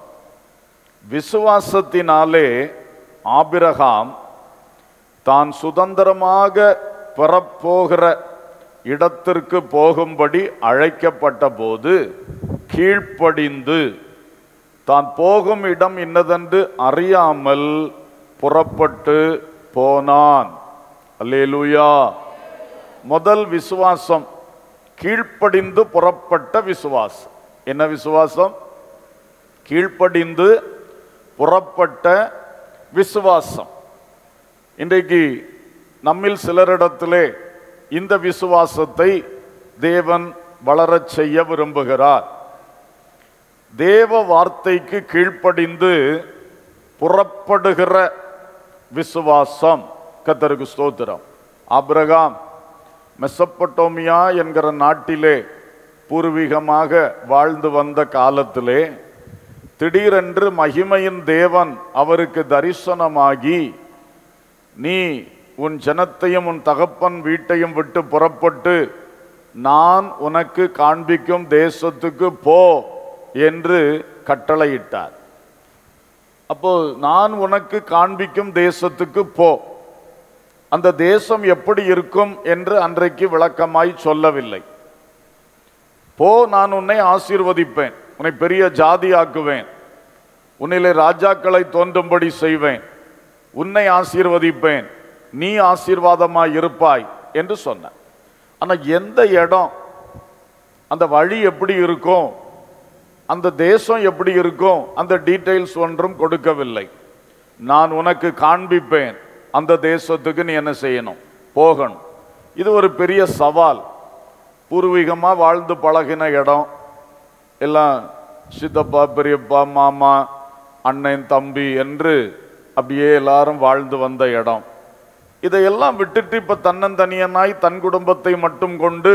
விசுவாசத்தினாலே ஆபிரகாம் தான் சுதந்திரமாக பெறப்போகிற இடத்திற்கு போகும்படி அழைக்கப்பட்ட போது கீழ்ப்படிந்து தான் போகும் இடம் இன்னதென்று அறியாமல் புறப்பட்டு போனான் அல்லேலூயா முதல் விசுவாசம் கீழ்ப்படிந்து புறப்பட்ட விசுவாசம் என்ன விசுவாசம் கீழ்ப்படிந்து புறப்பட்ட விசுவாசம் இன்றைக்கு நம்மில் சிலரிடத்திலே இந்த விசுவாசத்தை தேவன் வளரச் செய்ய விரும்புகிறார் தேவ வார்த்தைக்கு கீழ்ப்படிந்து புறப்படுகிற விசுவாசம் கத்தருக்கு ஸ்தோத்திரம் ஆபிரகாம் மெசப்பட்டோமியா என்கிற நாட்டிலே பூர்வீகமாக வாழ்ந்து வந்த காலத்திலே திடீரென்று மகிமையின் தேவன் அவருக்கு தரிசனமாகி நீ உன் ஜனத்தையும் உன் தகப்பன் வீட்டையும் விட்டு புறப்பட்டு நான் உனக்கு காண்பிக்கும் தேசத்துக்கு போ என்று கட்டளையிட்டார் அப்போ நான் உனக்கு காண்பிக்கும் தேசத்துக்கு போ அந்த தேசம் எப்படி இருக்கும் என்று அன்றைக்கு விளக்கமாய் சொல்லவில்லை போ நான் உன்னை ஆசீர்வதிப்பேன் உன்னை பெரிய ஜாதியாக்குவேன் உன்னிலே ராஜாக்களை தோன்றும்படி செய்வேன் உன்னை ஆசீர்வதிப்பேன் நீ ஆசீர்வாதமாய் இருப்பாய் என்று சொன்ன ஆனா எந்த இடம் அந்த வழி எப்படி இருக்கும் அந்த தேசம் எப்படி இருக்கும் அந்த டீடைல்ஸ் ஒன்றும் கொடுக்கவில்லை நான் உனக்கு காண்பிப்பேன் அந்த தேசத்துக்கு நீ என்ன செய்யணும் போகணும் இது ஒரு பெரிய சவால் பூர்வீகமா வாழ்ந்து பழகின இடம் எல்லாம் சித்தப்பா பெரியப்பா மாமா அண்ணன் தம்பி என்று அப்படியே எல்லாரும் வாழ்ந்து வந்த இடம் இதையெல்லாம் விட்டுட்டு இப்ப தன்னந்தனியனாய் தன் குடும்பத்தை மட்டும் கொண்டு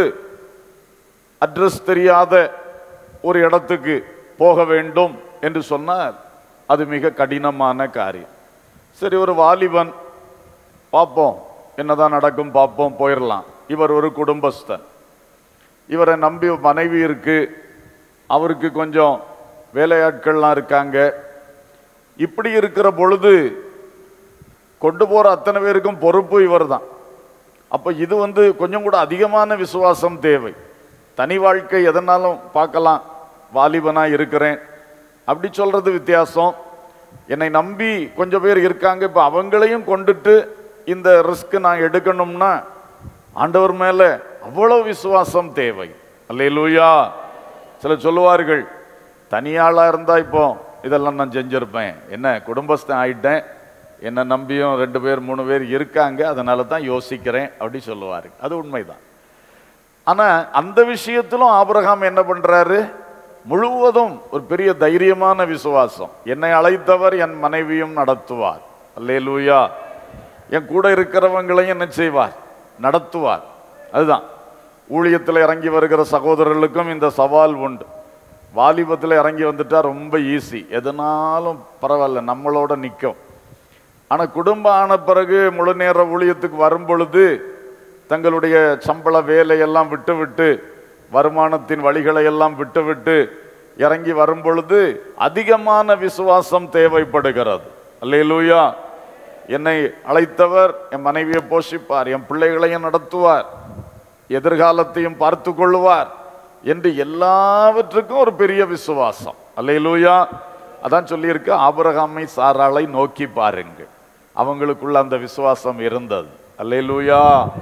அட்ரஸ் தெரியாத ஒரு இடத்துக்கு போக வேண்டும் என்று சொன்னால் அது மிக கடினமான காரியம் சரி ஒரு வாலிபன் பார்ப்போம் என்னதான் நடக்கும் பார்ப்போம் போயிடலாம் இவர் ஒரு குடும்பஸ்தன் இவரை நம்பி மனைவி இருக்கு அவருக்கு கொஞ்சம் வேலையாட்கள்லாம் இருக்காங்க இப்படி இருக்கிற பொழுது கொண்டு போற அத்தனை பேருக்கும் பொறுப்பு இவர் தான் அப்ப இது வந்து கொஞ்சம் கூட அதிகமான விசுவாசம் தேவை தனி வாழ்க்கை எதனாலும் பார்க்கலாம் வாலிபனா இருக்கிறேன் அப்படி சொல்றது வித்தியாசம் என்னை நம்பி கொஞ்சம் பேர் இருக்காங்க இப்ப அவங்களையும் கொண்டுட்டு இந்த ரிஸ்க் நான் எடுக்கணும்னா ஆண்டவர் மேல அவ்வளவு விசுவாசம் தேவை அல்லேலூயா சிலர் சொல்லுவார்கள் தனியாளா இருந்தா இப்போ இதெல்லாம் நான் செஞ்சிருப்பேன் என்ன குடும்பஸ்தன் ஆயிட்டேன் என்னை நம்பியும் ரெண்டு பேர் மூணு பேர் இருக்காங்க அதனால தான் யோசிக்கிறேன் அப்படி சொல்லுவாரு அது உண்மைதான் ஆனா அந்த விஷயத்திலும் ஆபிரகாம் என்ன பண்றாரு முழுவதும் ஒரு பெரிய தைரியமான விசுவாசம் என்னை அழைத்தவர் என் மனைவியும் நடத்துவார் அல்லேலூயா என் கூட இருக்கிறவங்களையும் என்ன செய்வார் நடத்துவார் அதுதான் ஊழியத்தில் இறங்கி வருகிற சகோதரர்களுக்கும் இந்த சவால் உண்டு வாலிபத்தில் இறங்கி வந்துட்டா ரொம்ப ஈஸி எதனாலும் பரவாயில்ல நம்மளோட நிற்கும் ஆனால் குடும்பம் ஆன பிறகு முழு நேர ஊழியத்துக்கு வரும் பொழுது தங்களுடைய சம்பள வேலையெல்லாம் விட்டுவிட்டு வருமானத்தின் வழிகளை எல்லாம் விட்டுவிட்டு இறங்கி வரும் பொழுது அதிகமான விசுவாசம் தேவைப்படுகிறது அல்லேலூயா என்னை அழைத்தவர் என் மனைவியை போஷிப்பார் என் பிள்ளைகளையும் நடத்துவார் எதிர்காலத்தையும் பார்த்து கொள்ளுவார் என்று எல்லாவற்றுக்கும் ஒரு பெரிய விசுவாசம் அல்லேலூயா அதான் சொல்லியிருக்கு ஆபிரகாமை சாராளை நோக்கி பாருங்கள் அவங்களுக்குள்ள அந்த விசுவாசம் இருந்தது அல்லேலூயா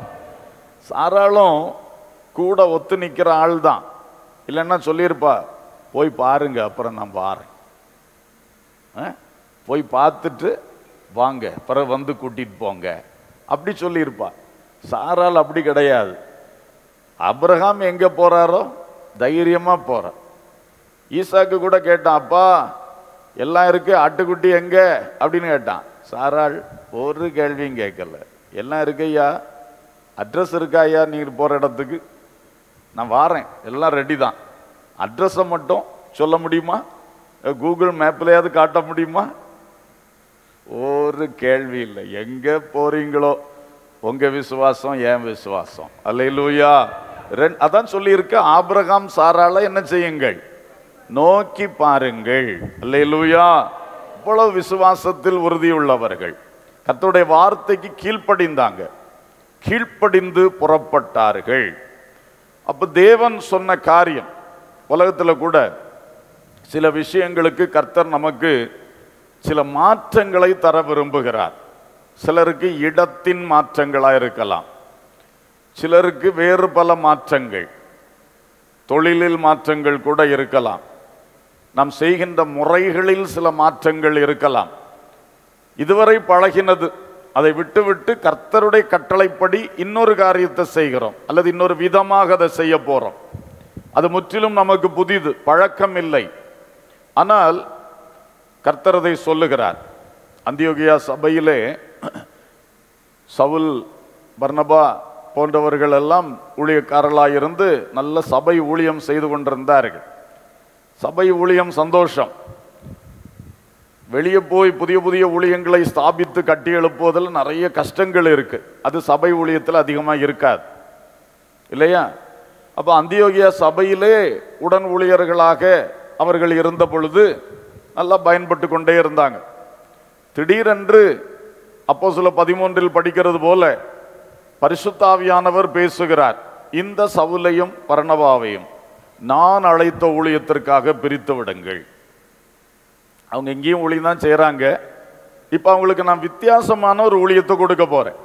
சாராளும் கூட ஒத்து நிக்கிற ஆள் தான் இல்லைன்னா சொல்லியிருப்பா போய் பாருங்க அப்புறம் நான் பாறேன் ஆ? போய் பார்த்துட்டு வாங்க பிறகு வந்து கூட்டிட்டு போங்க அப்படி சொல்லியிருப்பா சாரால் அப்படி கிடையாது அப்ரஹாம் எங்க போறாரோ தைரியமா போறார் ஈசாக்கு கூட கேட்டான் அப்பா எல்லாம் இருக்கு ஆட்டுக்குட்டி எங்க அப்படின்னு கேட்டான் சாராள் ஒரு கேள்வியும் கேட்கல எல்லாம் இருக்கு ஐயா அட்ரஸ் இருக்கா ஐயா நீங்க போற இடத்துக்கு நான் வாரேன் எல்லாம் ரெடி தான் அட்ரஸை மட்டும் சொல்ல முடியுமா கூகுள் மேப்லயாவது காட்ட முடியுமா ஒரு கேள்வி இல்லை எங்க போறீங்களோ உங்க விசுவாசம் என் விசுவாசம் அல்லேலூயா ரெண் அதான் சொல்லியிருக்க ஆபிரகாம் சாரால என்ன செய்யுங்கள் நோக்கி பாருங்கள் அல்லேலூயா இவ்வளவு விசுவாசத்தில் உறுதியுள்ளவர்கள் கர்த்தருடைய வார்த்தைக்கு கீழ்ப்படிந்தாங்க கீழ்ப்படிந்து புறப்பட்டார்கள் அப்ப தேவன் சொன்ன காரியம் உலகத்துல கூட சில விஷயங்களுக்கு கர்த்தர் நமக்கு சில மாற்றங்களை தர விரும்புகிறார் சிலருக்கு இடத்தின் மாற்றங்களா இருக்கலாம் சிலருக்கு வேறு பல மாற்றங்கள் தொழிலில் மாற்றங்கள் கூட இருக்கலாம் நாம் செய்கின்ற முறைகளில் சில மாற்றங்கள் இருக்கலாம் இதுவரை பழகினது அதை விட்டுவிட்டு கர்த்தருடைய கட்டளைப்படி இன்னொரு காரியத்தை செய்கிறோம் அல்லது இன்னொரு விதமாக அதை செய்ய போறோம் அது முற்றிலும் நமக்கு புதிது பழக்கம் இல்லை ஆனால் கர்த்தர் அதை சொல்லுகிறார் அந்தியோகியா சபையிலே சவுல் பர்னபா போன்றவர்கள் எல்லாம் ஊழியக்காரர்களாயிருந்து நல்ல சபை ஊழியம் செய்து கொண்டிருந்தார்கள் சபை ஊழியம் சந்தோஷம் வெளியே போய் புதிய புதிய ஊழியங்களை ஸ்தாபித்து கட்டி எழுப்புவதில் நிறைய கஷ்டங்கள் இருக்கு அது சபை ஊழியத்தில் அதிகமாக இருக்காது இல்லையா அப்போ அந்தியோகியா சபையிலே உடன் ஊழியர்களாக அவர்கள் இருந்த பொழுது நல்லா பயன்பட்டு கொண்டே இருந்தாங்க திடீரென்று அப்போ சில பதிமூன்றில் படிக்கிறது போல பரிசுத்தாவியானவர் பேசுகிறார் இந்த சவுலையும் பரணபாவையும் நான் அழைத்த ஊழியத்திற்காக பிரித்து விடுங்கள் அவங்க எங்கேயும் ஊழியம் தான் செய்கிறாங்க இப்போ அவங்களுக்கு நான் வித்தியாசமான ஒரு ஊழியத்தை கொடுக்க போறேன்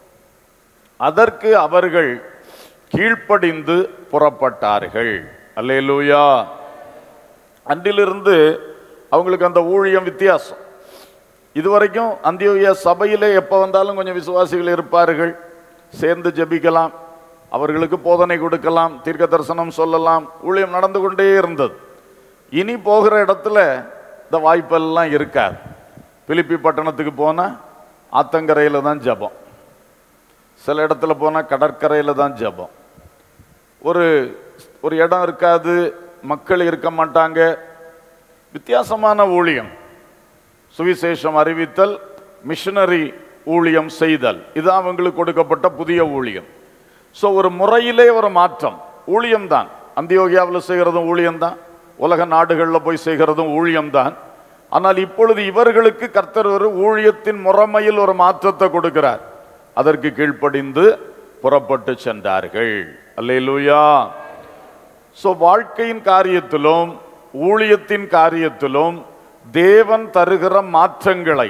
அதற்கு அவர்கள் கீழ்ப்படிந்து புறப்பட்டார்கள் அல்லேலூயா அன்றிலிருந்து அவங்களுக்கு அந்த ஊழியம் வித்தியாசம் இதுவரைக்கும் அந்தியோகியா சபையிலே எப்போ வந்தாலும் கொஞ்சம் விசுவாசிகள் இருப்பார்கள் சேர்ந்து ஜெபிக்கலாம் அவர்களுக்கு போதனை கொடுக்கலாம் தீர்க்க தரிசனம் சொல்லலாம் ஊழியம் நடந்து கொண்டே இருந்தது இனி போகிற இடத்துல இந்த வாய்ப்பெல்லாம் இருக்காது பிலிப்பி பட்டணத்துக்கு போனால் ஆத்தங்கரையில் தான் ஜெபம் சில இடத்துல போனால் கடற்கரையில் தான் ஜெபம் ஒரு ஒரு இடம் இருக்காது மக்கள் இருக்க மாட்டாங்க வித்தியாசமான ஊழியம் சுவிசேஷம் அறிவித்தல் மிஷனரி ஊழியம் செய்தல் இது அவங்களுக்கு கொடுக்கப்பட்ட புதிய ஊழியம் ஸோ ஒரு முறையிலே ஒரு மாற்றம் ஊழியம் தான் அந்தியோகியாவில் செய்கிறதும் ஊழியம் தான் உலக நாடுகளில் போய் செய்கிறதும் ஊழியம் தான் ஆனால் இப்பொழுது இவர்களுக்கு கர்த்தர் ஒரு ஊழியத்தின் முறைமையில் ஒரு மாற்றத்தை கொடுக்கிறார் அதற்கு கீழ்ப்படிந்து புறப்பட்டு சென்றார்கள் அல்லேலூயா ஸோ வாழ்க்கையின் காரியத்திலும் ஊழியத்தின் காரியத்திலும் தேவன் தருகிற மாற்றங்களை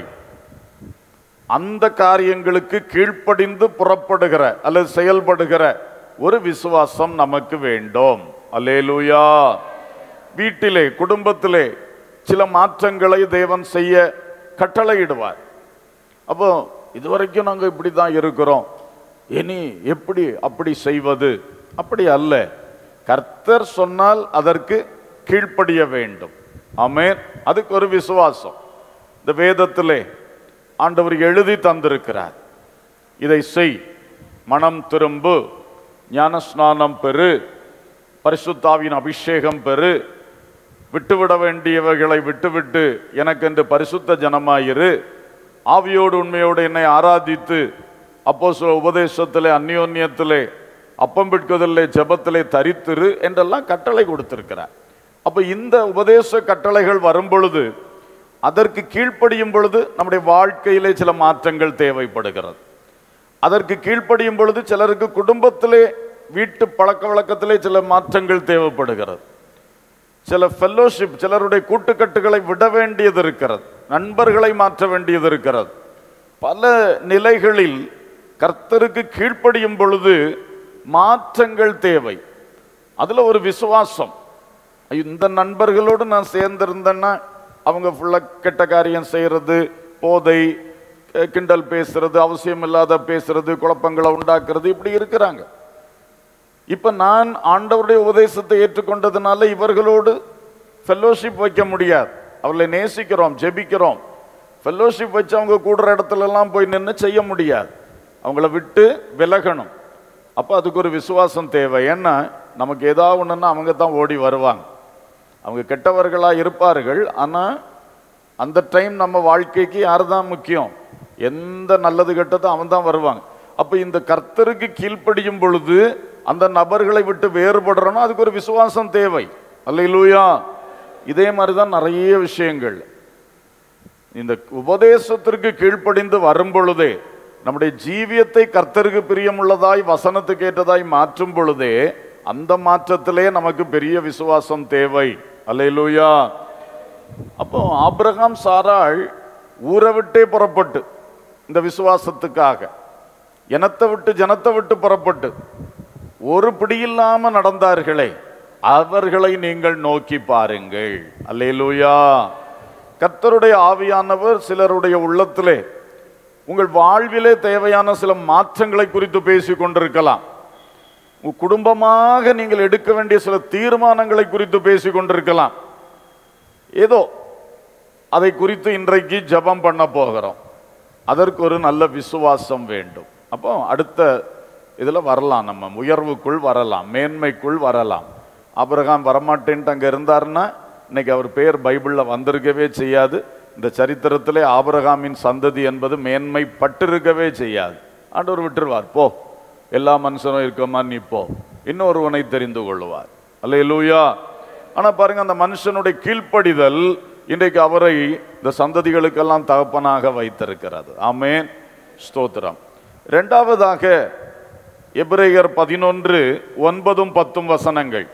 அந்த காரியங்களுக்கு கீழ்ப்படிந்து புறப்படுகிற அல்லது செயல்படுகிற ஒரு விசுவாசம் நமக்கு வேண்டும் அல்லேலூயா வீட்டிலே குடும்பத்திலே சில மாற்றங்களை தேவன் செய்ய கட்டளையிடுவார் அப்போ இதுவரைக்கும் நாங்கள் இப்படி தான் இருக்கிறோம் இனி எப்படி அப்படி செய்வது அப்படி அல்ல கர்த்தர் சொன்னால் அதற்கு கீழ்ப்படிய வேண்டும் ஆமென் அதுக்கு ஒரு விசுவாசம் இந்த வேதத்திலே ஆண்டவர் எழுதி தந்திருக்கிறார் இதை செய் மனம் திரும்பு ஞானஸ்நானம் பெறு பரிசுத்தாவின் அபிஷேகம் பெறு விட்டுவிட வேண்டியவைகளை விட்டுவிட்டு எனக்கென்று பரிசுத்த ஜனமாயிரு ஆவியோடு உண்மையோடு என்னை ஆராதித்து அப்போ உபதேசத்திலே அந்யோன்யத்திலே அப்பம் பிட்குதலே ஜெபத்திலே தரித்திரு என்றெல்லாம் கட்டளை கொடுத்திருக்கிறார் அப்ப இந்த உபதேச கட்டளைகள் வரும் பொழுது அதற்கு கீழ்ப்படியும் பொழுது நம்முடைய வாழ்க்கையிலே சில மாற்றங்கள் தேவைப்படுகிறது அதற்கு கீழ்ப்படியும் பொழுது சிலருக்கு குடும்பத்திலே வீட்டு பழக்க வழக்கத்திலே சில மாற்றங்கள் தேவைப்படுகிறது சில ஃபெல்லோஷிப் சிலருடைய கூட்டுக்கட்டுகளை விட வேண்டியது இருக்கிறது நண்பர்களை மாற்ற வேண்டியது இருக்கிறது பல நிலைகளில் கர்த்தருக்கு கீழ்ப்படியும் பொழுது மாற்றங்கள் தேவை அதுல ஒரு விசுவாசம் ஐயோ, இந்த நண்பர்களோடு நான் சேர்ந்திருந்தேன்னா அவங்க ஃபுல்லா கெட்ட காரியம் செய்யறது போதை அஹ், கிண்டல் பேசுறது அவசியம் இல்லாத பேசுறது குழப்பங்களை உண்டாக்குறது இப்படி இருக்கிறாங்க இப்ப நான் ஆண்டவருடைய உபதேசத்தை ஏற்றுக்கொண்டதுனால இவர்களோடு ஃபெல்லோஷிப் வைக்க முடியாது அவர்களை நேசிக்கிறோம் ஜெபிக்கிறோம் ஃபெல்லோஷிப் வச்சு அவங்க கூடுற இடத்துல எல்லாம் போய் நின்று செய்ய முடியாது அவங்கள விட்டு விலகணும் அப்போ அதுக்கு ஒரு விசுவாசம் தேவை ஏன்னா நமக்கு ஏதாவது ஒன்றுன்னா அவங்க தான் ஓடி வருவாங்க அவங்க கெட்டவர்களாக இருப்பார்கள் ஆனால் அந்த டைம் நம்ம வாழ்க்கைக்கு யார் தான் முக்கியம் எந்த நல்லது கெட்டதோ அவன் தான் வருவாங்க அப்போ இந்த கர்த்தருக்கு கீழ்ப்படியும் பொழுது அந்த நபர்களை விட்டு வேறுபடுறோன்னா அதுக்கு ஒரு விசுவாசம் தேவை அல்லையிலூயா இதே மாதிரி தான் நிறைய விஷயங்கள் இந்த உபதேசத்திற்கு கீழ்ப்படிந்து வரும் பொழுதே நம்முடைய ஜீவியத்தை கர்த்தருக்கு பிரியமுள்ளதாய் வசனத்துக்கு ஏற்றதாய் மாற்றும் பொழுதே அந்த மாற்றத்திலே நமக்கு பெரிய விசுவாசம் தேவை அல்லேலூயா அப்போ ஆபிரகாம் சாராள் ஊரை விட்டே புறப்பட்டு இந்த விசுவாசத்துக்காக இனத்தை விட்டு ஜனத்தை விட்டு புறப்பட்டு ஒரு பிடியில்லாம நடந்தார்களே அவர்களை நீங்கள் நோக்கி பாருங்கள் அல்லேலூயா கர்த்தருடைய ஆவியானவர் சிலருடைய உள்ளத்திலே உங்கள் வாழ்விலே தேவையான சில மாற்றங்களை குறித்து பேசிக் கொண்டிருக்கலாம் உங்க குடும்பமாக நீங்கள் எடுக்க வேண்டிய சில தீர்மானங்களை குறித்து பேசிக் கொண்டிருக்கலாம் ஏதோ அதை குறித்து இன்றைக்கு ஜெபம் பண்ண போகிறோம் அதற்கு ஒரு நல்ல விசுவாசம் வேண்டும் அப்போ அடுத்த இதில் வரலாம் நம்ம உயர்வுக்குள் வரலாம் மேன்மைக்குள் வரலாம் ஆபிரகாம் வரமாட்டேன்ட்டு அங்கே இருந்தாருன்னா இன்னைக்கு அவர் பேர் பைபிளில் வந்திருக்கவே செய்யாது இந்த சரித்திரத்திலே ஆபிரகாமின் சந்ததி என்பது மேன்மை பட்டிருக்கவே செய்யாது ஆண்டவர் விட்டுருவார் போ எல்லா மனுஷனும் இருக்க மாதிரி நீ போ இன்னொருவனை தெரிந்து கொள்வார் அல்லேலூயா ஆனா பாருங்க அந்த மனுஷனுடைய கீழ்ப்படிதல் இன்றைக்கு அவரை இந்த சந்ததிகளுக்கெல்லாம் தகப்பனாக வைத்திருக்கிறது ஆமென் ஸ்தோத்திரம் இரண்டாவதாக எபிரேயர் பதினொன்று ஒன்பதும் பத்தும் வசனங்கள்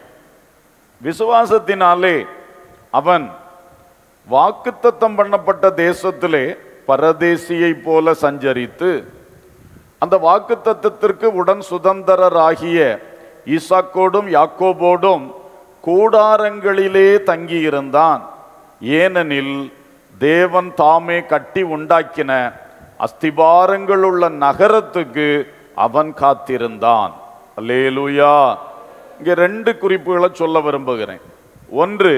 விசுவாசத்தினாலே அவன் வாக்குத்தத்தம் பண்ணப்பட்ட தேசத்திலே பரதேசியைப் போல சஞ்சரித்து அந்த வாக்குத்தத்தத்திற்கு உடன் சுதந்திரராகிய ஈசாக்கோடும் யாக்கோபோடும் கூடாரங்களிலே தங்கியிருந்தான் ஏனெனில் தேவன் தாமே கட்டி உண்டாக்கின அஸ்திபாரங்கள் உள்ள நகரத்துக்கு அவன் காத்திருந்தான் அல்லேலூயா இங்க ரெண்டு குறிப்புகளை சொல்ல விரும்புகிறேன் ஒன்று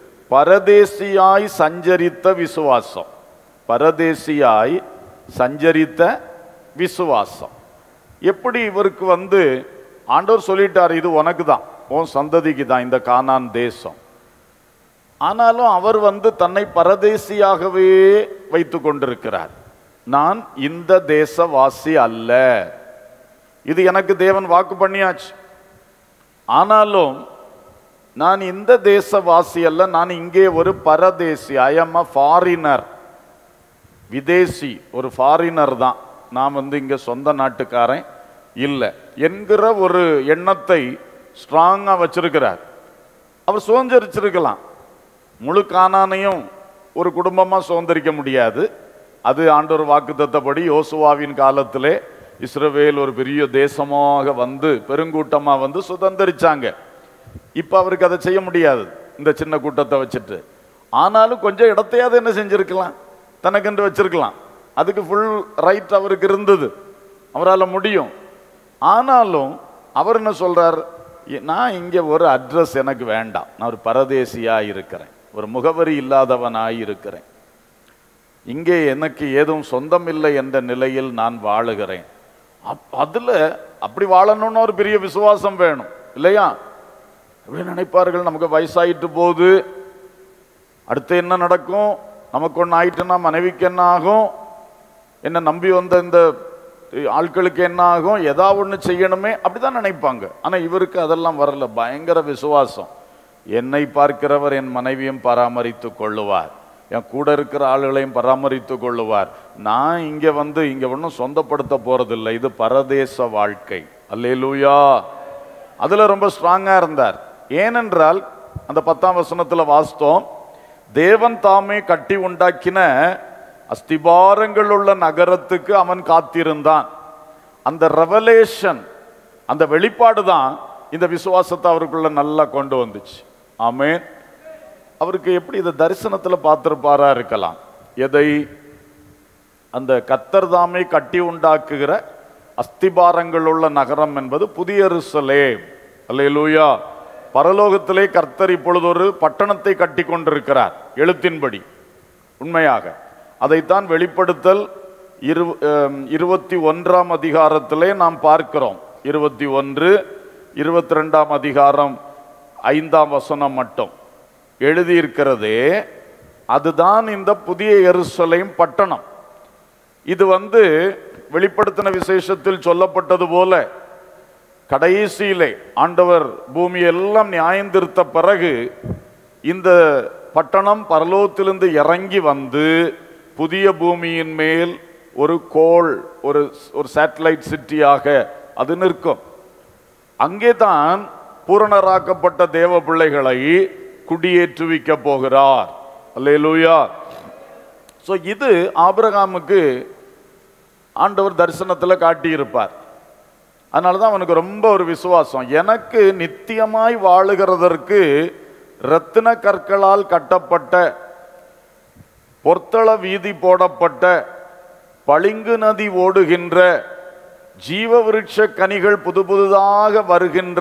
பரதேசியாய் சஞ்சரித்த விசுவாசம் பரதேசியாய் சஞ்சரித்த விசுவாசம் எப்படி இவருக்கு வந்து ஆண்டவர் சொல்லிட்டார் இது உனக்கு தான் உன் சந்ததிக்கு தான் இந்த கானான் தேசம் ஆனாலும் அவர் வந்து தன்னை பரதேசியாகவே வைத்து கொண்டிருக்கிறார் நான் இந்த தேசவாசி அல்ல இது எனக்கு தேவன் வாக்கு பண்ணியாச்சு ஆனாலும் நான் இந்த தேசவாசி அல்ல நான் இங்கே ஒரு பரதேசி ஐ எம் அ ஃபாரினர் விதேசி ஒரு ஃபாரினர் தான் நான் வந்து இங்க சொந்த நாட்டுக்காரன் இல்லை என்கிற ஒரு எண்ணத்தை ஸ்ட்ராங்காக வச்சிருக்கிறார் அவர் சுதந்திரிச்சிருக்கலாம் முழு கானானையும் ஒரு குடும்பமா சுதந்திரிக்க முடியாது அது ஆண்டவர் வாக்குத்தத்தபடி யோசுவாவின் காலத்திலே இஸ்ரவேல் ஒரு பெரிய தேசமாக வந்து பெருங்கூட்டமா வந்து சுதந்திரிச்சாங்க இப்ப அவருக்கு அதை செய்ய முடியாது இந்த சின்ன கூட்டத்தை வச்சுட்டு ஆனாலும் கொஞ்சம் இடத்தையாவது என்ன செஞ்சிருக்கலாம் தனக்கென்று வச்சிருக்கலாம் அதுக்கு ஃபுல் ரைட் அவருக்கு இருந்தது அவரால் முடியும் ஆனாலும் அவர் என்ன சொல்றார் "இ- நான் இங்க ஒரு அட்ரஸ் எனக்கு வேண்டாம் நான் ஒரு பரதேசியா இருக்கிறேன் ஒரு முகவரி இல்லாதவனாய் இருக்கிறேன் இங்கே எனக்கு ஏதும் சொந்தம் இல்லை என்ற நிலையில் நான் வாழுகிறேன் அப்- அதுல அப்படி வாழணும்னு ஒரு பெரிய விசுவாசம் வேணும் இல்லையா எப்படி நினைப்பார்கள் நமக்கு வயசாயிட்டு போகுது அடுத்து என்ன நடக்கும் நமக்கு ஒன்று ஆயிட்டுன்னா மனைவிக்கு என்ன ஆகும் என்ன நம்பி வந்த இந்த ஆட்களுக்கு என்ன ஆகும் எதா ஒன்று செய்யணுமே அப்படிதான் நினைப்பாங்க ஆனா இவருக்கு அதெல்லாம் வரல பயங்கர விசுவாசம் என்னை பார்க்கிறவர் என் மனைவியும் பராமரித்து கொள்ளுவார் என் கூட இருக்கிற ஆளுகளையும் பராமரித்து கொள்ளுவார் நான் இங்க வந்து இங்க ஒன்றும் சொந்தப்படுத்த போறதில்லை இது பரதேச வாழ்க்கை அல்லேலூயா அதுல ரொம்ப ஸ்ட்ராங்கா இருந்தார் ஏனென்றால் அந்த பத்தாம் வசனத்துல வாஸ்தோம் தேவன் தாமே கட்டி உண்டாக்கின அஸ்திபாரங்கள் உள்ள நகரத்துக்கு அவன் காத்திருந்தான் அந்த ரெவலேஷன் அந்த வெளிப்பாடு தான் இந்த விசுவாசத்தை அவருக்குள்ள நல்லா கொண்டு வந்துச்சு ஆமென் அவருக்கு எப்படி இதை தரிசனத்துல பார்த்திருப்பாரா இருக்கலாம் எதை அந்த கத்தர் தாமே கட்டி உண்டாக்குகிற அஸ்திபாரங்கள் உள்ள நகரம் என்பது புதிய எருசலேம் அல்லேலூயா பரலோகத்திலே கர்த்தர் இப்பொழுது ஒரு பட்டணத்தை கட்டி கொண்டிருக்கிறார் எழுத்தின்படி உண்மையாக அதைத்தான் வெளிப்படுத்தல் இரு அம், இருபத்தி ஒன்றாம் அதிகாரத்திலே நாம் பார்க்கிறோம் இருபத்தி ஒன்று இருபத்தி ரெண்டாம் அதிகாரம் ஐந்தாம் வசனம் மட்டும் எழுதியிருக்கிறதே அதுதான் இந்த புதிய எருசலேம் பட்டணம் இது வந்து வெளிப்படுத்தின விசேஷத்தில் சொல்லப்பட்டது போல கடைசியிலே ஆண்டவர் பூமியெல்லாம் நியாயந்திருத்த பிறகு இந்த பட்டணம் பரலோகத்திலிருந்து இறங்கி வந்து புதிய பூமியின் மேல் ஒரு கோள் ஒரு ஒரு சேட்டலைட் சிட்டியாக அது நிற்கும் அங்கே தான் பூரணராக்கப்பட்ட தேவ பிள்ளைகளை குடியேற்றுவிக்க போகிறார் அல்லேலூயா ஸோ இது ஆபிரகாமுக்கு ஆண்டவர் தரிசனத்தில் காட்டியிருப்பார் அதனால தான் அவனுக்கு ரொம்ப ஒரு விசுவாசம் எனக்கு நித்தியமாய் வாழுகிறதற்கு ரத்தின கற்களால் கட்டப்பட்ட பொற்தள வீதி போடப்பட்ட பளிங்கு நதி ஓடுகின்ற ஜீவ விருட்ச கனிகள் புது புதுதாக வருகின்ற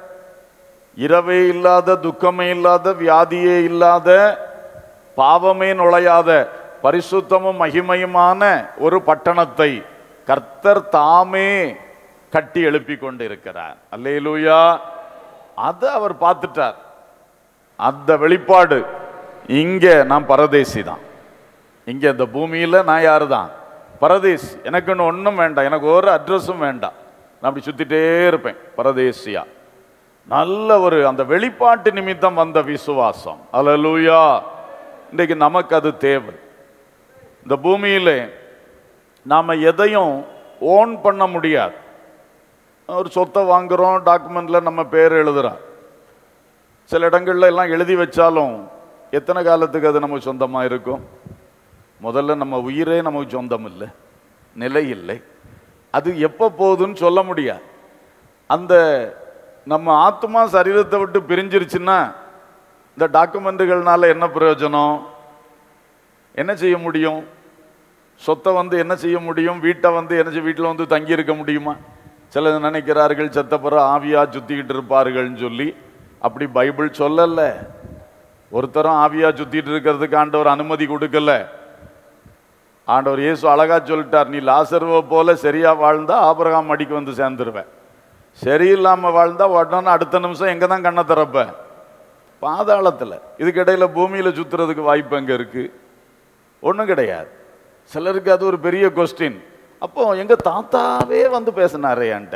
இரவே இல்லாத துக்கமே இல்லாத வியாதியே இல்லாத பாவமே நுழையாத பரிசுத்தமும் மகிமையுமான ஒரு பட்டணத்தை கர்த்தர் தாமே கட்டி எழுப்பி கொண்டிருக்கிறார் அல்லேலூயா அதை அவர் பார்த்துட்டார் அந்த வெளிப்பாடு இங்க நான் பரதேசி தான் இங்க இந்த பூமியில நான் யாரு தான் பரதேசி எனக்குன்னு ஒன்றும் வேண்டாம் எனக்கு ஒரு அட்ரஸும் வேண்டாம் நான் அப்படி சுத்திட்டே இருப்பேன் பரதேசியா நல்ல ஒரு அந்த வெளிப்பாட்டு நிமித்தம் வந்த விசுவாசம் அல்லேலூயா இன்றைக்கு நமக்கு அது தேவை இந்த பூமியிலே நாம எதையும் ஓன் பண்ண முடியாது ஒரு சொத்தை வாங்குறோம் டாக்குமெண்ட்ல நம்ம பேர் எழுதுறோம் சில இடங்கள்ல எல்லாம் எழுதி வச்சாலும் எத்தனை காலத்துக்கு அது நமக்கு சொந்தமா இருக்கும் முதல்ல நம்ம உயிரே நமக்கு சொந்தம் இல்லை நிலை இல்லை அது எப்போ போகுதுன்னு சொல்ல முடியாது அந்த நம்ம ஆத்மா சரீரத்தை விட்டு பிரிஞ்சிருச்சுன்னா இந்த டாக்குமெண்ட்டுகள்னால என்ன பிரயோஜனம் என்ன செய்ய முடியும் சொத்தை வந்து என்ன செய்ய முடியும் வீட்டை வந்து என்ன செய்ய வீட்டில் வந்து தங்கி இருக்க முடியுமா சிலர் நினைக்கிறார்கள் செத்த பிறகு ஆவியா சுத்திக்கிட்டு இருப்பார்கள்னு சொல்லி அப்படி பைபிள் சொல்லல ஒருத்தரும் ஆவியா சுத்திட்டு இருக்கிறதுக்கு ஆண்டவர் அனுமதி கொடுக்கல ஆண்டவர் இயேசு அழகா சொல்லிட்டார் நீ லாசருவை போல சரியா வாழ்ந்தா ஆபிரகாம் அடிக்கு வந்து சேர்ந்துருவேன் சரியில்லாம வாழ்ந்தா உடனே அடுத்த நிமிஷம் எங்க தான் கண்ணை திறப்ப பாதாளத்துல இதுக்கிடையில பூமியில சுத்துறதுக்கு வாய்ப்பு எங்க இருக்கு ஒண்ணும் கிடையாது சிலருக்கு அது ஒரு பெரிய கொஸ்டின் அப்போ எங்க தாத்தாவே வந்து பேசினாரே என்கிட்ட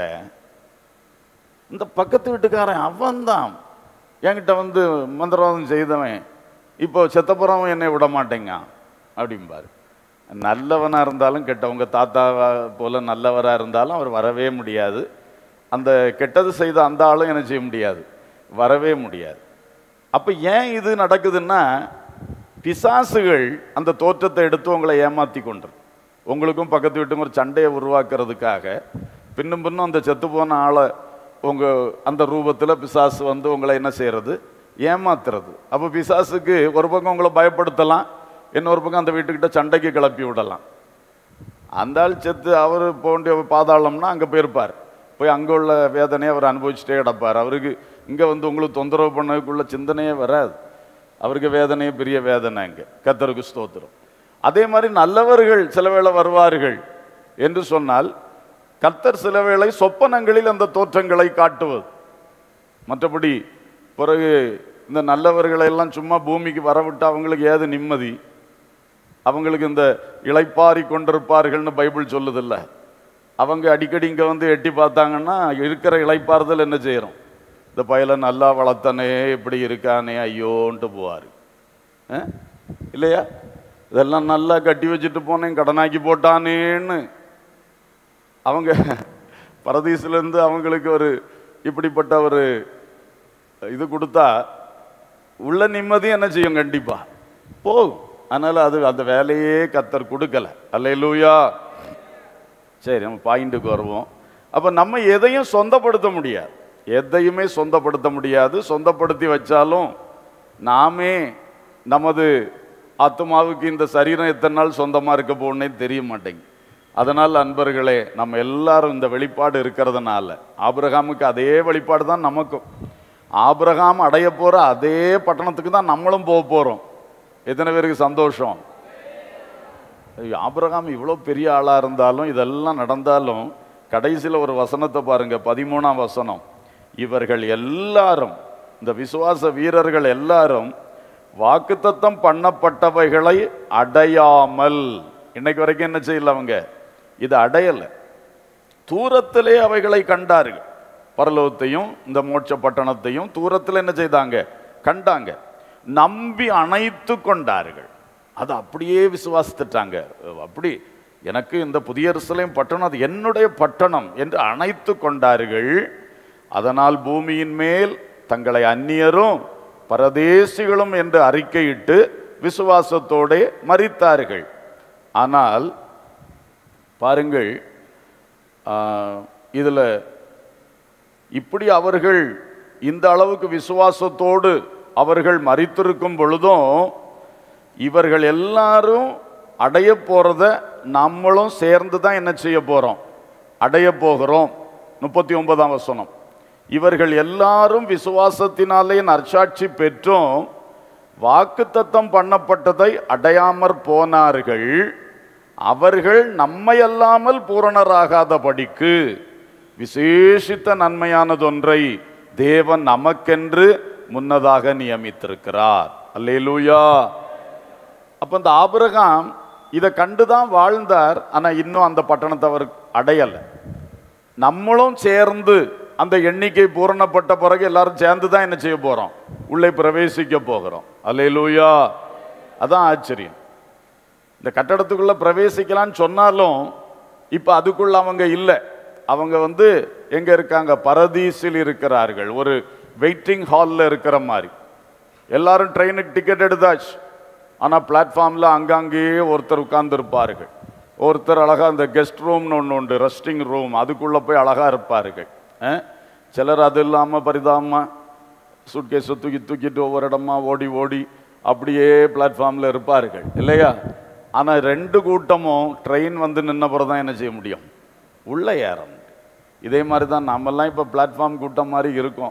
இந்த பக்கத்து வீட்டுக்காரன் அவன் தான் என்கிட்ட வந்து மந்திரவாதம் செய்தவன் இப்போ செத்தப்புறம் என்னை விட மாட்டேங்க அப்படிம்பாரு நல்லவனா இருந்தாலும் கெட்டவங்க தாத்தா போல நல்லவரா இருந்தாலும் அவர் வரவே முடியாது அந்த கெட்டது செய்த அந்த ஆளும் என்ன செய்ய முடியாது வரவே முடியாது அப்ப ஏன் இது நடக்குதுன்னா பிசாசுகள் அந்த தோற்றத்தை எடுத்து உங்களை ஏமாத்தி கொண்டு உங்களுக்கும் பக்கத்து வீட்டுக்கும் ஒரு சண்டையை உருவாக்குறதுக்காக பின்னும் பின்னும் அந்த செத்து போன ஆளை உங்க அந்த ரூபத்துல பிசாசு வந்து உங்களை என்ன செய்யறது ஏமாத்துறது அப்போ பிசாசுக்கு ஒரு பக்கம் உங்களை பயப்படுத்தலாம் இன்னொரு பக்கம் அந்த வீட்டுக்கிட்ட சண்டைக்கு கிளப்பி விடலாம் அந்த ஆள் செத்து அவர் போக வேண்டிய பாதாளம்னா அங்கே போயிருப்பார் போய் அங்கே உள்ள வேதனையை அவர் அனுபவிச்சுட்டே கிடப்பார் அவருக்கு இங்கே வந்து உங்களுக்கு தொந்தரவு பண்ணதுக்குள்ள சிந்தனையே வராது அவருக்கு வேதனையே பெரிய வேதனை இங்கே கத்தருக்கு ஸ்தோத்திரம் அதே மாதிரி நல்லவர்கள் சில வேளை வருவார்கள் என்று சொன்னால் கர்த்தர் சில வேளை சொப்பனங்களில் அந்த தோற்றங்களை காட்டுவது மற்றபடி பிறகு இந்த நல்லவர்களை எல்லாம் சும்மா பூமிக்கு வரவிட்டு அவங்களுக்கு ஏது நிம்மதி அவங்களுக்கு இந்த இளைப்பாரி கொண்டிருப்பார்கள்னு பைபிள் சொல்லுதில்ல அவங்க அடிக்கடி இங்கே வந்து எட்டி பார்த்தாங்கன்னா இருக்கிற இளைப்பாறுதல் என்ன செய்யறோம் இந்த பயலை நல்லா வளர்த்தனே இப்படி இருக்கானே ஐயோன்ட்டு போவார் இல்லையா இதெல்லாம் நல்லா கட்டி வச்சுட்டு போனேன் கடனாக்கி போட்டானேன்னு அவங்க பரதீசிலேருந்து அவங்களுக்கு ஒரு இப்படிப்பட்ட ஒரு இது கொடுத்தா உள்ள நிம்மதி என்ன செய்யும் கண்டிப்பா போகும் அதனால அது அந்த வேலையே கத்தர் கொடுக்கல அல்லேலூயா சரி நம்ம பாயிண்ட்டுக்கு வருவோம் அப்ப நம்ம எதையும் சொந்தப்படுத்த முடியாது எதையுமே சொந்தப்படுத்த முடியாது சொந்தப்படுத்தி வச்சாலும் நாமே நமது ஆத்மாவுக்கு இந்த சரீரம் எத்தனை நாள் சொந்தமா இருக்க போகணுன்னே தெரிய மாட்டேங்குது அதனால் அன்பர்களே நம்ம எல்லாரும் இந்த வெளிப்பாடு இருக்கிறதுனால ஆபிரகாமுக்கு அதே வெளிப்பாடு தான் நமக்கும் ஆபிரகாம் அடைய போற அதே பட்டணத்துக்கு தான் நம்மளும் போக போறோம் எத்தனை பேருக்கு சந்தோஷம் ஐயோ, ஆபிரகாம் இவ்வளோ பெரிய ஆளாக இருந்தாலும் இதெல்லாம் நடந்தாலும் கடைசியில் ஒரு வசனத்தை பாருங்க பதிமூணாம் வசனம் இவர்கள் எல்லாரும் இந்த விசுவாச வீரர்கள் எல்லாரும் வாக்குத்தத்தம் பண்ணப்பட்டவைகளை அடையாமல் இன்னைக்கு வரைக்கும் என்ன செய்யல அவங்க இது அடையலை தூரத்திலே அவைகளை கண்டார்கள் பரலோகத்தையும் இந்த மோட்ச பட்டணத்தையும் தூரத்தில் என்ன செய்தாங்க கண்டாங்க நம்பி அணைத்து கொண்டார்கள் அது அப்படியே விசுவாசித்துட்டாங்க அப்படி எனக்கு இந்த புதிய எருசலேம் பட்டணம் அது என்னுடைய பட்டணம் என்று அணைத்து கொண்டார்கள் அதனால் பூமியின் மேல் தங்களை அந்நியரும் பரதேசிகளும் என்று அறிக்கையிட்டு விசுவாசத்தோடே மரித்தார்கள் ஆனால் பாருங்கள் இதில் இப்படி அவர்கள் இந்த அளவுக்கு விசுவாசத்தோடு அவர்கள் மறித்திருக்கும் பொழுதும் இவர்கள் எல்லாரும் அடைய போறத நம்மளும் சேர்ந்து தான் என்ன செய்ய போறோம் அடைய போகிறோம் முப்பத்தி ஒன்பதாம் வசனம் இவர்கள் எல்லாரும் விசுவாசத்தினாலே நற்சாட்சி பெற்றும் வாக்குத்தத்தம் பண்ணப்பட்டதை அடையாமற் போனார்கள் அவர்கள் நம்மையல்லாமல் பூரணராகாதபடிக்கு விசேஷித்த நன்மையானதொன்றை தேவன் நமக்கென்று முன்னதாக நியமித்திருக்கிறார் அல்லேலூயா அப்ப இந்த ஆபிரகாம் இதை கண்டுதான் வாழ்ந்தார் ஆனா இன்னும் அந்த பட்டணத்தை அவர் அடையல நம்மளும் சேர்ந்து அந்த எண்ணிக்கை பூரணப்பட்ட பிறகு எல்லாரும் சேர்ந்து தான் என்ன செய்ய போறோம் உள்ளே பிரவேசிக்க போகிறோம் அல்லேலூயா அதான் ஆச்சரியம் இந்த கட்டடத்துக்குள்ள பிரவேசிக்கலாம்னு சொன்னாலும் இப்ப அதுக்குள்ள அவங்க இல்லை அவங்க வந்து எங்க இருக்காங்க பரதீசில் இருக்கிறார்கள் ஒரு வெயிட்டிங் ஹாலில் இருக்கிற மாதிரி எல்லாரும் ட்ரெயினுக்கு டிக்கெட் எடுத்தாச்சு ஆனா பிளாட்ஃபார்ம்ல அங்கங்கேயே ஒருத்தர் உட்கார்ந்துருப்பார்கள் ஒருத்தர் அழகா அந்த கெஸ்ட் ரூம்னு ஒன்று உண்டு ரெஸ்டிங் ரூம் அதுக்குள்ள போய் அழகா இருப்பார்கள் அஹ்? சிலர் அது இல்லாம பரிதாபமா சூட்கேஸை தூக்கி தூக்கிட்டு ஒவ்வொரு இடமா ஓடி ஓடி அப்படியே பிளாட்ஃபார்ம்ல இருப்பார்கள் இல்லையா ஆனா ரெண்டு கூட்டமும் ட்ரெயின் வந்து நின்ன பிறகு தான் என்ன செய்ய முடியும் உள்ள ஏற முடியும் இதே மாதிரி தான் நாமெல்லாம் இப்போ பிளாட்ஃபார்ம் கூட்டம் மாதிரி இருக்கோம்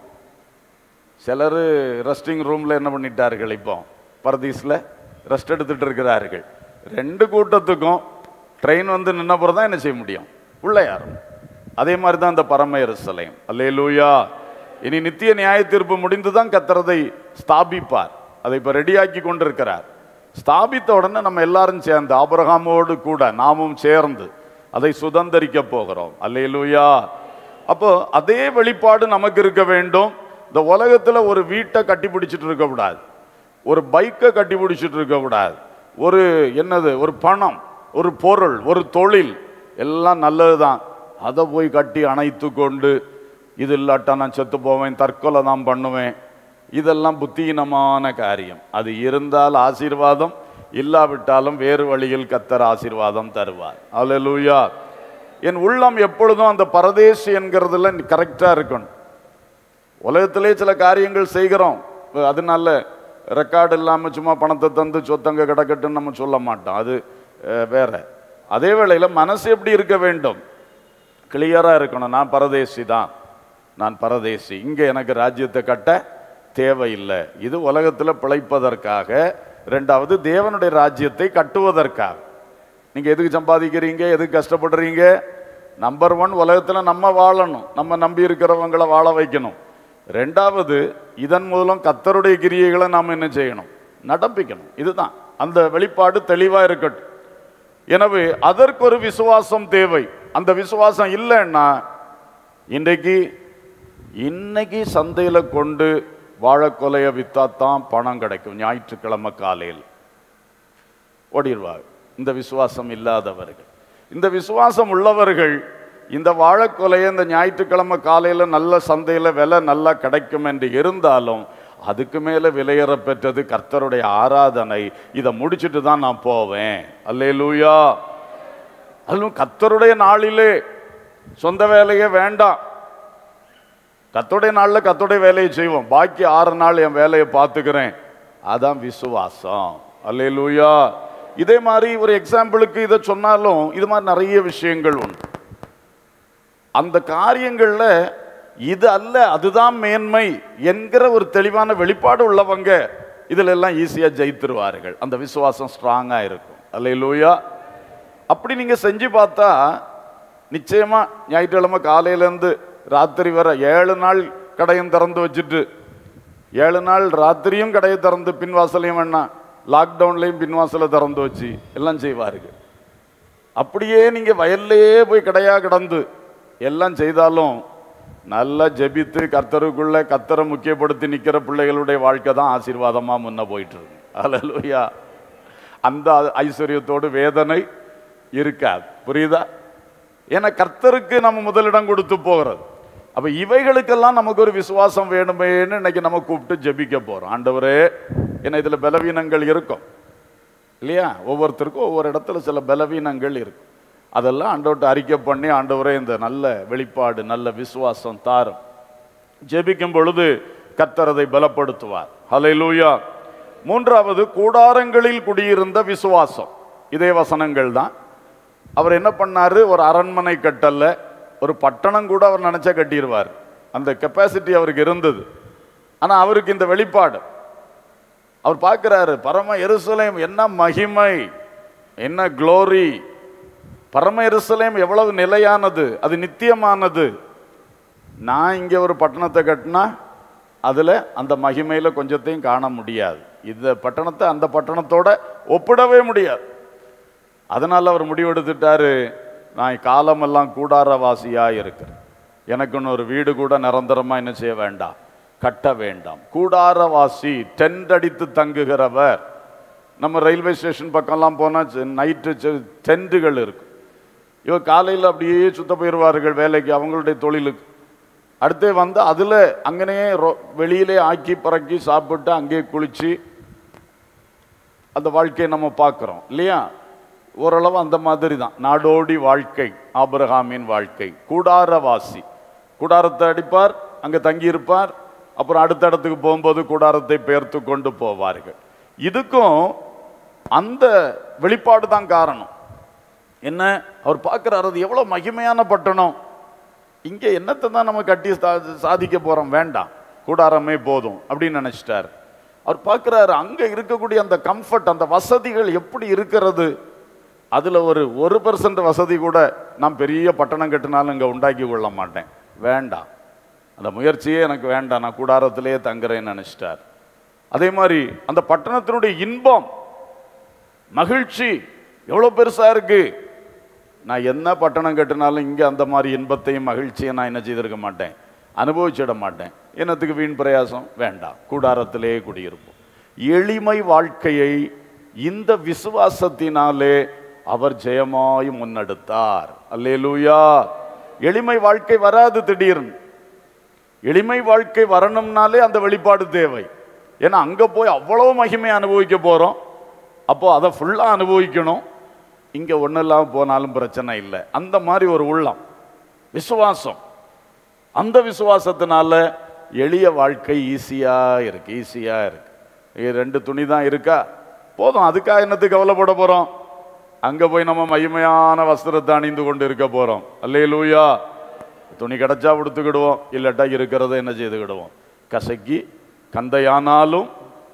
சிலர் ரெஸ்டிங் ரூம்ல என்ன பண்ணிட்டார்கள் இப்போ பரதீஸில் ரெஸ்ட் எடுத்துட்டு இருக்கிறார்கள் ரெண்டு கூட்டத்துக்கும் ட்ரெயின் வந்து நின்ன பிறகு தான் என்ன செய்ய முடியும் உள்ள ஏறும் அதே மாதிரி தான் இந்த பரம எருசலேம் அல்லேலூயா இனி நித்திய நியாய தீர்ப்பு முடிந்து தான் கத்துறதை ஸ்தாபிப்பார் அதை இப்போ ரெடியாக்கி கொண்டிருக்கிறார் ஸ்தாபித்த உடனே நம்ம எல்லாரும் சேர்ந்து ஆபிரகாமோடு கூட நாமும் சேர்ந்து அதை சுதந்தரிக்க போகிறோம் அல்லேலூயா அப்போ அதே வெளிப்பாடு நமக்கு இருக்க வேண்டும் இந்த உலகத்துல ஒரு வீட்டை கட்டி பிடிச்சிட்டு இருக்க கூடாது ஒரு பைக்கை கட்டி பிடிச்சிட்டு இருக்க கூடாது ஒரு என்னது ஒரு பணம் ஒரு பொருள் ஒரு தொழில் எல்லாம் நல்லதுதான் அதை போய் கட்டி அணைத்து கொண்டு இது இல்லாட்டா நான் செத்து போவேன் தற்கொலை தான் பண்ணுவேன் இதெல்லாம் புத்தீனமான காரியம் அது இருந்தால் ஆசீர்வாதம் இல்லாவிட்டாலும் வேறு வழியில் கத்தர் ஆசீர்வாதம் தருவார் அல்லேலூயா என் உள்ளம் எப்பொழுதும் அந்த பரதேசி என்கிறதுல கரெக்டா இருக்கணும் உலகத்திலே சில காரியங்கள் செய்கிறோம் அதனால ரெக்கார்டு இல்லாம சும்மா பணத்தை தந்து சொத்தங்க கிடக்கட்டுன்னு நம்ம சொல்ல மாட்டோம் அது அஹ், வேற அதே வேளையில மனசு எப்படி இருக்க வேண்டும் கிளியரா இருக்கணும் நான் பரதேசி தான் நான் பரதேசி இங்க எனக்கு ராஜ்யத்தை கட்ட தேவையில்லை இது உலகத்துல பிழைப்பதற்காக ரெண்டாவது தேவனுடைய ராஜ்யத்தை கட்டுவதற்காக நீங்க எதுக்கு சம்பாதிக்கிறீங்க எதுக்கு கஷ்டப்படுறீங்க நம்பர் ஒன் உலகத்துல நம்ம வாழணும் நம்ம நம்பி இருக்கிறவங்களை வாழ வைக்கணும் ரெண்டாவது இதன் மூலம் கத்தருடைய கிரியைகளை நாம் என்ன செய்யணும் நடப்பிக்கணும் இதுதான் அந்த வெளிப்பாடு தெளிவா இருக்கட்டும் எனவே அதற்கு ஒரு விசுவாசம் தேவை அந்த விசுவாசம் இல்லைன்னா இன்றைக்கு இன்னைக்கு சந்தையில கொண்டு வாழைக்கொலையை வித்தாத்தான் பணம் கிடைக்கும் ஞாயிற்றுக்கிழமை காலையில் ஓடிடுவாங்க இந்த விசுவாசம் இல்லாதவர்கள் இந்த விசுவாசம் உள்ளவர்கள் இந்த வாழைக்கொலையை இந்த ஞாயிற்றுக்கிழமை காலையில் நல்ல சந்தையில் விலை நல்லா கிடைக்கும் என்று இருந்தாலும் அதுக்கு மேலே விலையேற பெற்றது கர்த்தருடைய ஆராதனை இதை முடிச்சிட்டு தான் நான் போவேன் அல்லேலூயா அதுவும் கர்த்தருடைய நாளிலே சொந்த வேலையே வேண்டாம் கத்தோடைய நாளில் கத்தோடைய வேலையை செய்வோம் பாக்கி ஆறு நாள் என் வேலையை பார்த்துக்கிறேன் அதான் விசுவாசம் அல்லேலூயா இதே மாதிரி ஒரு எக்ஸாம்பிளுக்கு இதை சொன்னாலும் இது மாதிரி நிறைய விஷயங்கள் உண்டு அந்த காரியங்கள்ல இது அல்ல அதுதான் மேன்மை என்கிற ஒரு தெளிவான வெளிப்பாடு உள்ளவங்க இதுல எல்லாம் ஈஸியா ஜெயித்துருவார்கள் அந்த விசுவாசம் ஸ்ட்ராங்கா இருக்கும் அல்லேலூயா அப்படி நீங்க செஞ்சு பார்த்தா நிச்சயமா ஞாயிற்றுக்கிழமை காலையிலேருந்து ராத்திரி வர ஏழு நாள் கடையும் திறந்து வச்சுட்டு ஏழு நாள் ராத்திரியும் கடையை திறந்து பின்வாசலையும் வேணாம் லாக்டவுன்லையும் பின்வாசலை திறந்து வச்சு எல்லாம் செய்வார்கள் அப்படியே நீங்க வயல்லையே போய் கடையா கிடந்து எல்லாம் செய்தாலும் நல்லா ஜெபித்து கர்த்தருக்குள்ள கர்த்தரை முக்கியப்படுத்தி நிக்கிற பிள்ளைகளுடைய வாழ்க்கை தான் ஆசீர்வாதமா முன்ன போயிட்டு இருக்கு அல்லேலூயா அந்த ஐஸ்வர்யத்தோடு வேதனை இருக்காது புரியுதா ஏன்னா கர்த்தருக்கு நம்ம முதலிடம் கொடுத்து போகிறது அப்ப இவைகளுக்கெல்லாம் நமக்கு ஒரு விசுவாசம் வேணுமேன்னு இன்னைக்கு நம்ம கூப்பிட்டு ஜெபிக்க போறோம் ஆண்டவரே ஏன்னா இதுல பலவீனங்கள் இருக்கும் இல்லையா ஒவ்வொருத்தருக்கும் ஒவ்வொரு இடத்துல சில பலவீனங்கள் இருக்கும் அதெல்லாம் ஆண்டவர்கிட்ட அறிக்கை பண்ணி ஆண்டவரே இந்த நல்ல வெளிப்பாடு நல்ல விசுவாசம் தாரும் ஜெபிக்கும் பொழுது கர்த்தர் அதை பலப்படுத்துவார் ஹalleluya மூன்றாவது கூடாரங்களில் குடியிருந்த விசுவாசம் இதே வசனங்கள் தான் அவர் என்ன பண்ணாரு ஒரு அரண்மனை கட்டல்ல ஒரு பட்டணம் கூட அவர் நினைச்சா கட்டிடுவார் அந்த கெப்பாசிட்டி அவருக்கு இருந்தது ஆனா அவருக்கு இந்த வெளிப்பாடு அவர் பார்க்கிறாரு பரம எருசலேம் என்ன மகிமை என்ன க்ளோரி பரம எருசலேம் எவ்வளவு நிலையானது அது நித்தியமானது நான் இங்க ஒரு பட்டணத்தை கட்டினா அதுல அந்த மகிமையில கொஞ்சத்தையும் காண முடியாது இந்த பட்டணத்தை அந்த பட்டணத்தோட ஒப்பிடவே முடியாது அதனால அவர் முடிவெடுத்துட்டாரு நான் காலமெல்லாம் கூடாரவாசியா இருக்கிறேன் எனக்குன்னு ஒரு வீடு கூட நிரந்தரமா என்ன செய்ய வேண்டாம் கட்ட வேண்டாம் கூடாரவாசி டென்ட் அடித்து தங்குகிறவர் நம்ம ரயில்வே ஸ்டேஷன் பக்கம்லாம் போனால் நைட்டு டென்ட்டுகள் இருக்கும் இவர் காலையில் அப்படியே சுத்த போயிடுவார்கள் வேலைக்கு அவங்களுடைய தொழிலுக்கு அடுத்து வந்து அதில் அங்கனையே ரொ- வெளியிலே ஆக்கி பறக்கி சாப்பிட்டு அங்கேயே குளிச்சு அந்த வாழ்க்கையை நம்ம பார்க்குறோம் இல்லையா ஓரளவு அந்த மாதிரி தான் நாடோடி வாழ்க்கை ஆபிரகாமின் வாழ்க்கை கூடாரவாசி கூடாரத்தை அடிப்பார் அங்கே தங்கியிருப்பார் அப்புறம் அடுத்த இடத்துக்கு போகும்போது கூடாரத்தை பெயர்த்து கொண்டு போவார்கள் இதுக்கும் அந்த வெளிப்பாடு தான் காரணம் என்ன அவர் பார்க்குறாரு அது எவ்வளோ மகிமையான பட்டணம் இங்கே என்னத்தை தான் நம்ம கட்டி சா- சாதிக்க போகிறோம் வேண்டாம் கூடாரமே போதும் அப்படின்னு நினச்சிட்டார் அவர் பார்க்குறாரு அங்கே இருக்கக்கூடிய அந்த கம்ஃபர்ட் அந்த வசதிகள் எப்படி இருக்கிறது அதில் ஒரு ஒரு பர்சன்ட் வசதி கூட நான் பெரிய பட்டணம் கட்டினாலும் இங்கே உண்டாக்கி கொள்ள மாட்டேன் வேண்டாம் அந்த முயற்சியே எனக்கு வேண்டாம் நான் கூடாரத்திலேயே தங்குறேன்னு நினச்சிட்டார் அதே மாதிரி அந்த பட்டணத்தினுடைய இன்பம் மகிழ்ச்சி எவ்வளோ பெருசா இருக்கு நான் என்ன பட்டணம் கட்டினாலும் இங்கே அந்த மாதிரி இன்பத்தையும் மகிழ்ச்சியும் நான் என்ன செய்திருக்க மாட்டேன் அனுபவிச்சிட மாட்டேன் என்னத்துக்கு வீண் பிரயாசம் வேண்டாம் கூடாரத்திலேயே குடியிருப்போம் எளிமை வாழ்க்கையை இந்த விசுவாசத்தினாலே அவர் ஜெயமாய் முன்னெடுத்தார் அல்லேலூயா எளிமை வாழ்க்கை வராது திடீர்னு எளிமை வாழ்க்கை வரணும்னாலே அந்த வெளிப்பாடு தேவை ஏன்னா அங்க போய் அவ்வளவு மகிமை அனுபவிக்க போறோம் அப்போ அதை ஃபுல்லா அனுபவிக்கணும் இங்க ஒன்றும் இல்லாமல் போனாலும் பிரச்சனை இல்லை அந்த மாதிரி ஒரு உள்ளம் விசுவாசம் அந்த விசுவாசத்தினால எளிய வாழ்க்கை ஈஸியா இருக்கு ஈஸியா இருக்கு இது ரெண்டு துணி தான் இருக்கா போதும் அதுக்காக என்னத்துக்கு கவலைப்பட போறோம் அங்க போய் நம்ம மகிமையான வஸ்திரத்தை அணிந்து கொண்டு இருக்க போறோம் அல்லேலூயா துணி கிடைச்சா உடுத்துக்கிடுவோம் இல்லாட்டா இருக்கிறத என்ன செய்துக்கிடுவோம் கசக்கி கந்தையானாலும்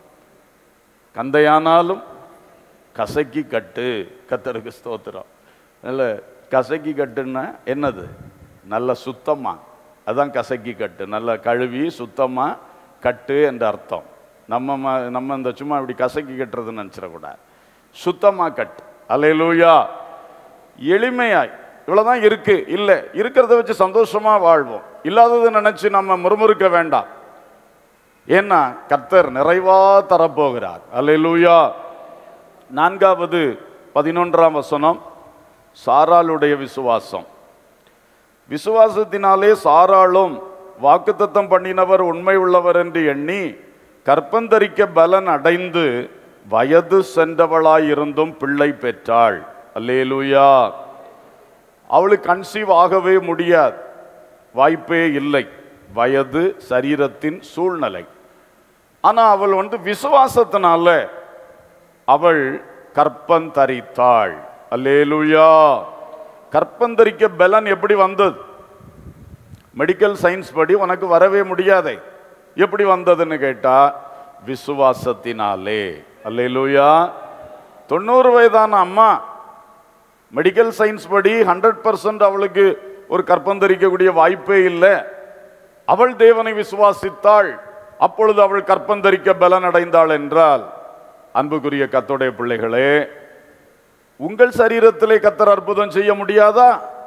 கந்தையானாலும் கசக்கி கட்டு கத்தருக்கு ஸ்தோத்திரம் நல்ல கசக்கி கட்டுன்னா என்னது நல்ல சுத்தமா அதான் கசக்கி கட்டு நல்ல கழுவி சுத்தமா கட்டு என்ற அர்த்தம் நம்ம ம- நம்ம இந்த சும்மா இப்படி கசக்கி கட்டுறதுன்னு நினச்சிடக்கூடாது சுத்தமா கட்டு அலையலூயா எளிமையாய் இவ்வளவுதான் இருக்கு இல்லை இருக்கிறத வச்சு சந்தோஷமா வாழ்வோம் இல்லாததை நினைச்சு நம்ம முறுமுறுக்க வேண்டாம் ஏன்னா கர்த்தர் நிறைவா தரப்போகிறார் அல்லேலூயா நான்காவது பதினொன்றாம் வசனம் சாராளுடைய விசுவாசம் விசுவாசத்தினாலே சாராளும் வாக்குத்தத்தம் பண்ணினவர் உண்மை உள்ளவர் என்று எண்ணி கற்பந்தரிக்க பலன் அடைந்து வயது சென்றவளாயிருந்தும் பிள்ளை பெற்றாள் அல்லேலூயா அவளுக்கு கன்சீவ் ஆகவே முடியாது வாய்ப்பே இல்லை வயது சரீரத்தின் சூழ்நிலை ஆனா அவள் வந்து விசுவாசத்தினால அவள் கற்பந்தரித்தாள் அல்லேலூயா கற்பந்தரிக்க பலன் எப்படி வந்தது மெடிக்கல் சயின்ஸ் படி உனக்கு வரவே முடியாதே எப்படி வந்ததுன்னு கேட்டா விசுவாசத்தினாலே அல்லேலூயா தொண்ணூறு வயதான அம்மா மெடிக்கல் சயின்ஸ் படி ஹண்ட்ரட் பர்சன்ட் அவளுக்கு ஒரு கற்பந்தரிக்கக்கூடிய வாய்ப்பே இல்லை அவள் தேவனை விசுவாசித்தாள் அப்பொழுது அவள் கற்பந்தரிக்க பலன் அடைந்தாள் என்றால் அன்புக்குரிய கத்தோடைய பிள்ளைகளே உங்கள் சரீரத்திலே கத்தர் அற்புதம் செய்ய முடியாதா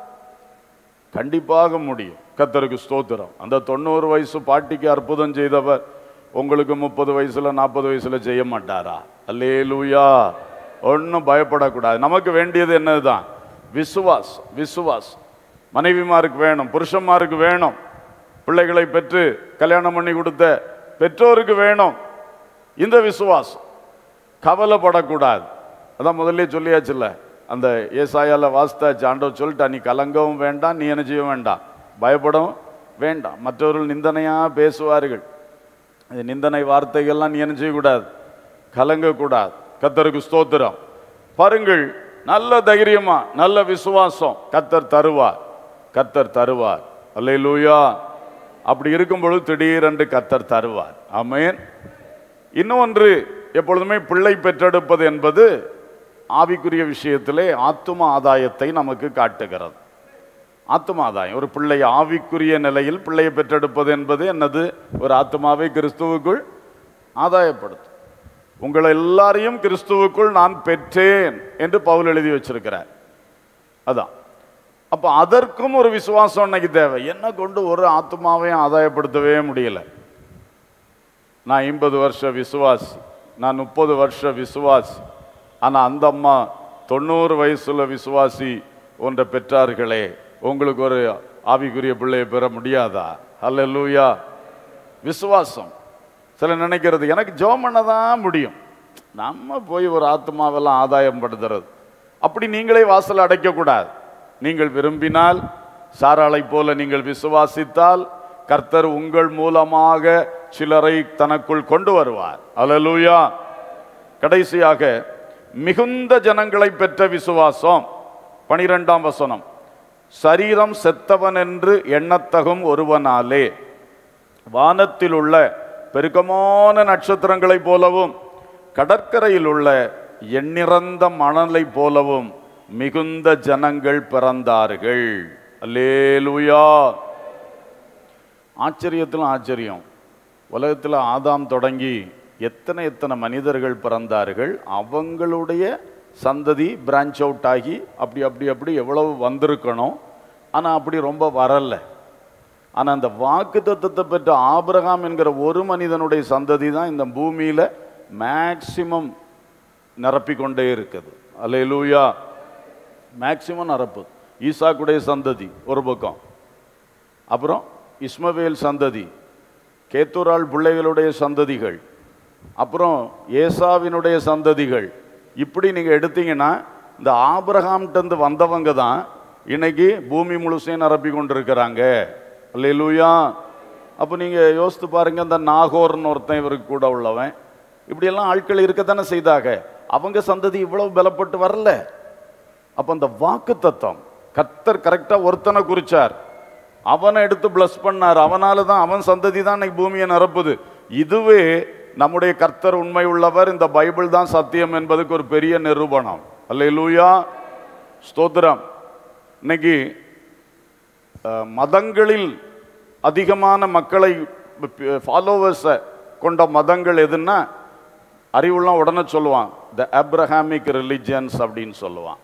கண்டிப்பாக முடியும் கத்தருக்கு ஸ்தோத்திரம் அந்த தொண்ணூறு வயசு பாட்டிக்கு அற்புதம் செய்தவர் உங்களுக்கு முப்பது வயசுல நாற்பது வயசுல செய்ய மாட்டாரா அல்லே லூயா ஒன்றும் பயப்படக்கூடாது நமக்கு வேண்டியது என்னதுதான் விசுவாஸ் விசுவாஸ் மனைவிமாருக்கு வேணும் புருஷன்மாருக்கு வேணும் பிள்ளைகளை பெற்று கல்யாணம் பண்ணி கொடுத்த பெற்றோருக்கு வேணும் இந்த விசுவாசம் கவலைப்படக்கூடாது அதான் முதல்ல சொல்லியாச்சுல்ல அந்த ஏசாயால வாஸ்தாச்சு ஆண்டவர் சொல்லிட்டா நீ கலங்கவும் வேண்டாம் நீ என்ன செய்ய வேண்டாம் பயப்படவும் வேண்டாம் மற்றவர்கள் நிந்தனையா பேசுவார்கள் இந்த நிந்தனை வார்த்தைகள்லாம் நீ என்ன செய்யக்கூடாது கலங்கக்கூடாது கத்தருக்கு ஸ்தோத்திரம் பாருங்கள் நல்ல தைரியமா நல்ல விசுவாசம் கத்தர் தருவார் கத்தர் தருவார் அல்லேலூயா அப்படி இருக்கும் பொழுது திடீரென்று கத்தர் தருவார் ஆமென் இன்னொன்று எப்பொழுதுமே பிள்ளை பெற்றெடுப்பது என்பது ஆவிக்குரிய விஷயத்திலே ஆத்தும ஆதாயத்தை நமக்கு காட்டுகிறது ஆத்தும ஆதாயம் ஒரு பிள்ளை ஆவிக்குரிய நிலையில் பிள்ளையை பெற்றெடுப்பது என்பது என்னது ஒரு ஆத்மாவை கிறிஸ்துவுக்குள் ஆதாயப்படுத்தும் உங்களை எல்லாரையும் கிறிஸ்துவுக்குள் நான் பெற்றேன் என்று பவுல் எழுதி வச்சிருக்கிறார் அதான் அப்ப அதற்கும் ஒரு விசுவாசம் இன்னைக்கு தேவை என்ன கொண்டு ஒரு ஆத்மாவையும் ஆதாயப்படுத்தவே முடியல நான் ஐம்பது வருஷ விசுவாசி நான் முப்பது வருஷ விசுவாசி ஆனா அந்த அம்மா தொண்ணூறு வயசுல விசுவாசி ஒன்றை பெற்றார்களே உங்களுக்கு ஒரு ஆவிக்குரிய பிள்ளையை பெற முடியாதா அல்லேலூயா விசுவாசம் சில நினைக்கிறது எனக்கு ஜெபம் பண்ண தான் முடியும் நம்ம போய் ஒரு ஆத்மாவெல்லாம் ஆதாயம் படுத்துறது அப்படி நீங்களே வாசல் அடைக்கக்கூடாது நீங்கள் விரும்பினால் சாராளை போல நீங்கள் விசுவாசித்தால் கர்த்தர் உங்கள் மூலமாக சிலரை தனக்குள் கொண்டு வருவார் அல்லேலூயா கடைசியாக மிகுந்த ஜனங்களை பெற்ற விசுவாசம் பனிரெண்டாம் வசனம் சரீரம் செத்தவன் என்று எண்ணத்தகும் ஒருவனாலே வானத்தில் உள்ள பெருக்கமான நட்சத்திரங்களைப் போலவும் கடற்கரையில் உள்ள எண்ணிறந்த மணலைப் போலவும் மிகுந்த ஜனங்கள் பிறந்தார்கள் அல்லேலூயா ஆச்சரியத்திலும் ஆச்சரியம் உலகத்தில் ஆதாம் தொடங்கி எத்தனை எத்தனை மனிதர்கள் பிறந்தார்கள் அவங்களுடைய சந்ததி பிரான்ச் அவுட் ஆகி அப்படி அப்படி அப்படி எவ்வளவு வந்திருக்கணும் ஆனால் அப்படி ரொம்ப வரல ஆனால் அந்த வாக்கு தத்தத்தை பெற்ற ஆபிரகாம் என்கிற ஒரு மனிதனுடைய சந்ததி தான் இந்த பூமியில் மேக்சிமம் நிரப்பிக்கொண்டே இருக்குது அல்லேலூயா மேக்சிமம் நிரப்புது ஈசாக்குடைய சந்ததி ஒரு பக்கம் அப்புறம் இஸ்மவேல் சந்ததி கேத்தூரால் பிள்ளைகளுடைய சந்ததிகள் அப்புறம் ஏசாவினுடைய சந்ததிகள் இப்படி நீங்கள் எடுத்தீங்கன்னா இந்த ஆபிரகாம்கிட்டருந்து வந்தவங்க தான் இன்னைக்கு பூமி முழுசையும் நிரப்பி கொண்டிருக்கிறாங்க அல்லேலூயா அப்போ நீங்கள் யோசித்து பாருங்க இந்த நாகோர்னு ஒருத்தன் இவருக்கு கூட உள்ளவன் இப்படியெல்லாம் ஆட்கள் இருக்கத்தானே செய்தாங்க அவங்க சந்ததி இவ்வளவு பலப்பட்டு வரல அப்போ அந்த வாக்கு தத்தம் கத்தர் கரெக்டாக ஒருத்தனை குறிச்சார் அவனை எடுத்து பிளஸ் பண்ணார் அவனால தான் அவன் சந்ததி தான் இன்னைக்கு பூமியை நிரப்புது இதுவே நம்முடைய கர்த்தர் உண்மை உள்ளவர் இந்த பைபிள் தான் சத்தியம் என்பதுக்கு ஒரு பெரிய நிரூபணம் அல்லேலூயா ஸ்தோத்திரம் இன்னைக்கு அஹ், மதங்களில் அதிகமான மக்களை ஃபாலோவர்ஸை கொண்ட மதங்கள் எதுன்னா அறிவுலாம் உடனே சொல்லுவான் த அப்ரஹாமிக் ரிலிஜியன்ஸ் அப்படின்னு சொல்லுவான்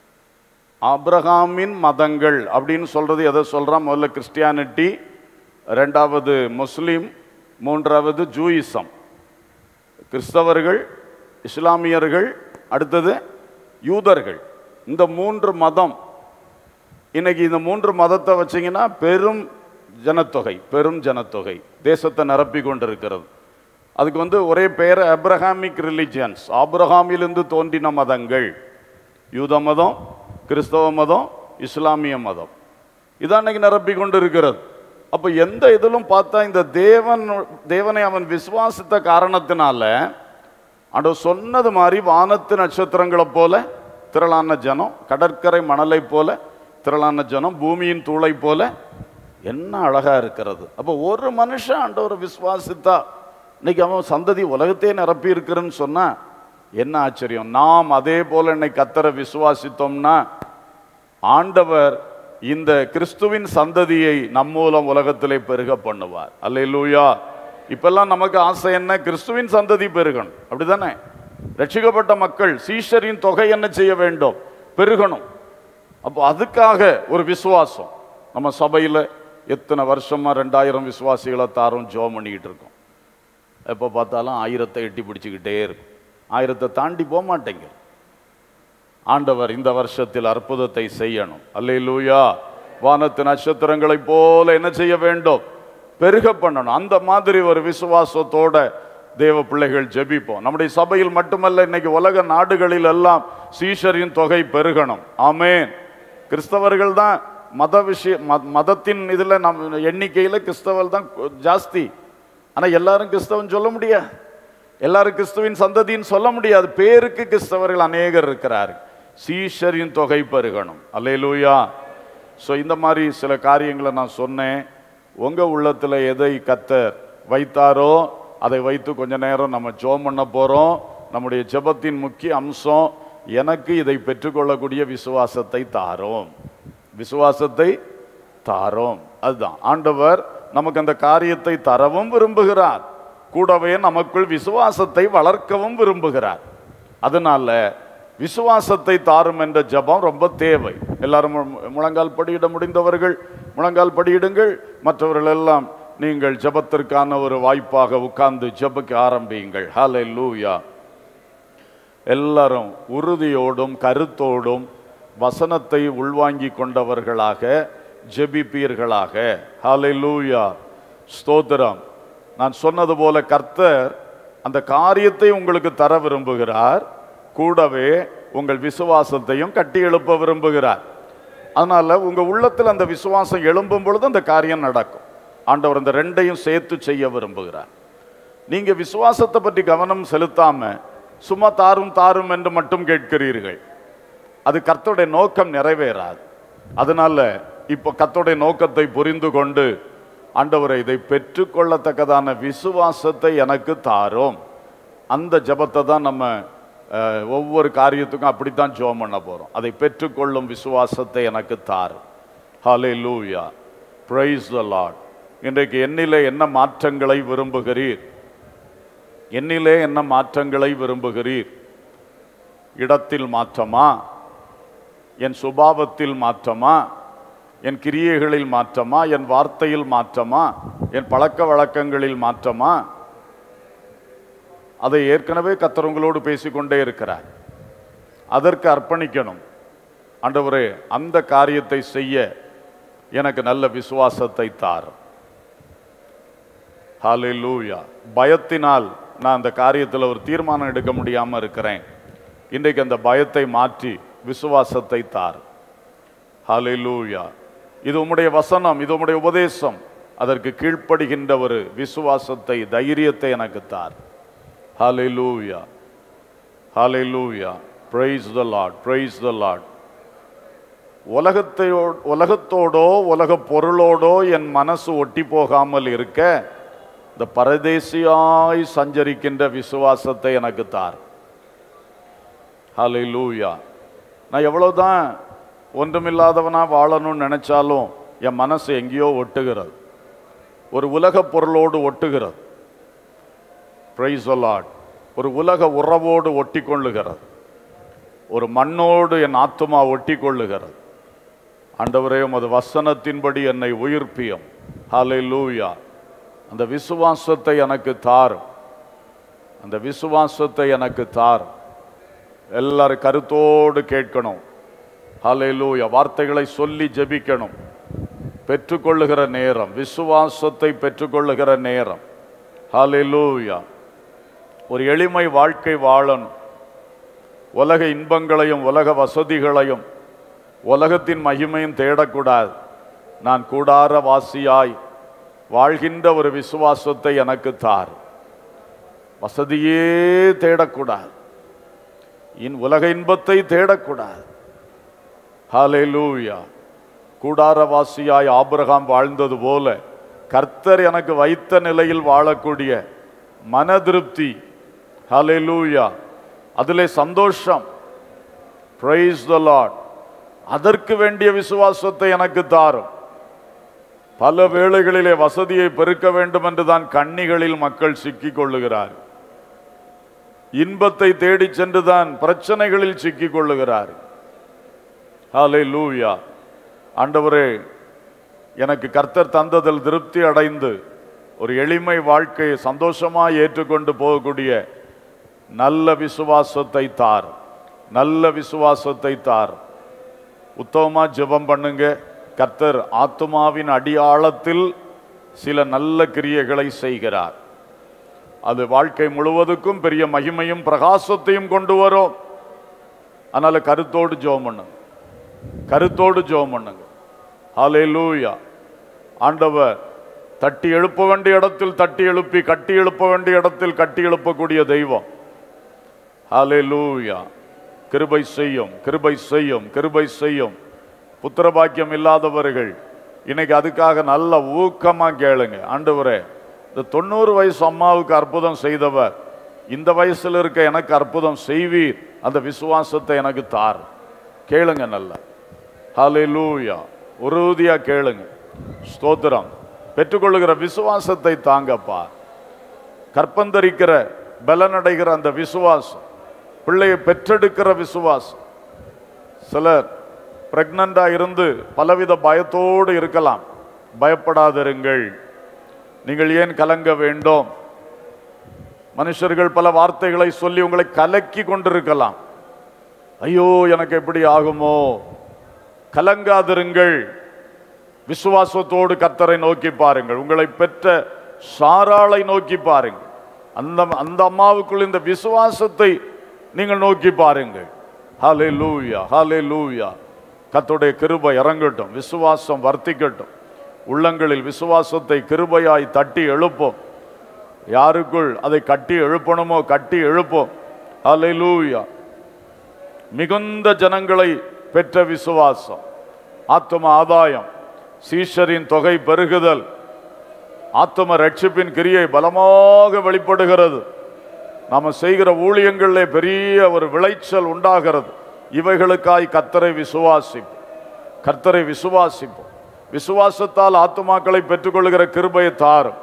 ஆபிரகாமின் மதங்கள் அப்படின்னு சொல்றது எதை சொல்றான் முதல்ல கிறிஸ்டியானிட்டி ரெண்டாவது முஸ்லீம் மூன்றாவது ஜூயிசம் கிறிஸ்தவர்கள் இஸ்லாமியர்கள் அடுத்தது யூதர்கள் இந்த மூன்று மதம் இன்னைக்கு இந்த மூன்று மதத்தை வச்சீங்கன்னா பெரும் ஜனத்தொகை பெரும் ஜனத்தொகை தேசத்தை நிரப்பி கொண்டிருக்கிறது அதுக்கு வந்து ஒரே பெயர் அப்ரஹாமிக் ரிலிஜியன்ஸ் ஆபிரகாமிலிருந்து தோன்றின மதங்கள் யூத மதம் கிறிஸ்தவ மதம் இஸ்லாமிய மதம் இதான் இன்னைக்கு நிரப்பி கொண்டு இருக்கிறது அப்போ எந்த இதிலும் பார்த்தா இந்த தேவன் தேவனை அவன் விசுவாசித்த காரணத்தினால ஆண்டவர் சொன்னது மாதிரி வானத்து நட்சத்திரங்களை போல திரளான ஜனம் கடற்கரை மணலை போல திரளான ஜனம் பூமியின் தூளை போல என்ன அழகா இருக்கிறது அப்போ ஒரு மனுஷன் ஆண்டவரை விசுவாசித்தா இன்னைக்கு அவன் சந்ததி உலகத்தையே நிரப்பி இருக்கிறன்னு சொன்னா என்ன ஆச்சரியம் நாம் அதே போல இன்னைக்கு கத்தரை விசுவாசித்தோம்னா ஆண்டவர் இந்த கிறிஸ்துவின் சந்ததியை நம் மூலம் உலகத்திலே பெருக பண்ணுவார் அல்லேலூயா இப்பெல்லாம் நமக்கு ஆசை என்ன கிறிஸ்துவின் சந்ததி பெருகணும் அப்படிதானே ரட்சிக்கப்பட்ட மக்கள் சீஷரின் தொகை என்ன செய்ய வேண்டும் பெருகணும் அப்போ அதுக்காக ஒரு விசுவாசம் நம்ம சபையில் எத்தனை வருஷமா ரெண்டாயிரம் விசுவாசிகளை தாரும் ஜோம் பண்ணிக்கிட்டு இருக்கோம் எப்போ பார்த்தாலும் ஆயிரத்தை எட்டி பிடிச்சிக்கிட்டே இருக்கும் ஆயிரத்தை தாண்டி போக மாட்டேங்க ஆண்டவர் இந்த வருஷத்தில் அற்புதத்தை செய்யணும் அல்லேலூயா வானத்து நட்சத்திரங்களைப் போல என்ன செய்ய வேண்டும் பெருக பண்ணணும் அந்த மாதிரி ஒரு விசுவாசத்தோட தேவ பிள்ளைகள் ஜெபிப்போம் நம்முடைய சபையில் மட்டுமல்ல இன்னைக்கு உலக நாடுகளில் எல்லாம் சீஷரின் தொகை பெருகணும் ஆமென் கிறிஸ்தவர்கள் தான் மத விஷய ம- மதத்தின் இதில் நம் எண்ணிக்கையில் கிறிஸ்தவர்கள் தான் ஜாஸ்தி ஆனால் எல்லாரும் கிறிஸ்தவன் சொல்ல முடியாது எல்லாரும் கிறிஸ்துவின் சந்ததின்னு சொல்ல முடியாது பேருக்கு கிறிஸ்தவர்கள் அநேகர் இருக்கிறார்கள் சீஷரின் தொகை பெருகணும் அல்லேலூயா ஸோ இந்த மாதிரி சில காரியங்களை நான் சொன்னேன் உங்க உள்ளத்துல எதை கத்தர் வைத்தாரோ அதை வைத்து கொஞ்ச நேரம் நம்ம ஜோம் பண்ண போறோம் நம்முடைய ஜெபத்தின் முக்கிய அம்சம் எனக்கு இதை பெற்றுக்கொள்ளக்கூடிய விசுவாசத்தை தாரோம் விசுவாசத்தை தாரோம் அதுதான் ஆண்டவர் நமக்கு அந்த காரியத்தை தரவும் விரும்புகிறார் கூடவே நமக்குள் விசுவாசத்தை வளர்க்கவும் விரும்புகிறார் அதனால விசுவாசத்தை தாரும் என்ற ஜெபம் ரொம்ப தேவை எல்லாரும் மு- முழங்கால் படியிட முடிந்தவர்கள் முழங்கால் படியிடுங்கள் மற்றவர்கள் எல்லாம் நீங்கள் ஜெபத்திற்கான ஒரு வாய்ப்பாக உட்கார்ந்து ஜெபிக்க ஆரம்பியுங்கள் ஹalleluya எல்லாரும் உறுதியோடும் கருத்தோடும் வசனத்தை உள்வாங்கிக் கொண்டவர்களாக ஜெபிப்பீர்களாக ஹalleluya ஸ்தோத்திரம் நான் சொன்னது போல கர்த்தர் அந்த காரியத்தை உங்களுக்கு தர விரும்புகிறார் கூடவே உங்கள் விசுவாசத்தையும் கட்டி எழுப்ப விரும்புகிறார் அதனால உங்க உள்ளத்தில் அந்த விசுவாசம் எழும்பும் பொழுது அந்த காரியம் நடக்கும் ஆண்டவர் இந்த ரெண்டையும் சேர்த்து செய்ய விரும்புகிறார் நீங்க விசுவாசத்தை பற்றி கவனம் செலுத்தாம சும்மா தாரும் தாரும் என்று மட்டும் கேட்கிறீர்கள் அது கர்த்தருடைய நோக்கம் நிறைவேறாது அதனால இப்போ கர்த்தருடைய நோக்கத்தை புரிந்து கொண்டு ஆண்டவரை இதை பெற்றுக்கொள்ளத்தக்கதான விசுவாசத்தை எனக்கு தாரும் அந்த ஜெபத்தை தான் நம்ம அஹ், ஒவ்வொரு காரியத்துக்கும் அப்படித்தான் ஜெபம் பண்ண போறோம் அதை பெற்றுக்கொள்ளும் விசுவாசத்தை எனக்கு தாரும் ஹalleluya praise the lord இன்றைக்கு என்னிலே என்ன மாற்றங்களை விரும்புகிறீர் என்னிலே என்ன மாற்றங்களை விரும்புகிறீர் இடத்தில் மாற்றமா என் சுபாவத்தில் மாற்றமா என் கிரியைகளில் மாற்றமா என் வார்த்தையில் மாற்றமா என் பழக்க வழக்கங்களில் மாற்றமா அதை ஏற்கனவே கர்த்தர் உங்களோடு பேசிக்கொண்டே இருக்கிறார் அதற்கு அர்ப்பணிக்கணும் ஆண்டவரே அந்த காரியத்தை செய்ய எனக்கு நல்ல விசுவாசத்தை தார் ஹalleluya பயத்தினால் நான் அந்த காரியத்தில் ஒரு தீர்மானம் எடுக்க முடியாம இருக்கிறேன் இன்றைக்கு அந்த பயத்தை மாற்றி விசுவாசத்தை தார் ஹalleluya இது உம்முடைய வசனம் இது உம்முடைய உபதேசம் அதற்கு கீழ்ப்படுகின்ற ஒரு விசுவாசத்தை தைரியத்தை எனக்கு தார் ஹalleluya ஹalleluya praise the lord praise the lord உலகத்தையோ உலகத்தோடோ உலக பொருளோடோ என் மனசு ஒட்டி போகாமல் இருக்க இந்த பரதேசியாய் சஞ்சரிக்கின்ற விசுவாசத்தை எனக்கு தார் ஹalleluya நான் எவ்வளவுதான் ஒன்றுமில்லாதவனா வாழணும்னு நினைச்சாலும் என் மனசு எங்கேயோ ஒட்டுகிறது ஒரு உலக பொருளோடு ஒட்டுகிறது பிரைஸ் ஒரு உலக உறவோடு ஒட்டி கொள்ளுகிறது ஒரு மண்ணோடு என் ஆத்துமா ஒட்டி கொள்ளுகிறது ஆண்டவரே உமது வசனத்தின்படி என்னை உயிர்ப்பியும் ஹalleluya அந்த விசுவாசத்தை எனக்கு தாரும் அந்த விசுவாசத்தை எனக்கு தாரும் எல்லாரும் கருத்தோடு கேட்கணும் ஹalleluya வார்த்தைகளை சொல்லி ஜெபிக்கணும் பெற்றுக்கொள்ளுகிற நேரம் விசுவாசத்தை பெற்றுக்கொள்ளுகிற நேரம் ஹalleluya ஒரு எளிமை வாழ்க்கை வாழணும் உலக இன்பங்களையும் உலக வசதிகளையும் உலகத்தின் மகிமையும் தேடக்கூடாது நான் கூடார வாசியாய் வாழ்கின்ற ஒரு விசுவாசத்தை எனக்கு தார் வசதியே தேடக்கூடாது இன் உலக இன்பத்தை தேடக்கூடாது ஹalleluya கூடாரவாசியாய் ஆபிரகாம் வாழ்ந்தது போல கர்த்தர் எனக்கு வைத்த நிலையில் வாழக்கூடிய மன திருப்தி ஹalleluya அதிலே சந்தோஷம் praise the lord அதற்கு வேண்டிய விசுவாசத்தை எனக்கு தாரும் பல வேளைகளிலே வசதியை பெருக்க வேண்டும் என்று தான் கண்ணிகளில் மக்கள் சிக்கிக் கொள்ளுகிறார் இன்பத்தை தேடிச் சென்றுதான் பிரச்சனைகளில் சிக்கிக் கொள்ளுகிறார் ஹalleluya ஆண்டவரே எனக்கு கர்த்தர் தந்ததில் திருப்தி அடைந்து ஒரு எளிமை வாழ்க்கையை சந்தோஷமாய் ஏற்றுக்கொண்டு போகக்கூடிய நல்ல விசுவாசத்தை தார் நல்ல விசுவாசத்தை தார் உத்தமமா ஜெபம் பண்ணுங்க கர்த்தர் ஆத்துமாவின் அடியாழத்தில் சில நல்ல கிரியைகளை செய்கிறார் அது வாழ்க்கை முழுவதுக்கும் பெரிய மகிமையும் பிரகாசத்தையும் கொண்டு வரும் அதனால கருத்தோடு ஜெபம் பண்ணுங்க கருத்தோடு ஜெபம் பண்ணுங்க ஹalleluya ஆண்டவர் தட்டி எழுப்ப வேண்டிய இடத்தில் தட்டி எழுப்பி கட்டி எழுப்ப வேண்டிய இடத்தில் கட்டி எழுப்பக்கூடிய தெய்வம் ஹalleluya கிருபை செய்யும் கிருபை செய்யும் கிருபை செய்யும் புத்திர பாக்கியம் இல்லாதவர்கள் இன்னைக்கு அதுக்காக நல்ல ஊக்கமா கேளுங்க ஆண்டவரே இந்த தொண்ணூறு வயசு அம்மாவுக்கு அற்புதம் செய்தவர் இந்த வயசுல இருக்க எனக்கு அற்புதம் செய்வீர் அந்த விசுவாசத்தை எனக்கு தார் கேளுங்க நல்லா ஹalleluya உறுதியா கேளுங்க ஸ்தோத்திரம் பெற்றுக்கொள்ளுகிற விசுவாசத்தை தாங்கப்பா கற்பந்தரிக்கிற பலனடைகிற அந்த விசுவாசம் பிள்ளையை பெற்றெடுக்கிற விசுவாசம் சிலர் பிரெக்னண்டா இருந்து பலவித பயத்தோடு இருக்கலாம் பயப்படாதிருங்கள் நீங்கள் ஏன் கலங்க வேண்டும் மனுஷர்கள் பல வார்த்தைகளை சொல்லி உங்களை கலக்கி கொண்டிருக்கலாம் ஐயோ எனக்கு எப்படி ஆகுமோ கலங்காதிருங்கள் விசுவாசத்தோடு கர்த்தரை நோக்கி பாருங்கள் உங்களை பெற்ற சாராளை நோக்கி பாருங்கள் அந்த அந்த அம்மாவுக்குள் இந்த விசுவாசத்தை நீங்கள் நோக்கி பாருங்கள் ஹலே லூயா ஹலே லூயா கத்துடைய கிருபை இறங்கட்டும் விசுவாசம் வர்த்திக்கட்டும் உள்ளங்களில் விசுவாசத்தை கிருபையாய் தட்டி எழுப்போம் யாருக்குள் அதை கட்டி எழுப்பணுமோ கட்டி எழுப்போம் ஹலே லூயா மிகுந்த ஜனங்களை பெற்ற விசுவாசம் ஆத்தும ஆதாயம் சீஷரின் தொகை பெருகுதல் ஆத்தும ரட்சிப்பின் கிரியை பலமாக வெளிப்படுகிறது நாம செய்கிற ஊழியங்களிலே பெரிய ஒரு விளைச்சல் உண்டாகிறது இவைகளுக்காய் கர்த்தரை விசுவாசிப்போம் கர்த்தரை விசுவாசிப்போம் விசுவாசத்தால் ஆத்துமாக்களை பெற்றுக்கொள்கிற கிருபையை தாரும்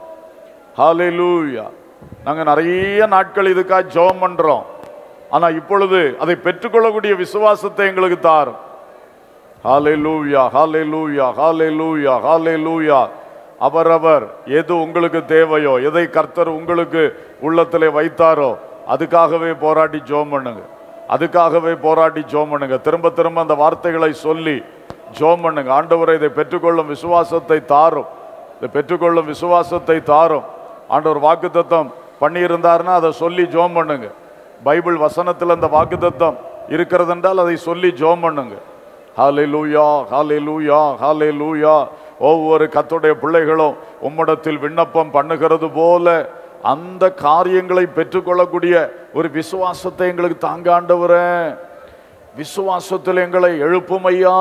ஹalleluya நாங்க நிறைய நாட்கள் இதுக்காக ஜெபம் பண்றோம் ஆனா இப்பொழுது அதை பெற்றுக்கொள்ளக்கூடிய விசுவாசத்தை எங்களுக்கு தாரும் ஹalleluya ஹalleluya ஹalleluya ஹalleluya அவரவர் எது உங்களுக்கு தேவையோ எதை கர்த்தர் உங்களுக்கு உள்ளத்திலே வைத்தாரோ அதுக்காகவே போராடி ஜோம் பண்ணுங்க அதுக்காகவே போராடி ஜோம் பண்ணுங்க திரும்ப திரும்ப அந்த வார்த்தைகளை சொல்லி ஜோம் பண்ணுங்க ஆண்டவரை இதை பெற்றுக்கொள்ளும் விசுவாசத்தை தாரும் இதை பெற்றுக்கொள்ளும் விசுவாசத்தை தாரும் ஆண்டவர் வாக்குத்தத்தம் பண்ணியிருந்தாருன்னா அதை சொல்லி ஜோம் பண்ணுங்க பைபிள் வசனத்தில் அந்த வாக்குத்தத்தம் இருக்கிறது என்றால் அதை சொல்லி ஜோம் பண்ணுங்க ஹalleluya ஹalleluya ஹalleluya ஒவ்வொரு கத்துடைய பிள்ளைகளும் உம்மிடத்தில் விண்ணப்பம் பண்ணுகிறது போல அந்த காரியங்களை பெற்றுக்கொள்ளக்கூடிய ஒரு விசுவாசத்தை எங்களுக்கு தாங்க ஆண்டவரே விசுவாசத்தில் எங்களை எழுப்பும் ஐயா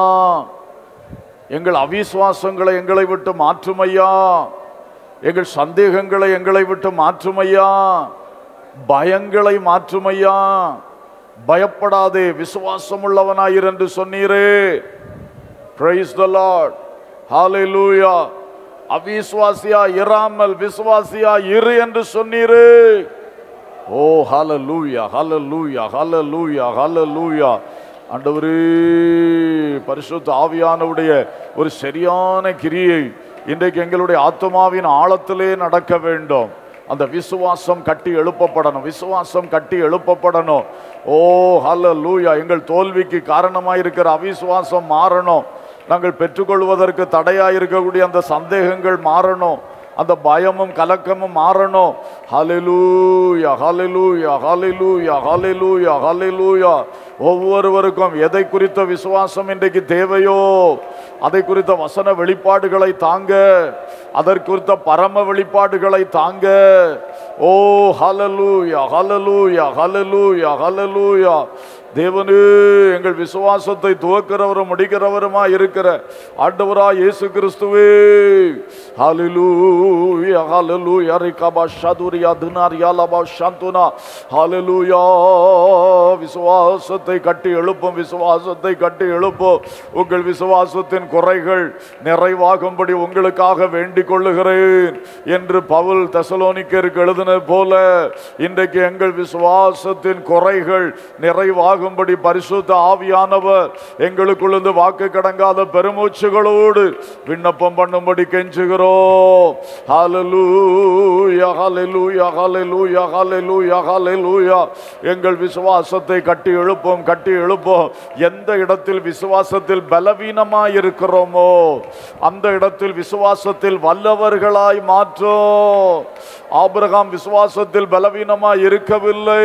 எங்கள் அவிசுவாசங்களை எங்களை விட்டு மாற்றும் ஐயா எங்கள் சந்தேகங்களை எங்களை விட்டு மாற்றும் ஐயா பயங்களை மாற்றும் ஐயா பயப்படாதே விசுவாசம் உள்ளவனாயிரு என்று சொன்னீரே பிரைஸ் த லார்ட் ஹalleluya அவிசுவாசியா இராமல் விசுவாசியா இரு என்று சொன்னீரே ஓ ஹalleluya ஹalleluya ஹalleluya ஹalleluya ஆண்டவரே பரிசுத்த ஆவியானவுடைய ஒரு சரியான கிரியை இன்றைக்கு எங்களுடைய ஆத்மாவின் ஆழத்திலே நடக்க வேண்டும் அந்த விசுவாசம் கட்டி எழுப்பப்படணும் விசுவாசம் கட்டி எழுப்பப்படணும் ஓ ஹல்ல லூயா எங்கள் தோல்விக்கு காரணமாக இருக்கிற அவிசுவாசம் மாறணும் நாங்கள் பெற்றுக்கொள்வதற்கு தடையாக இருக்கக்கூடிய அந்த சந்தேகங்கள் மாறணும் அந்த பயமும் கலக்கமும் மாறணும் ஹalleluya ஹalleluya ஹalleluya ஹalleluya ஹalleluya ஒவ்வொருவருக்கும் எதை குறித்த விசுவாசம் இன்றைக்கு தேவையோ அதை குறித்த வசன வெளிப்பாடுகளை தாங்க அதற்கு குறித்த பரம வெளிப்பாடுகளை தாங்க ஓ ஹalleluya ஹalleluya ஹalleluya ஹalleluya தேவனே எங்கள் விசுவாசத்தை துவக்கிறவரும் முடிக்கிறவருமா இருக்கிற ஆண்டவரா இயேசு கிறிஸ்துவே ஹalleluya ஹalleluya ரிகபா ஷதுரியா தினாரியா லபா ஷந்துனா ஹalleluya விசுவாசத்தை கட்டி எழுப்பும் விசுவாசத்தை கட்டி எழுப்பும் உங்கள் விசுவாசத்தின் குறைகள் நிறைவாகும்படி உங்களுக்காக வேண்டிக் கொள்ளுகிறேன் என்று பவுல் தெசலோனிக்கருக்கு எழுதினது போல இன்றைக்கு எங்கள் விசுவாசத்தின் குறைகள் நிறைவாகும்படி பரிசுத்த ஆவியானவர் எங்களுக்குள்ளிருந்து வாக்கு கடங்காத பெருமூச்சுகளோடு விண்ணப்பம் பண்ணும்படி கெஞ்சுகிறோம் ஹalleluya ஹalleluya ஹalleluya ஹalleluya ஹalleluya எங்கள் விசுவாசத்தை கட்டி எழுப்போம் கட்டி எழுப்போம் எந்த இடத்தில் விசுவாசத்தில் பலவீனமாய் இருக்கிறோமோ அந்த இடத்தில் விசுவாசத்தில் வல்லவர்களாய் மாற்றோம் ஆபிரகாம் விசுவாசத்தில் பலவீனமாய் இருக்கவில்லை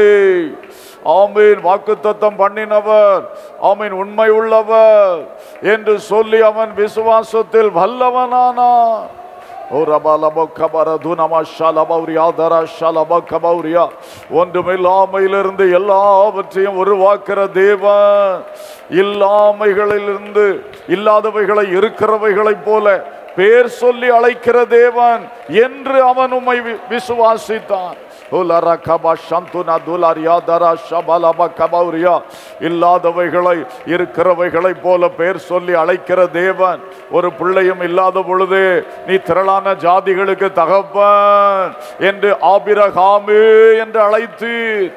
ஆமீன் வாக்குத்தத்தம் பண்ணினவர் ஆமீன் உண்மை உள்ளவர் என்று சொல்லி அவன் விசுவாசத்தில் வல்லவனானான் ஓ ரபாலபோ கபர துனமா ஷலபௌரியா தரா ஷலப கபௌரியா ஒன்றுமில்லாமையிலிருந்து எல்லாவற்றையும் உருவாக்குற தேவன் இல்லாமைகளிலிருந்து இல்லாதவைகளை இருக்கிறவைகளைப் போல பேர் சொல்லி அழைக்கிற தேவன் என்று அவன் உம்மை வி- விசுவாசித்தான் உலர கபா சந்துனா துலாரியா தரா ஷபலப கபௌரியா இல்லாதவைகளை இருக்கிறவைகளை போல பேர் சொல்லி அழைக்கிற தேவன் ஒரு பிள்ளையும் இல்லாத பொழுது நீ திரளான ஜாதிகளுக்கு தகப்பன் என்று ஆபிரகாமே என்று அழைத்து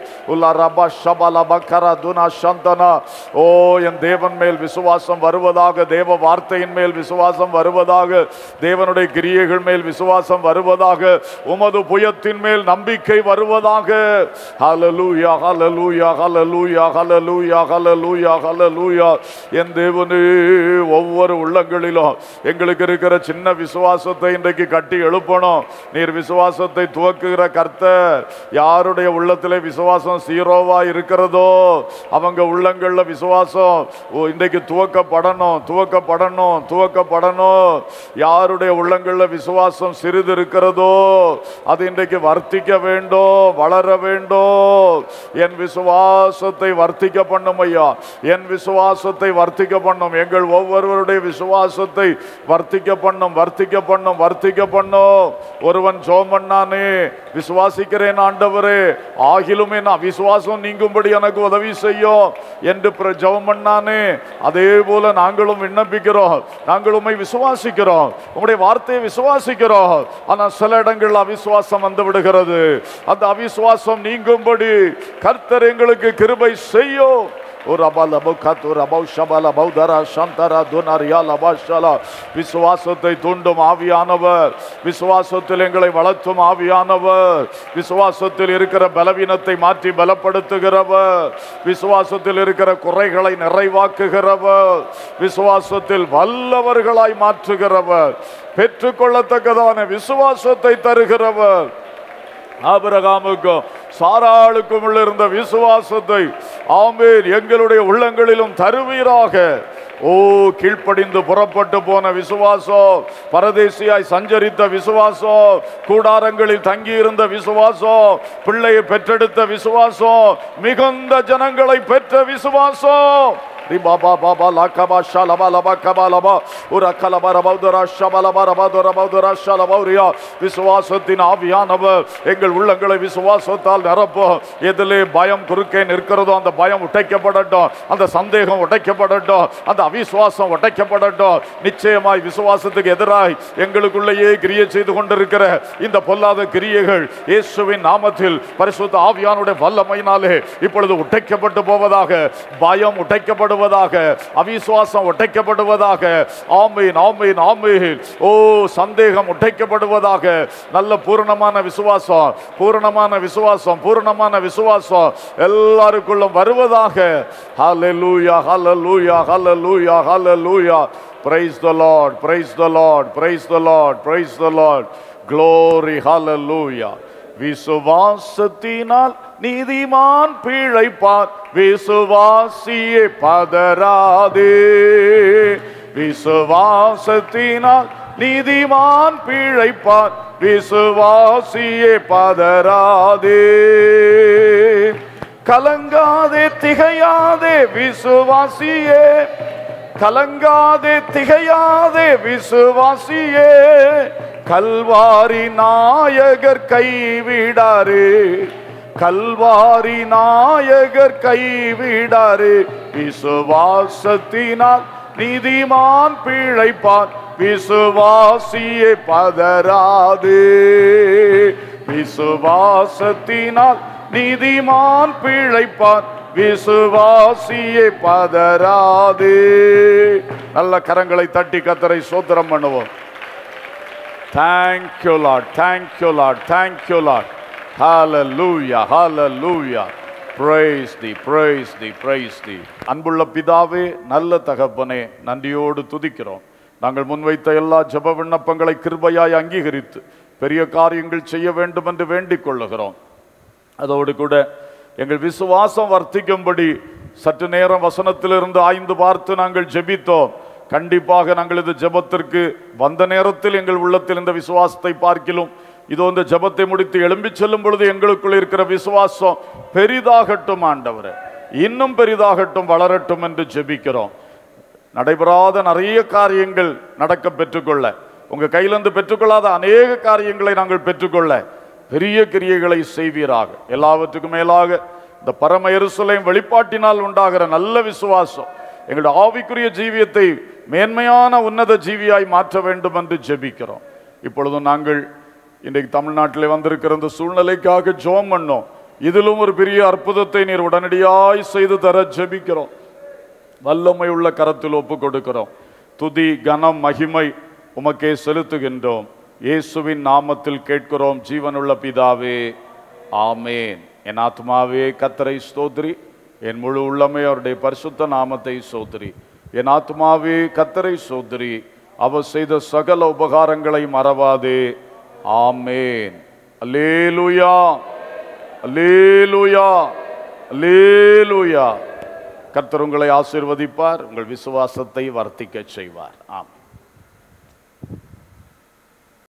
உலரப ஷபலப கர துனா சந்தனா ஓ என் தேவன் மேல் விசுவாசம் வருவதாக தேவ வார்த்தையின் மேல் விசுவாசம் வருவதாக தேவனுடைய கிரியைகள் மேல் விசுவாசம் வருவதாக உமது புயத்தின் மேல் நம்பிக்கை வருவதாக ஹalleluya ஹalleluya ஹalleluya ஹalleluya ஹalleluya ஹalleluya என் தேவனே ஒவ்வொரு உள்ளங்களிலும் எங்களுக்கு இருக்கிற சின்ன விசுவாசத்தை இன்றைக்கு கட்டி எழுப்பணும் நீர் விசுவாசத்தை துவக்குகிற கர்த்தர் யாருடைய உள்ளத்திலே விசுவாசம் சீரோவா இருக்கிறதோ அவங்க உள்ளங்கள்ல விசுவாசம் ஓ, இன்றைக்கு துவக்கப்படணும் துவக்கப்படணும் துவக்கப்படணும் யாருடைய உள்ளங்கள்ல விசுவாசம் சிறிது இருக்கிறதோ அது இன்றைக்கு வர்த்திக்க வேண்டும் வளர வேண்டும் என் விசுவாசத்தை வர்த்திக்க பண்ணும் ஐயா என் விசுவாசத்தை வர்த்திக்க பண்ணும் எங்கள் ஒவ்வொருவருடைய விசுவாசத்தை வர்த்திக்க பண்ணும் வர்த்திக்க பண்ணும் வர்த்திக்க பண்ணும் ஒருவன் ஜோம் பண்ணானே விசுவாசிக்கிறேன் ஆண்டவரே ஆகிலுமே நான் விசுவாசம் நீங்கும்படி எனக்கு உதவி செய்யும் என்று பிர- ஜெபம் பண்ணானே அதே போல நாங்களும் விண்ணப்பிக்கிறோம் நாங்கள் உம்மை விசுவாசிக்கிறோம் உம்முடைய வார்த்தையை விசுவாசிக்கிறோம் ஆனா சில இடங்கள் அவிசுவாசம் வந்து விடுகிறது அந்த அவிசுவாசம் நீங்கும்படி கர்த்தர் எங்களுக்கு கிருபை செய்யும் ஒரு அபால் அபுகத் ஒரு அபௌ ஷபால் அபௌதரா சந்தரா துனரியா லபாஷலா விசுவாசத்தை தூண்டும் ஆவியானவர் விசுவாசத்தில் எங்களை வளர்த்தும் ஆவியானவர் விசுவாசத்தில் இருக்கிற பலவீனத்தை மாற்றி பலப்படுத்துகிறவர் விசுவாசத்தில் இருக்கிற குறைகளை நிறைவாக்குகிறவர் விசுவாசத்தில் வல்லவர்களாய் மாற்றுகிறவர் பெற்றுக்கொள்ளத்தக்கதான விசுவாசத்தை தருகிறவர் ஆபிரகாமுக்கும் சாராளுக்கும் உள்ள இருந்த விசுவாசத்தை ஆமேன் எங்களுடைய உள்ளங்களிலும் தருவீராக ஓ கீழ்ப்படிந்து புறப்பட்டு போன விசுவாசம் பரதேசியாய் சஞ்சரித்த விசுவாசம் கூடாரங்களில் தங்கியிருந்த விசுவாசம் பிள்ளையை பெற்றெடுத்த விசுவாசம் மிகுந்த ஜனங்களை பெற்ற விசுவாசம் ரிபாபா பாபா லாக்கபா ஷலபா லபா கபா லபா ஒரு அக்கலபா ரபௌதரா ஷபலபா ரபௌதர ரபௌதரா ஷலபௌரியா விசுவாசத்தின் ஆவியானவர் எங்கள் உள்ளங்களை விசுவாசத்தால் நிரப்போம் எதிலே பயம் குறுக்கே நிற்கிறதோ அந்த பயம் உடைக்கப்படட்டும் அந்த சந்தேகம் உடைக்கப்படட்டும் அந்த அவிசுவாசம் உடைக்கப்படட்டும் நிச்சயமாய் விசுவாசத்துக்கு எதிராய் எங்களுக்குள்ளேயே கிரியை செய்து கொண்டிருக்கிற இந்த பொல்லாத கிரியைகள் இயேசுவின் நாமத்தில் பரிசுத்த ஆவியானுடைய வல்லமையினாலே இப்பொழுது உடைக்கப்பட்டு போவதாக பயம் உடைக்கப்படுவதாக உடைக்கப்படுவதாக அவிசுவாசம் உடைக்கப்படுவதாக ஆமீன் ஆமீன் ஆமீன் ஓ சந்தேகம் உடைக்கப்படுவதாக நல்ல பூரணமான விசுவாசம் பூரணமான விசுவாசம் பூரணமான விசுவாசம் எல்லாருக்குள்ளும் வருவதாக ஹalleluya ஹalleluya ஹalleluya ஹalleluya praise the lord praise the lord praise the lord praise the lord glory hallelujah விசுவாசத்தினால் நீதிமான் பிழைப்பார் விசுவாசியே பதராதே விசுவாசத்தினால் நீதிமான் பிழைப்பார் விசுவாசியே பதராதே கலங்காதே திகையாதே விசுவாசியே கலங்காதே திகையாதே விசுவாசியே கல்வாரி நாயகர் கைவிடாரே கல்வாரி நாயகர் கைவிடாரே விசுவாசத்தினால் நீதிமான் பிழைப்பான் விசுவாசியே பதராதே விசுவாசத்தினால் நீதிமான் பிழைப்பான் விசுவாசியே பதராதே நல்ல கரங்களை தட்டி கத்தரை சோத்திரம் பண்ணுவோம் thank you Lord thank you Lord thank you Lord ஹalleluya ஹalleluya praise the praise the praise the அன்புள்ள பிதாவே நல்ல தகப்பனே நன்றியோடு துதிக்கிறோம் நாங்கள் முன்வைத்த எல்லா ஜெப விண்ணப்பங்களை கிருபையாய் அங்கீகரித்து பெரிய காரியங்கள் செய்ய வேண்டும் என்று வேண்டிக் கொள்ளுகிறோம் அதோடு கூட எங்கள் விசுவாசம் வர்த்திக்கும்படி சற்று நேரம் வசனத்திலிருந்து ஆய்ந்து பார்த்து நாங்கள் ஜெபித்தோம் கண்டிப்பாக நாங்கள் இது ஜெபத்திற்கு வந்த நேரத்தில் எங்கள் உள்ளத்தில் இந்த விசுவாசத்தை பார்க்கிலும் இதோ இந்த ஜெபத்தை முடித்து எழும்பிச் செல்லும் பொழுது எங்களுக்குள் இருக்கிற விசுவாசம் பெரிதாகட்டும் ஆண்டவரே இன்னும் பெரிதாகட்டும் வளரட்டும் என்று ஜெபிக்கிறோம் நடைபெறாத நிறைய காரியங்கள் நடக்க பெற்றுக்கொள்ள உங்க கையிலிருந்து பெற்றுக்கொள்ளாத அநேக காரியங்களை நாங்கள் பெற்றுக்கொள்ள பெரிய கிரியைகளை செய்வீராக எல்லாவற்றுக்கும் மேலாக இந்த பரம எருசலேம் வெளிப்பாட்டினால் உண்டாகிற நல்ல விசுவாசம் எங்களுடைய ஆவிக்குரிய ஜீவியத்தை மேன்மையான உன்னத ஜீவியாய் மாற்ற வேண்டும் என்று ஜெபிக்கிறோம் இப்பொழுதும் நாங்கள் இன்றைக்கு தமிழ்நாட்டிலே வந்திருக்கிற இந்த சூழ்நிலைக்காக ஜோம் பண்ணோம் இதிலும் ஒரு பெரிய அற்புதத்தை நீர் உடனடியாய் செய்து தர ஜெபிக்கிறோம் வல்லமை உள்ள கரத்தில் ஒப்பு கொடுக்கிறோம் துதி கனம் மகிமை உமக்கே செலுத்துகின்றோம் இயேசுவின் நாமத்தில் கேட்கிறோம் ஜீவனுள்ள பிதாவே ஆமேன் என் ஆத்மாவே கத்தரை ஸ்தோத்ரி என் முழு உள்ளமே அவருடைய பரிசுத்த நாமத்தை சோத்ரி என் ஆத்மாவே கத்தரை சோத்ரி அவர் செய்த சகல உபகாரங்களை மறவாதே ஆமேன் அல்லேலூயா அல்லேலூயா அல்லேலூயா கர்த்தர் உங்களை ஆசீர்வதிப்பார் உங்கள் விசுவாசத்தை வர்த்திக்கச் செய்வார் ஆம்